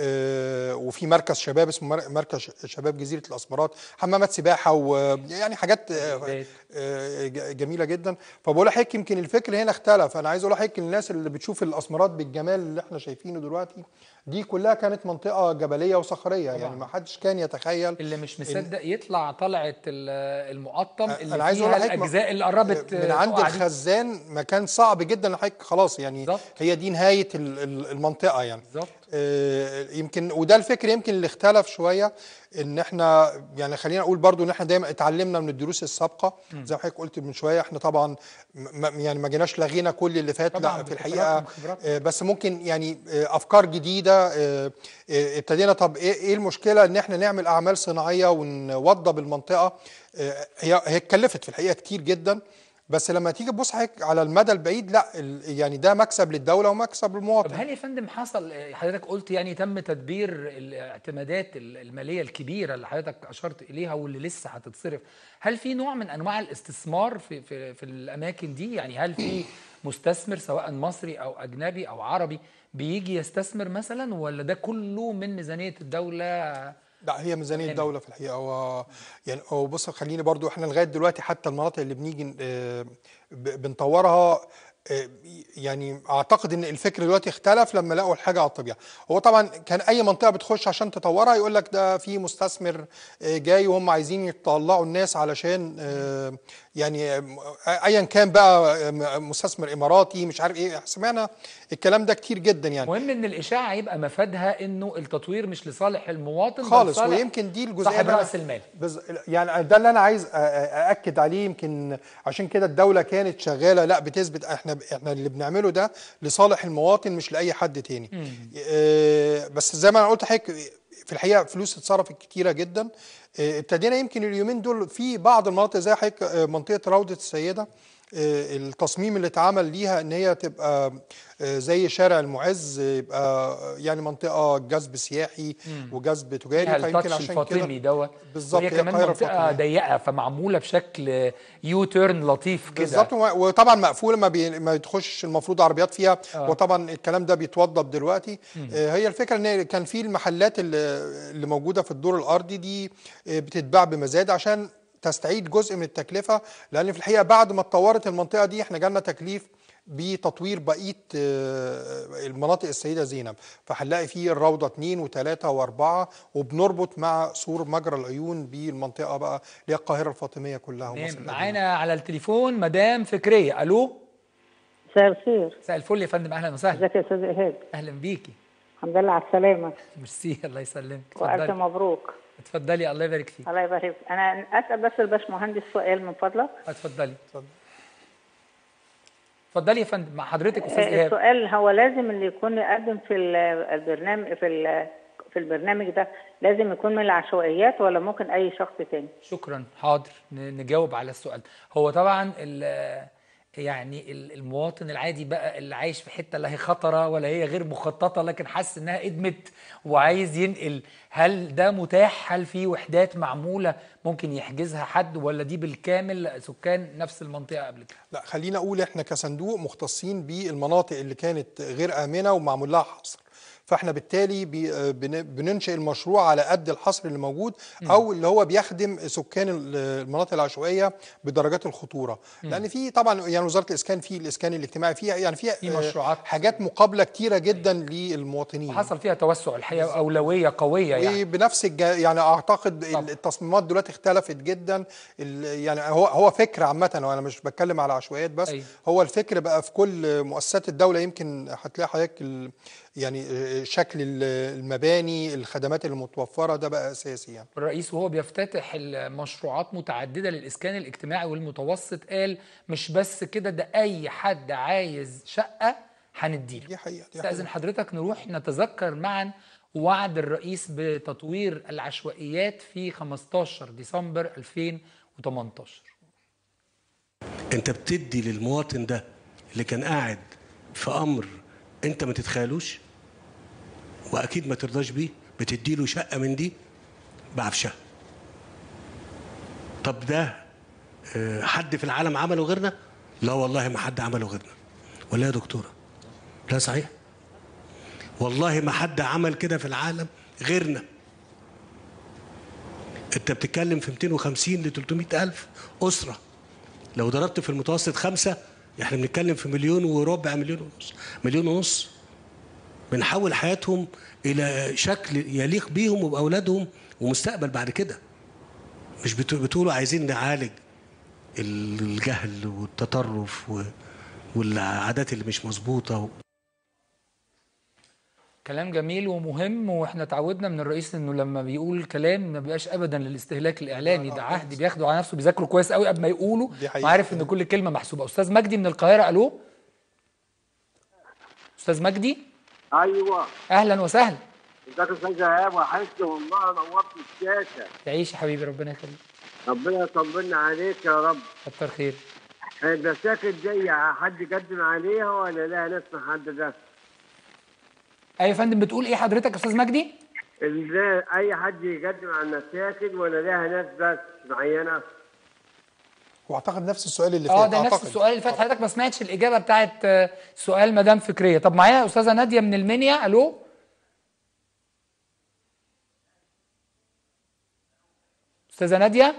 آه، وفي مركز شباب اسمه مر- مركز شباب جزيره الاسمرات حمامات سباحه ويعني حاجات آه، آه، ج- جميله جدا فبقول لحضرتك يمكن الفكر هنا اختلف انا عايز اقول لحضرتك الناس اللي بتشوف الاسمرات بالجمال اللي احنا شايفينه دلوقتي دي كلها كانت منطقه جبليه وصخريه يعني ما حدش كان يتخيل اللي مش مصدق يطلع طلعه ال- المقطم اللي انا عايز اقول فيها لحضرتك الاجزاء اللي قربت من عند تقع دي. الخزان مكان صعب جدا لحضرتك خلاص يعني هي دي نهايه ال- ال- المنطقه يعني بالظبط آه، يمكن وده الفكر يمكن اللي اختلف شويه ان احنا يعني خلينا اقول برضو ان احنا دايما اتعلمنا من الدروس السابقه مم. زي ما حضرتك قلت من شويه احنا طبعا م- م- يعني ما جيناش لغينا كل اللي فات طبعاً لا في بخبراتكم- الحقيقه خبراتكم. آه، بس ممكن يعني آه، افكار جديده آه، آه، ابتدينا طب ايه إيه المشكله ان احنا نعمل اعمال صناعيه ونوضب المنطقه آه، هي هي اتكلفت في الحقيقه كتير جدا بس لما تيجي تبص حضرتك على المدى البعيد لا ال- يعني ده مكسب للدوله ومكسب للمواطن طب هل يا فندم حصل حضرتك قلت يعني تم تدبير الاعتمادات الماليه الكبيره اللي حضرتك اشرت اليها واللي لسه هتتصرف هل في نوع من انواع الاستثمار في في في الاماكن دي يعني هل في مستثمر سواء مصري او اجنبي او عربي بيجي يستثمر مثلا ولا ده كله من ميزانيه الدوله لا هي ميزانيه تمام. الدوله في الحقيقه هو يعني هو بص خليني برضو احنا لغايه دلوقتي حتى المناطق اللي بنيجي آه، ب- بنطورها آه، يعني اعتقد ان الفكر دلوقتي اختلف لما لقوا الحاجه على الطبيعه هو طبعا كان اي منطقه بتخش عشان تطورها يقول لك ده في مستثمر آه، جاي وهم عايزين يطلعوا الناس علشان آه، يعني آه، ايا كان بقى آه، مستثمر اماراتي مش عارف ايه سمعنا الكلام ده كتير جدا يعني المهم ان الاشاعه يبقى مفادها انه التطوير مش لصالح المواطن بل خالص لصالح ويمكن دي الجزئيه صاحب اللي أنا- راس المال بز... يعني ده اللي انا عايز أ- أ- ااكد عليه يمكن عشان كده الدوله كانت شغاله لا بتثبت احنا احنا اللي بنعمله ده لصالح المواطن مش لاي حد تاني آه، بس زي ما انا قلت حضرتك في الحقيقه فلوس اتصرفت كتيره جدا آه، ابتدينا يمكن اليومين دول في بعض المناطق زي حضرتك آه، منطقه روضه السيده آه، التصميم اللي اتعمل ليها ان هي تبقى آه، زي شارع المعز آه، يبقى يعني منطقه جذب سياحي مم. وجذب تجاري فيها فيمكن التاتش عشان الفاطمي كده دوت بالظبط وهي هي كمان القاهرة منطقه الفاطمية. ضيقه فمعموله بشكل يو تيرن لطيف كده بالظبط و- وطبعا مقفوله ما, بي... ما يدخلش المفروض عربيات فيها آه. وطبعا الكلام ده بيتوضب دلوقتي مم. آه، هي الفكره ان كان في المحلات اللي, اللي موجوده في الدور الارضي دي آه، بتتباع بمزاد عشان تستعيد جزء من التكلفه لان في الحقيقه بعد ما اتطورت المنطقه دي احنا جالنا تكليف بتطوير بقيه آه، المناطق السيده زينب فهنلاقي فيه الروضه اثنين وثلاثه واربعه وبنربط مع سور مجرى العيون بالمنطقه بقى اللي هي القاهره الفاطميه كلها ومصر تمام القديمة. معانا على التليفون مدام فكريه الو مساء الخير مساء الفل يا فندم اهلا وسهلا ازيك يا استاذ ايهاب اهلا بيكي الحمد لله على السلامه ميرسي الله يسلمك والف اتفضلي مبروك اتفضلي الله يبارك فيك الله يبارك فيك. انا اسال بس الباشمهندس سؤال من فضلك اتفضلي اتفضلي يا فندم مع حضرتك استاذ آه، ايهاب السؤال هو لازم اللي يكون يقدم في ال- البرنامج في ال- في البرنامج ده لازم يكون من العشوائيات ولا ممكن اي شخص تاني شكرا حاضر ن- نجاوب على السؤال هو طبعا ال- يعني ال- المواطن العادي بقى اللي عايش في حته لا هي خطره ولا هي غير مخططه لكن حاسس انها ادمت وعايز ينقل هل ده متاح هل في وحدات معموله ممكن يحجزها حد ولا دي بالكامل سكان نفس المنطقه قبل كده لا خلينا اقول احنا كصندوق مختصين بالمناطق اللي كانت غير امنه ومعمول لها حصر فاحنا بالتالي بي- آه، بن- بننشئ المشروع على قد الحصر اللي موجود مم. او اللي هو بيخدم سكان ال- المناطق العشوائيه بدرجات الخطوره مم. لان في طبعا يعني وزاره الاسكان في الاسكان الاجتماعي فيها يعني فيها في آه، مشروعات. حاجات مقابله كتيره جدا للمواطنين حصل فيها توسع الحقيقه اولويه قويه يعني وبنفس الج... يعني اعتقد التصميمات دلوقتي اختلفت جدا ال... يعني هو هو فكر عامه وانا مش بتكلم على عشوائيات بس أيوة. هو الفكر بقى في كل مؤسسات الدوله يمكن هتلاقي حضرتك ال... يعني شكل ال- المباني الخدمات المتوفره ده بقى اساسي يعني الرئيس وهو بيفتتح المشروعات متعددة للإسكان الاجتماعي والمتوسط قال مش بس كده ده أي حد عايز شقة هنديله دي حقيقة دي استأذن حقيقة. حضرتك نروح نتذكر معا وعد الرئيس بتطوير العشوائيات في 15 ديسمبر 2018 انت بتدي للمواطن ده اللي كان قاعد في امر انت ما تتخيلوش واكيد ما ترضاش بيه بتدي له شقه من دي بعفشه طب ده آه، حد في العالم عمله غيرنا لا والله ما حد عمله غيرنا ولا يا دكتوره لا صحيح والله ما حد عمل كده في العالم غيرنا انت بتتكلم في 250 ل 300 الف اسره لو ضربت في المتوسط خمسة احنا بنتكلم في مليون وربع مليون ونص مليون ونص بنحول حياتهم الى شكل يليق بيهم وباولادهم ومستقبل بعد كده مش بت- بتقولوا عايزين نعالج الجهل والتطرف و- والعادات اللي مش مظبوطه كلام جميل ومهم واحنا اتعودنا من الرئيس انه لما بيقول كلام ما بيبقاش ابدا للاستهلاك الاعلامي ده عهد بياخده على نفسه بيذاكره كويس قوي قبل ما يقوله دي حقيقة. وعارف ان كل كلمه محسوبه استاذ مجدي من القاهره الو استاذ مجدي ايوه اهلا وسهلا ازيك يا استاذ ايهاب وحشت والله نورت الشاشه تعيش يا حبيبي ربنا يخليك ربنا يطمنا عليك يا رب كتر خير المساكن دي حد يقدم عليها ولا لها ناس محدده؟ ايوه يا فندم بتقول ايه حضرتك يا استاذ مجدي ال- اي حد يقدم على المساكن ولا لها ناس بس معينه؟ واعتقد نفس السؤال اللي فات اه ده نفس أعتقد. السؤال اللي فات حضرتك ما سمعتش الاجابه بتاعت آه، سؤال مدام فكريه طب معايا استاذه ناديه من المنيا الو استاذه ناديه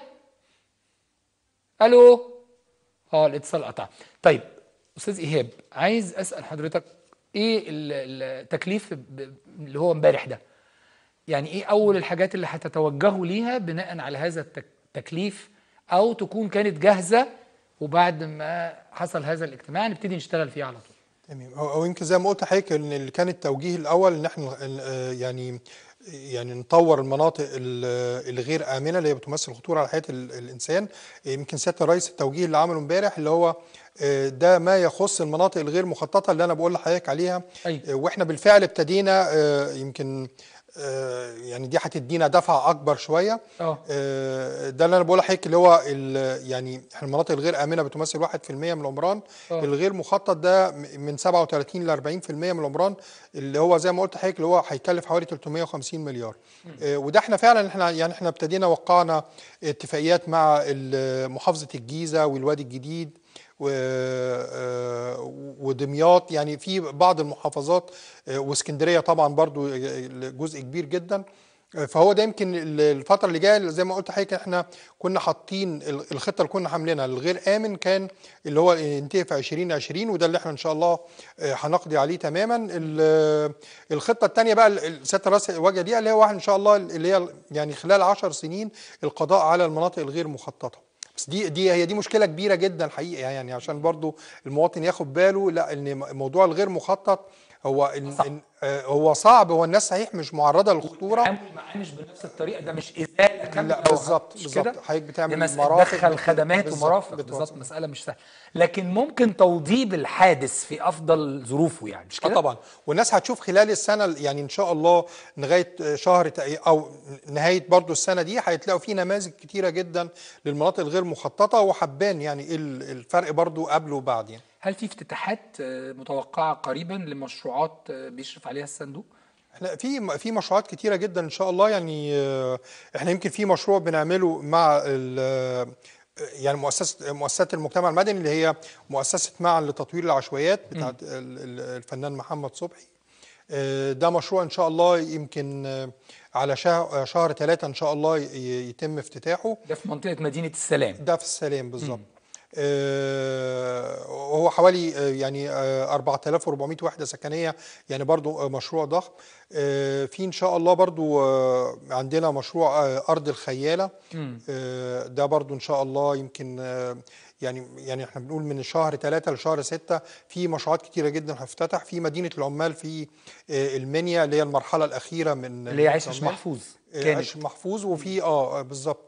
الو اه الاتصال قطع طيب استاذ ايهاب عايز اسال حضرتك ايه ال- التكليف ب- اللي هو امبارح ده يعني ايه اول الحاجات اللي هتتوجهوا ليها بناء على هذا التك- التكليف او تكون كانت جاهزه وبعد ما حصل هذا الاجتماع نبتدي نشتغل فيه على طول تمام او أو يمكن زي ما قلت لحضرتك ان اللي كان التوجيه الاول ان احنا آه، يعني يعني نطور المناطق ال- الغير امنه اللي هي بتمثل خطوره على حياه ال- الانسان يمكن سياده الرئيس التوجيه اللي عمله امبارح اللي هو آه، ده ما يخص المناطق الغير مخططه اللي انا بقول لحضرتك عليها أيوة. آه، واحنا بالفعل ابتدينا آه، يمكن آه، يعني دي هتدينا دفعه اكبر شويه اه آه، ده اللي انا بقول لحضرتك اللي هو ال- يعني احنا المناطق الغير امنه بتمثل 1% من العمران آه. الغير مخطط ده م- من 37 ل 40% من العمران اللي هو زي ما قلت لحضرتك اللي هو هيكلف حوالي 350 مليار آه، وده احنا فعلا احنا يعني احنا ابتدينا وقعنا اتفاقيات مع ال- محافظه الجيزه والوادي الجديد و- آه، ودمياط يعني في بعض المحافظات آه، واسكندريه طبعا برضو آه، جزء كبير جدا آه، فهو ده يمكن ال- الفتره اللي جايه زي ما قلت لحضرتك احنا كنا حاطين ال- الخطه اللي كنا عاملينها الغير امن كان اللي هو ينتهي في 2020 وده اللي احنا ان شاء الله آه، هنقضي عليه تماما ال- الخطه الثانيه بقى ال- ال- سياده الرئيس وجه ليها اللي هو ان شاء الله اللي هي يعني خلال 10 سنين القضاء على المناطق الغير مخططه بس دي دي هي دي مشكله كبيره جدا حقيقه يعني عشان برضو المواطن ياخد باله لا ان موضوع الغير مخطط هو إن إن آه، هو صعب هو الناس صحيح مش معرضه للخطوره التعامل معاه مش بنفس الطريقه ده مش ازاله كامله لا بالظبط مش بالظبط كده؟ حضرتك بتعمل دي مس- مرافق تدخل بت- خدمات بالظبط، ومرافق بتوصل. بالظبط مساله مش سهله لكن ممكن توضيب الحادث في افضل ظروفه يعني مش اه كده؟ طبعا والناس هتشوف خلال السنه يعني ان شاء الله لغايه شهر تق- او نهايه برضو السنه دي هيتلاقوا في نماذج كتيره جدا للمناطق الغير مخططه وحبان يعني ايه ال- الفرق برضو قبل وبعد يعني هل في افتتاحات آه، متوقعه قريبا لمشروعات آه، بيشرف عليها الصندوق؟ احنا في في مشروعات كتيره جدا ان شاء الله يعني آه، احنا يمكن في مشروع بنعمله مع ال- يعني مؤسسه مؤسسات المجتمع المدني اللي هي مؤسسه معا لتطوير العشوائيات بتاعت ال- ال- الفنان محمد صبحي آه، ده مشروع ان شاء الله يمكن آه، على شهر شهر ثلاثة ان شاء الله ي- يتم افتتاحه ده في منطقه مدينه السلام ده في السلام بالظبط آه، وهو حوالي آه، يعني آه، 4400 وحده سكنيه يعني برضو آه، مشروع ضخم آه، في ان شاء الله برضو آه، عندنا مشروع آه، ارض الخياله مم. آه، ده برضو ان شاء الله يمكن آه، يعني يعني احنا بنقول من شهر ثلاثة لشهر ستة في مشروعات كتيرة جدا هتفتتح في مدينة العمال في آه، المنيا اللي هي المرحلة الأخيرة من اللي هي عيش العمال. محفوظ آه، كانت. عيش محفوظ وفي اه آه، بالظبط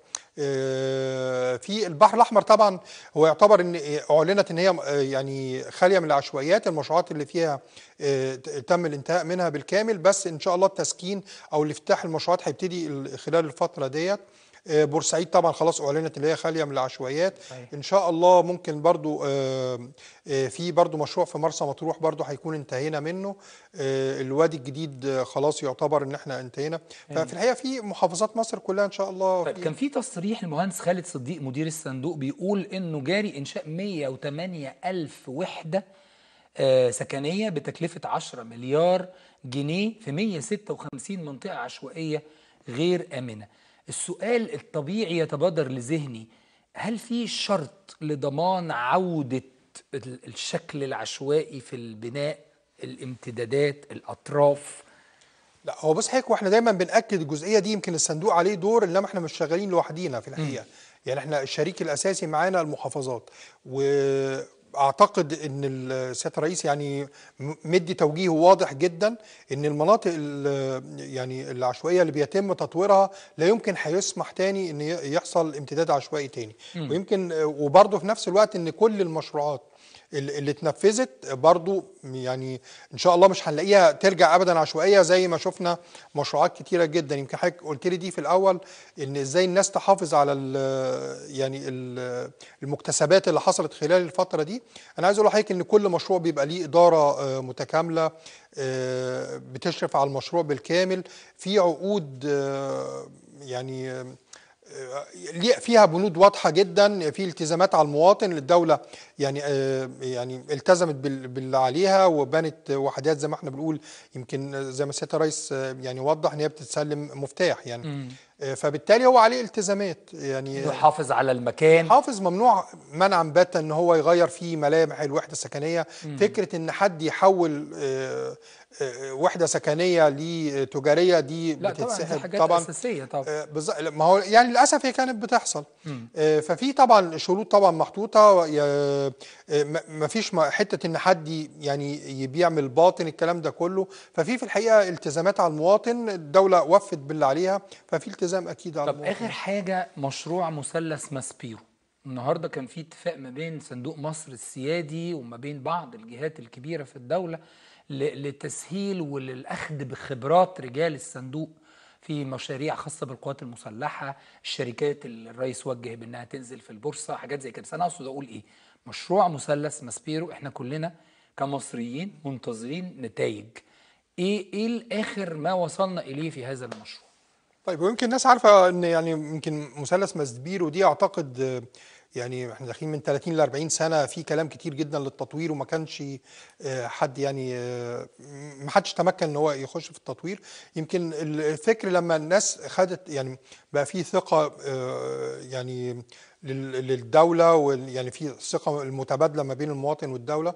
آه، في البحر الاحمر طبعا هو يعتبر ان اعلنت ان هي آه، يعني خاليه من العشوائيات المشروعات اللي فيها آه، ت- تم الانتهاء منها بالكامل بس ان شاء الله التسكين او الافتتاح المشروعات هيبتدي ال- خلال الفتره ديت آه، بورسعيد طبعا خلاص اعلنت ان هي خاليه من العشوائيات صحيح. ان شاء الله ممكن برضو آه، آه، في برضو مشروع في مرسى مطروح برضو هيكون انتهينا منه آه، الوادي الجديد آه، خلاص يعتبر ان احنا انتهينا أيوة. ففي الحقيقه في محافظات مصر كلها ان شاء الله طيب كان في تصريح المهندس خالد صديق مدير الصندوق بيقول انه جاري انشاء 108 الف وحده آه، سكنيه بتكلفه 10 مليار جنيه في 156 منطقه عشوائيه غير امنه. السؤال الطبيعي يتبادر لذهني هل في شرط لضمان عوده ال- الشكل العشوائي في البناء الامتدادات الاطراف لا هو بص حضرتك واحنا دايما بناكد الجزئيه دي يمكن الصندوق عليه دور انما احنا مش شغالين لوحدينا في الحقيقه يعني احنا الشريك الاساسي معانا المحافظات واعتقد ان ال- سياده الرئيس يعني م- مدي توجيه واضح جدا ان المناطق ال- يعني العشوائيه اللي بيتم تطويرها لا يمكن هيسمح تاني ان ي- يحصل امتداد عشوائي تاني مم. ويمكن وبرضه في نفس الوقت ان كل المشروعات اللي اللي اتنفذت برضو يعني ان شاء الله مش هنلاقيها ترجع ابدا عشوائيه زي ما شفنا مشروعات كتيره جدا يمكن حضرتك قلت لي دي في الاول ان ازاي الناس تحافظ على ال يعني ال المكتسبات اللي حصلت خلال الفتره دي انا عايز اقول لحضرتك ان كل مشروع بيبقى ليه اداره آه، متكامله آه، بتشرف على المشروع بالكامل في عقود آه، يعني آه، ليه- فيها بنود واضحه جدا في التزامات على المواطن الدوله يعني آه، يعني التزمت بال- باللي عليها وبنت وحدات زي ما احنا بنقول يمكن زي ما سياده الرئيس آه، يعني وضح ان هي بتتسلم مفتاح يعني مم. آه، فبالتالي هو عليه التزامات يعني يحافظ على المكان حافظ ممنوع منعا باتا ان هو يغير فيه ملامح الوحده السكنيه مم. فكره ان حد يحول آه، آه، وحده سكنيه لتجاريه دي لا طبعا دي بتتسحب حاجات طبعا اساسيه طبعا آه، بالظبط ما هو يعني للاسف هي كانت بتحصل مم. آه، ففي طبعا شروط طبعا محطوطه آه، آه، ما- ما فيش ما- حته ان حد ي- يعني بيعمل باطن الكلام ده كله ففي في الحقيقه التزامات على المواطن الدوله وفت باللي عليها ففي التزام اكيد على طب المواطن اخر حاجه مشروع مثلث ماسبيرو النهارده كان في اتفاق ما بين صندوق مصر السيادي وما بين بعض الجهات الكبيره في الدوله ل- لتسهيل وللاخذ بخبرات رجال الصندوق في مشاريع خاصه بالقوات المسلحه، الشركات اللي الرئيس وجه بانها تنزل في البورصه، حاجات زي كده، بس انا اقصد اقول ايه؟ مشروع مثلث ماسبيرو احنا كلنا كمصريين منتظرين نتائج. ايه ايه الاخر ما وصلنا اليه في هذا المشروع؟ طيب ويمكن الناس عارفه ان يعني يمكن مثلث ماسبيرو دي اعتقد آه، يعني احنا داخلين من 30 ل 40 سنه في كلام كتير جدا للتطوير وما كانش آه، حد يعني آه، ما حدش تمكن ان هو يخش في التطوير يمكن الفكر لما الناس خدت يعني بقى في ثقه آه، يعني لل- للدوله ويعني في ثقه المتبادله ما بين المواطن والدوله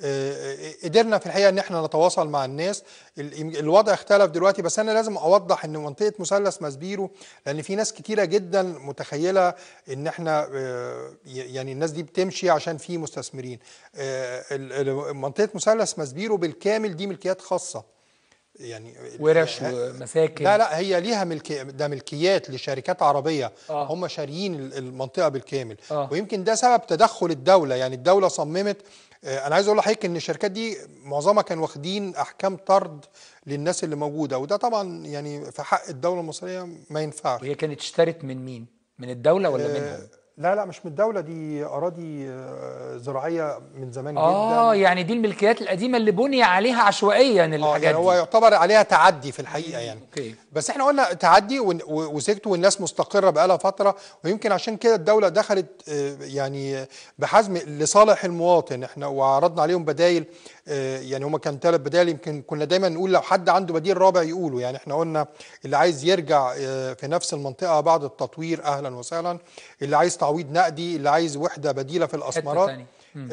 آه، قدرنا في الحقيقه ان احنا نتواصل مع الناس ال- الوضع اختلف دلوقتي بس انا لازم اوضح ان منطقه مثلث ماسبيرو لان في ناس كتيره جدا متخيله ان احنا آه، ي- يعني الناس دي بتمشي عشان في مستثمرين آه، ال- ال- منطقه مثلث ماسبيرو بالكامل دي ملكيات خاصه يعني ورش ه- ومساكن لا لا هي ليها ملكي ده ملكيات لشركات عربيه آه. هم شاريين ال- المنطقه بالكامل آه. ويمكن ده سبب تدخل الدوله يعني الدوله صممت آه، انا عايز اقول لحضرتك ان الشركات دي معظمها كانوا واخدين احكام طرد للناس اللي موجوده وده طبعا يعني في حق الدوله المصريه ما ينفعش وهي كانت اشترت من مين؟ من الدوله ولا آه، منهم؟ لا لا مش من الدوله دي اراضي آه، زراعيه من زمان اه جدا يعني دي الملكيات القديمه اللي بني عليها عشوائيا اه الحاجات يعني هو دي يعتبر عليها تعدي في الحقيقه يعني اوكي بس احنا قلنا تعدي ون- و- وسكت والناس مستقره بقالها فتره ويمكن عشان كده الدوله دخلت آه، يعني بحزم لصالح المواطن احنا وعرضنا عليهم بدايل آه، يعني هما كان ثلاث بدايل يمكن كنا دايما نقول لو حد عنده بديل رابع يقوله يعني احنا قلنا اللي عايز يرجع آه، في نفس المنطقه بعد التطوير اهلا وسهلا اللي عايز تعويض نقدي اللي عايز وحده بديله في الاسمرات تانية. مم.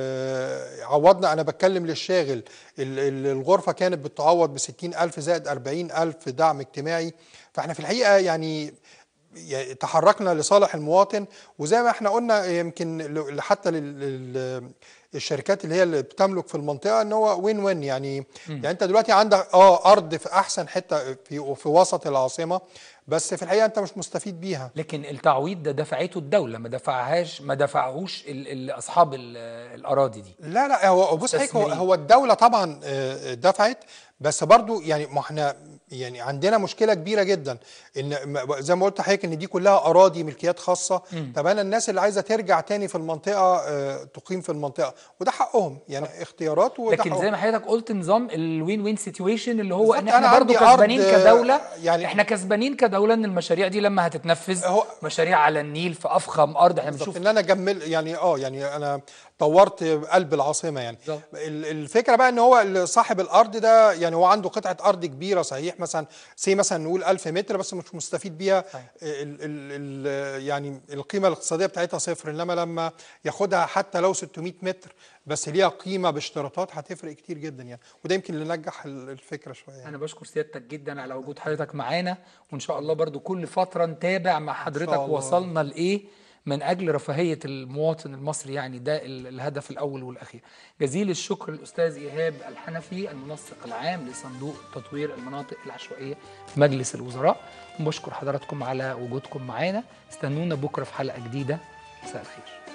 آه، عوضنا انا بتكلم للشاغل ال- ال- الغرفه كانت بتعوض ب ألف زائد 40000 دعم اجتماعي فاحنا في الحقيقه يعني يعني تحركنا لصالح المواطن وزي ما احنا قلنا يمكن ل- حتى لل- لل- الشركات اللي هي اللي بتملك في المنطقه ان هو وين وين يعني مم. يعني انت دلوقتي عندك اه ارض في احسن حته في في وسط العاصمه بس في الحقيقه انت مش مستفيد بيها لكن التعويض ده دفعته الدوله ما دفعهاش ما دفعهوش ال- ال- اصحاب ال- الاراضي دي لا لا هو بص حضرتك هو, مستثمرين. هو الدولة طبعا آه، دفعت بس برضو يعني ما احنا يعني عندنا مشكلة كبيرة جدا ان م- زي ما قلت لحضرتك ان دي كلها اراضي ملكيات خاصة مم. طب انا الناس اللي عايزة ترجع تاني في المنطقة آه، تقيم في المنطقة وده حقهم يعني اختيارات وده لكن حقهم. زي ما حضرتك قلت نظام الوين وين سيتويشن اللي هو ان بالظبط، احنا أنا برضو عندي أرض، كسبانين كدوله يعني احنا كسبانين كدوله ان المشاريع دي لما هتتنفذ مشاريع على النيل في افخم ارض احنا بالظبط بنشوف ان انا اجمل يعني اه يعني انا طورت قلب العاصمه يعني ال- الفكره بقى ان هو ال- صاحب الارض ده يعني هو عنده قطعه ارض كبيره صحيح مثلا سي مثلا نقول 1000 متر بس مش مستفيد بيها ال ال ال يعني القيمه الاقتصاديه بتاعتها صفر انما لما ياخدها حتى لو 600 متر بس ليها قيمه باشتراطات هتفرق كتير جدا يعني وده يمكن اللي نجح ال- الفكره شويه يعني. انا بشكر سيادتك جدا على وجود حضرتك معانا وان شاء الله برضو كل فتره نتابع مع حضرتك الله. وصلنا لايه من اجل رفاهيه المواطن المصري يعني ده ال- الهدف الاول والاخير جزيل الشكر للاستاذ ايهاب الحنفي المنسق العام لصندوق تطوير المناطق العشوائيه في مجلس الوزراء وبشكر حضراتكم على وجودكم معانا استنونا بكره في حلقه جديده مساء الخير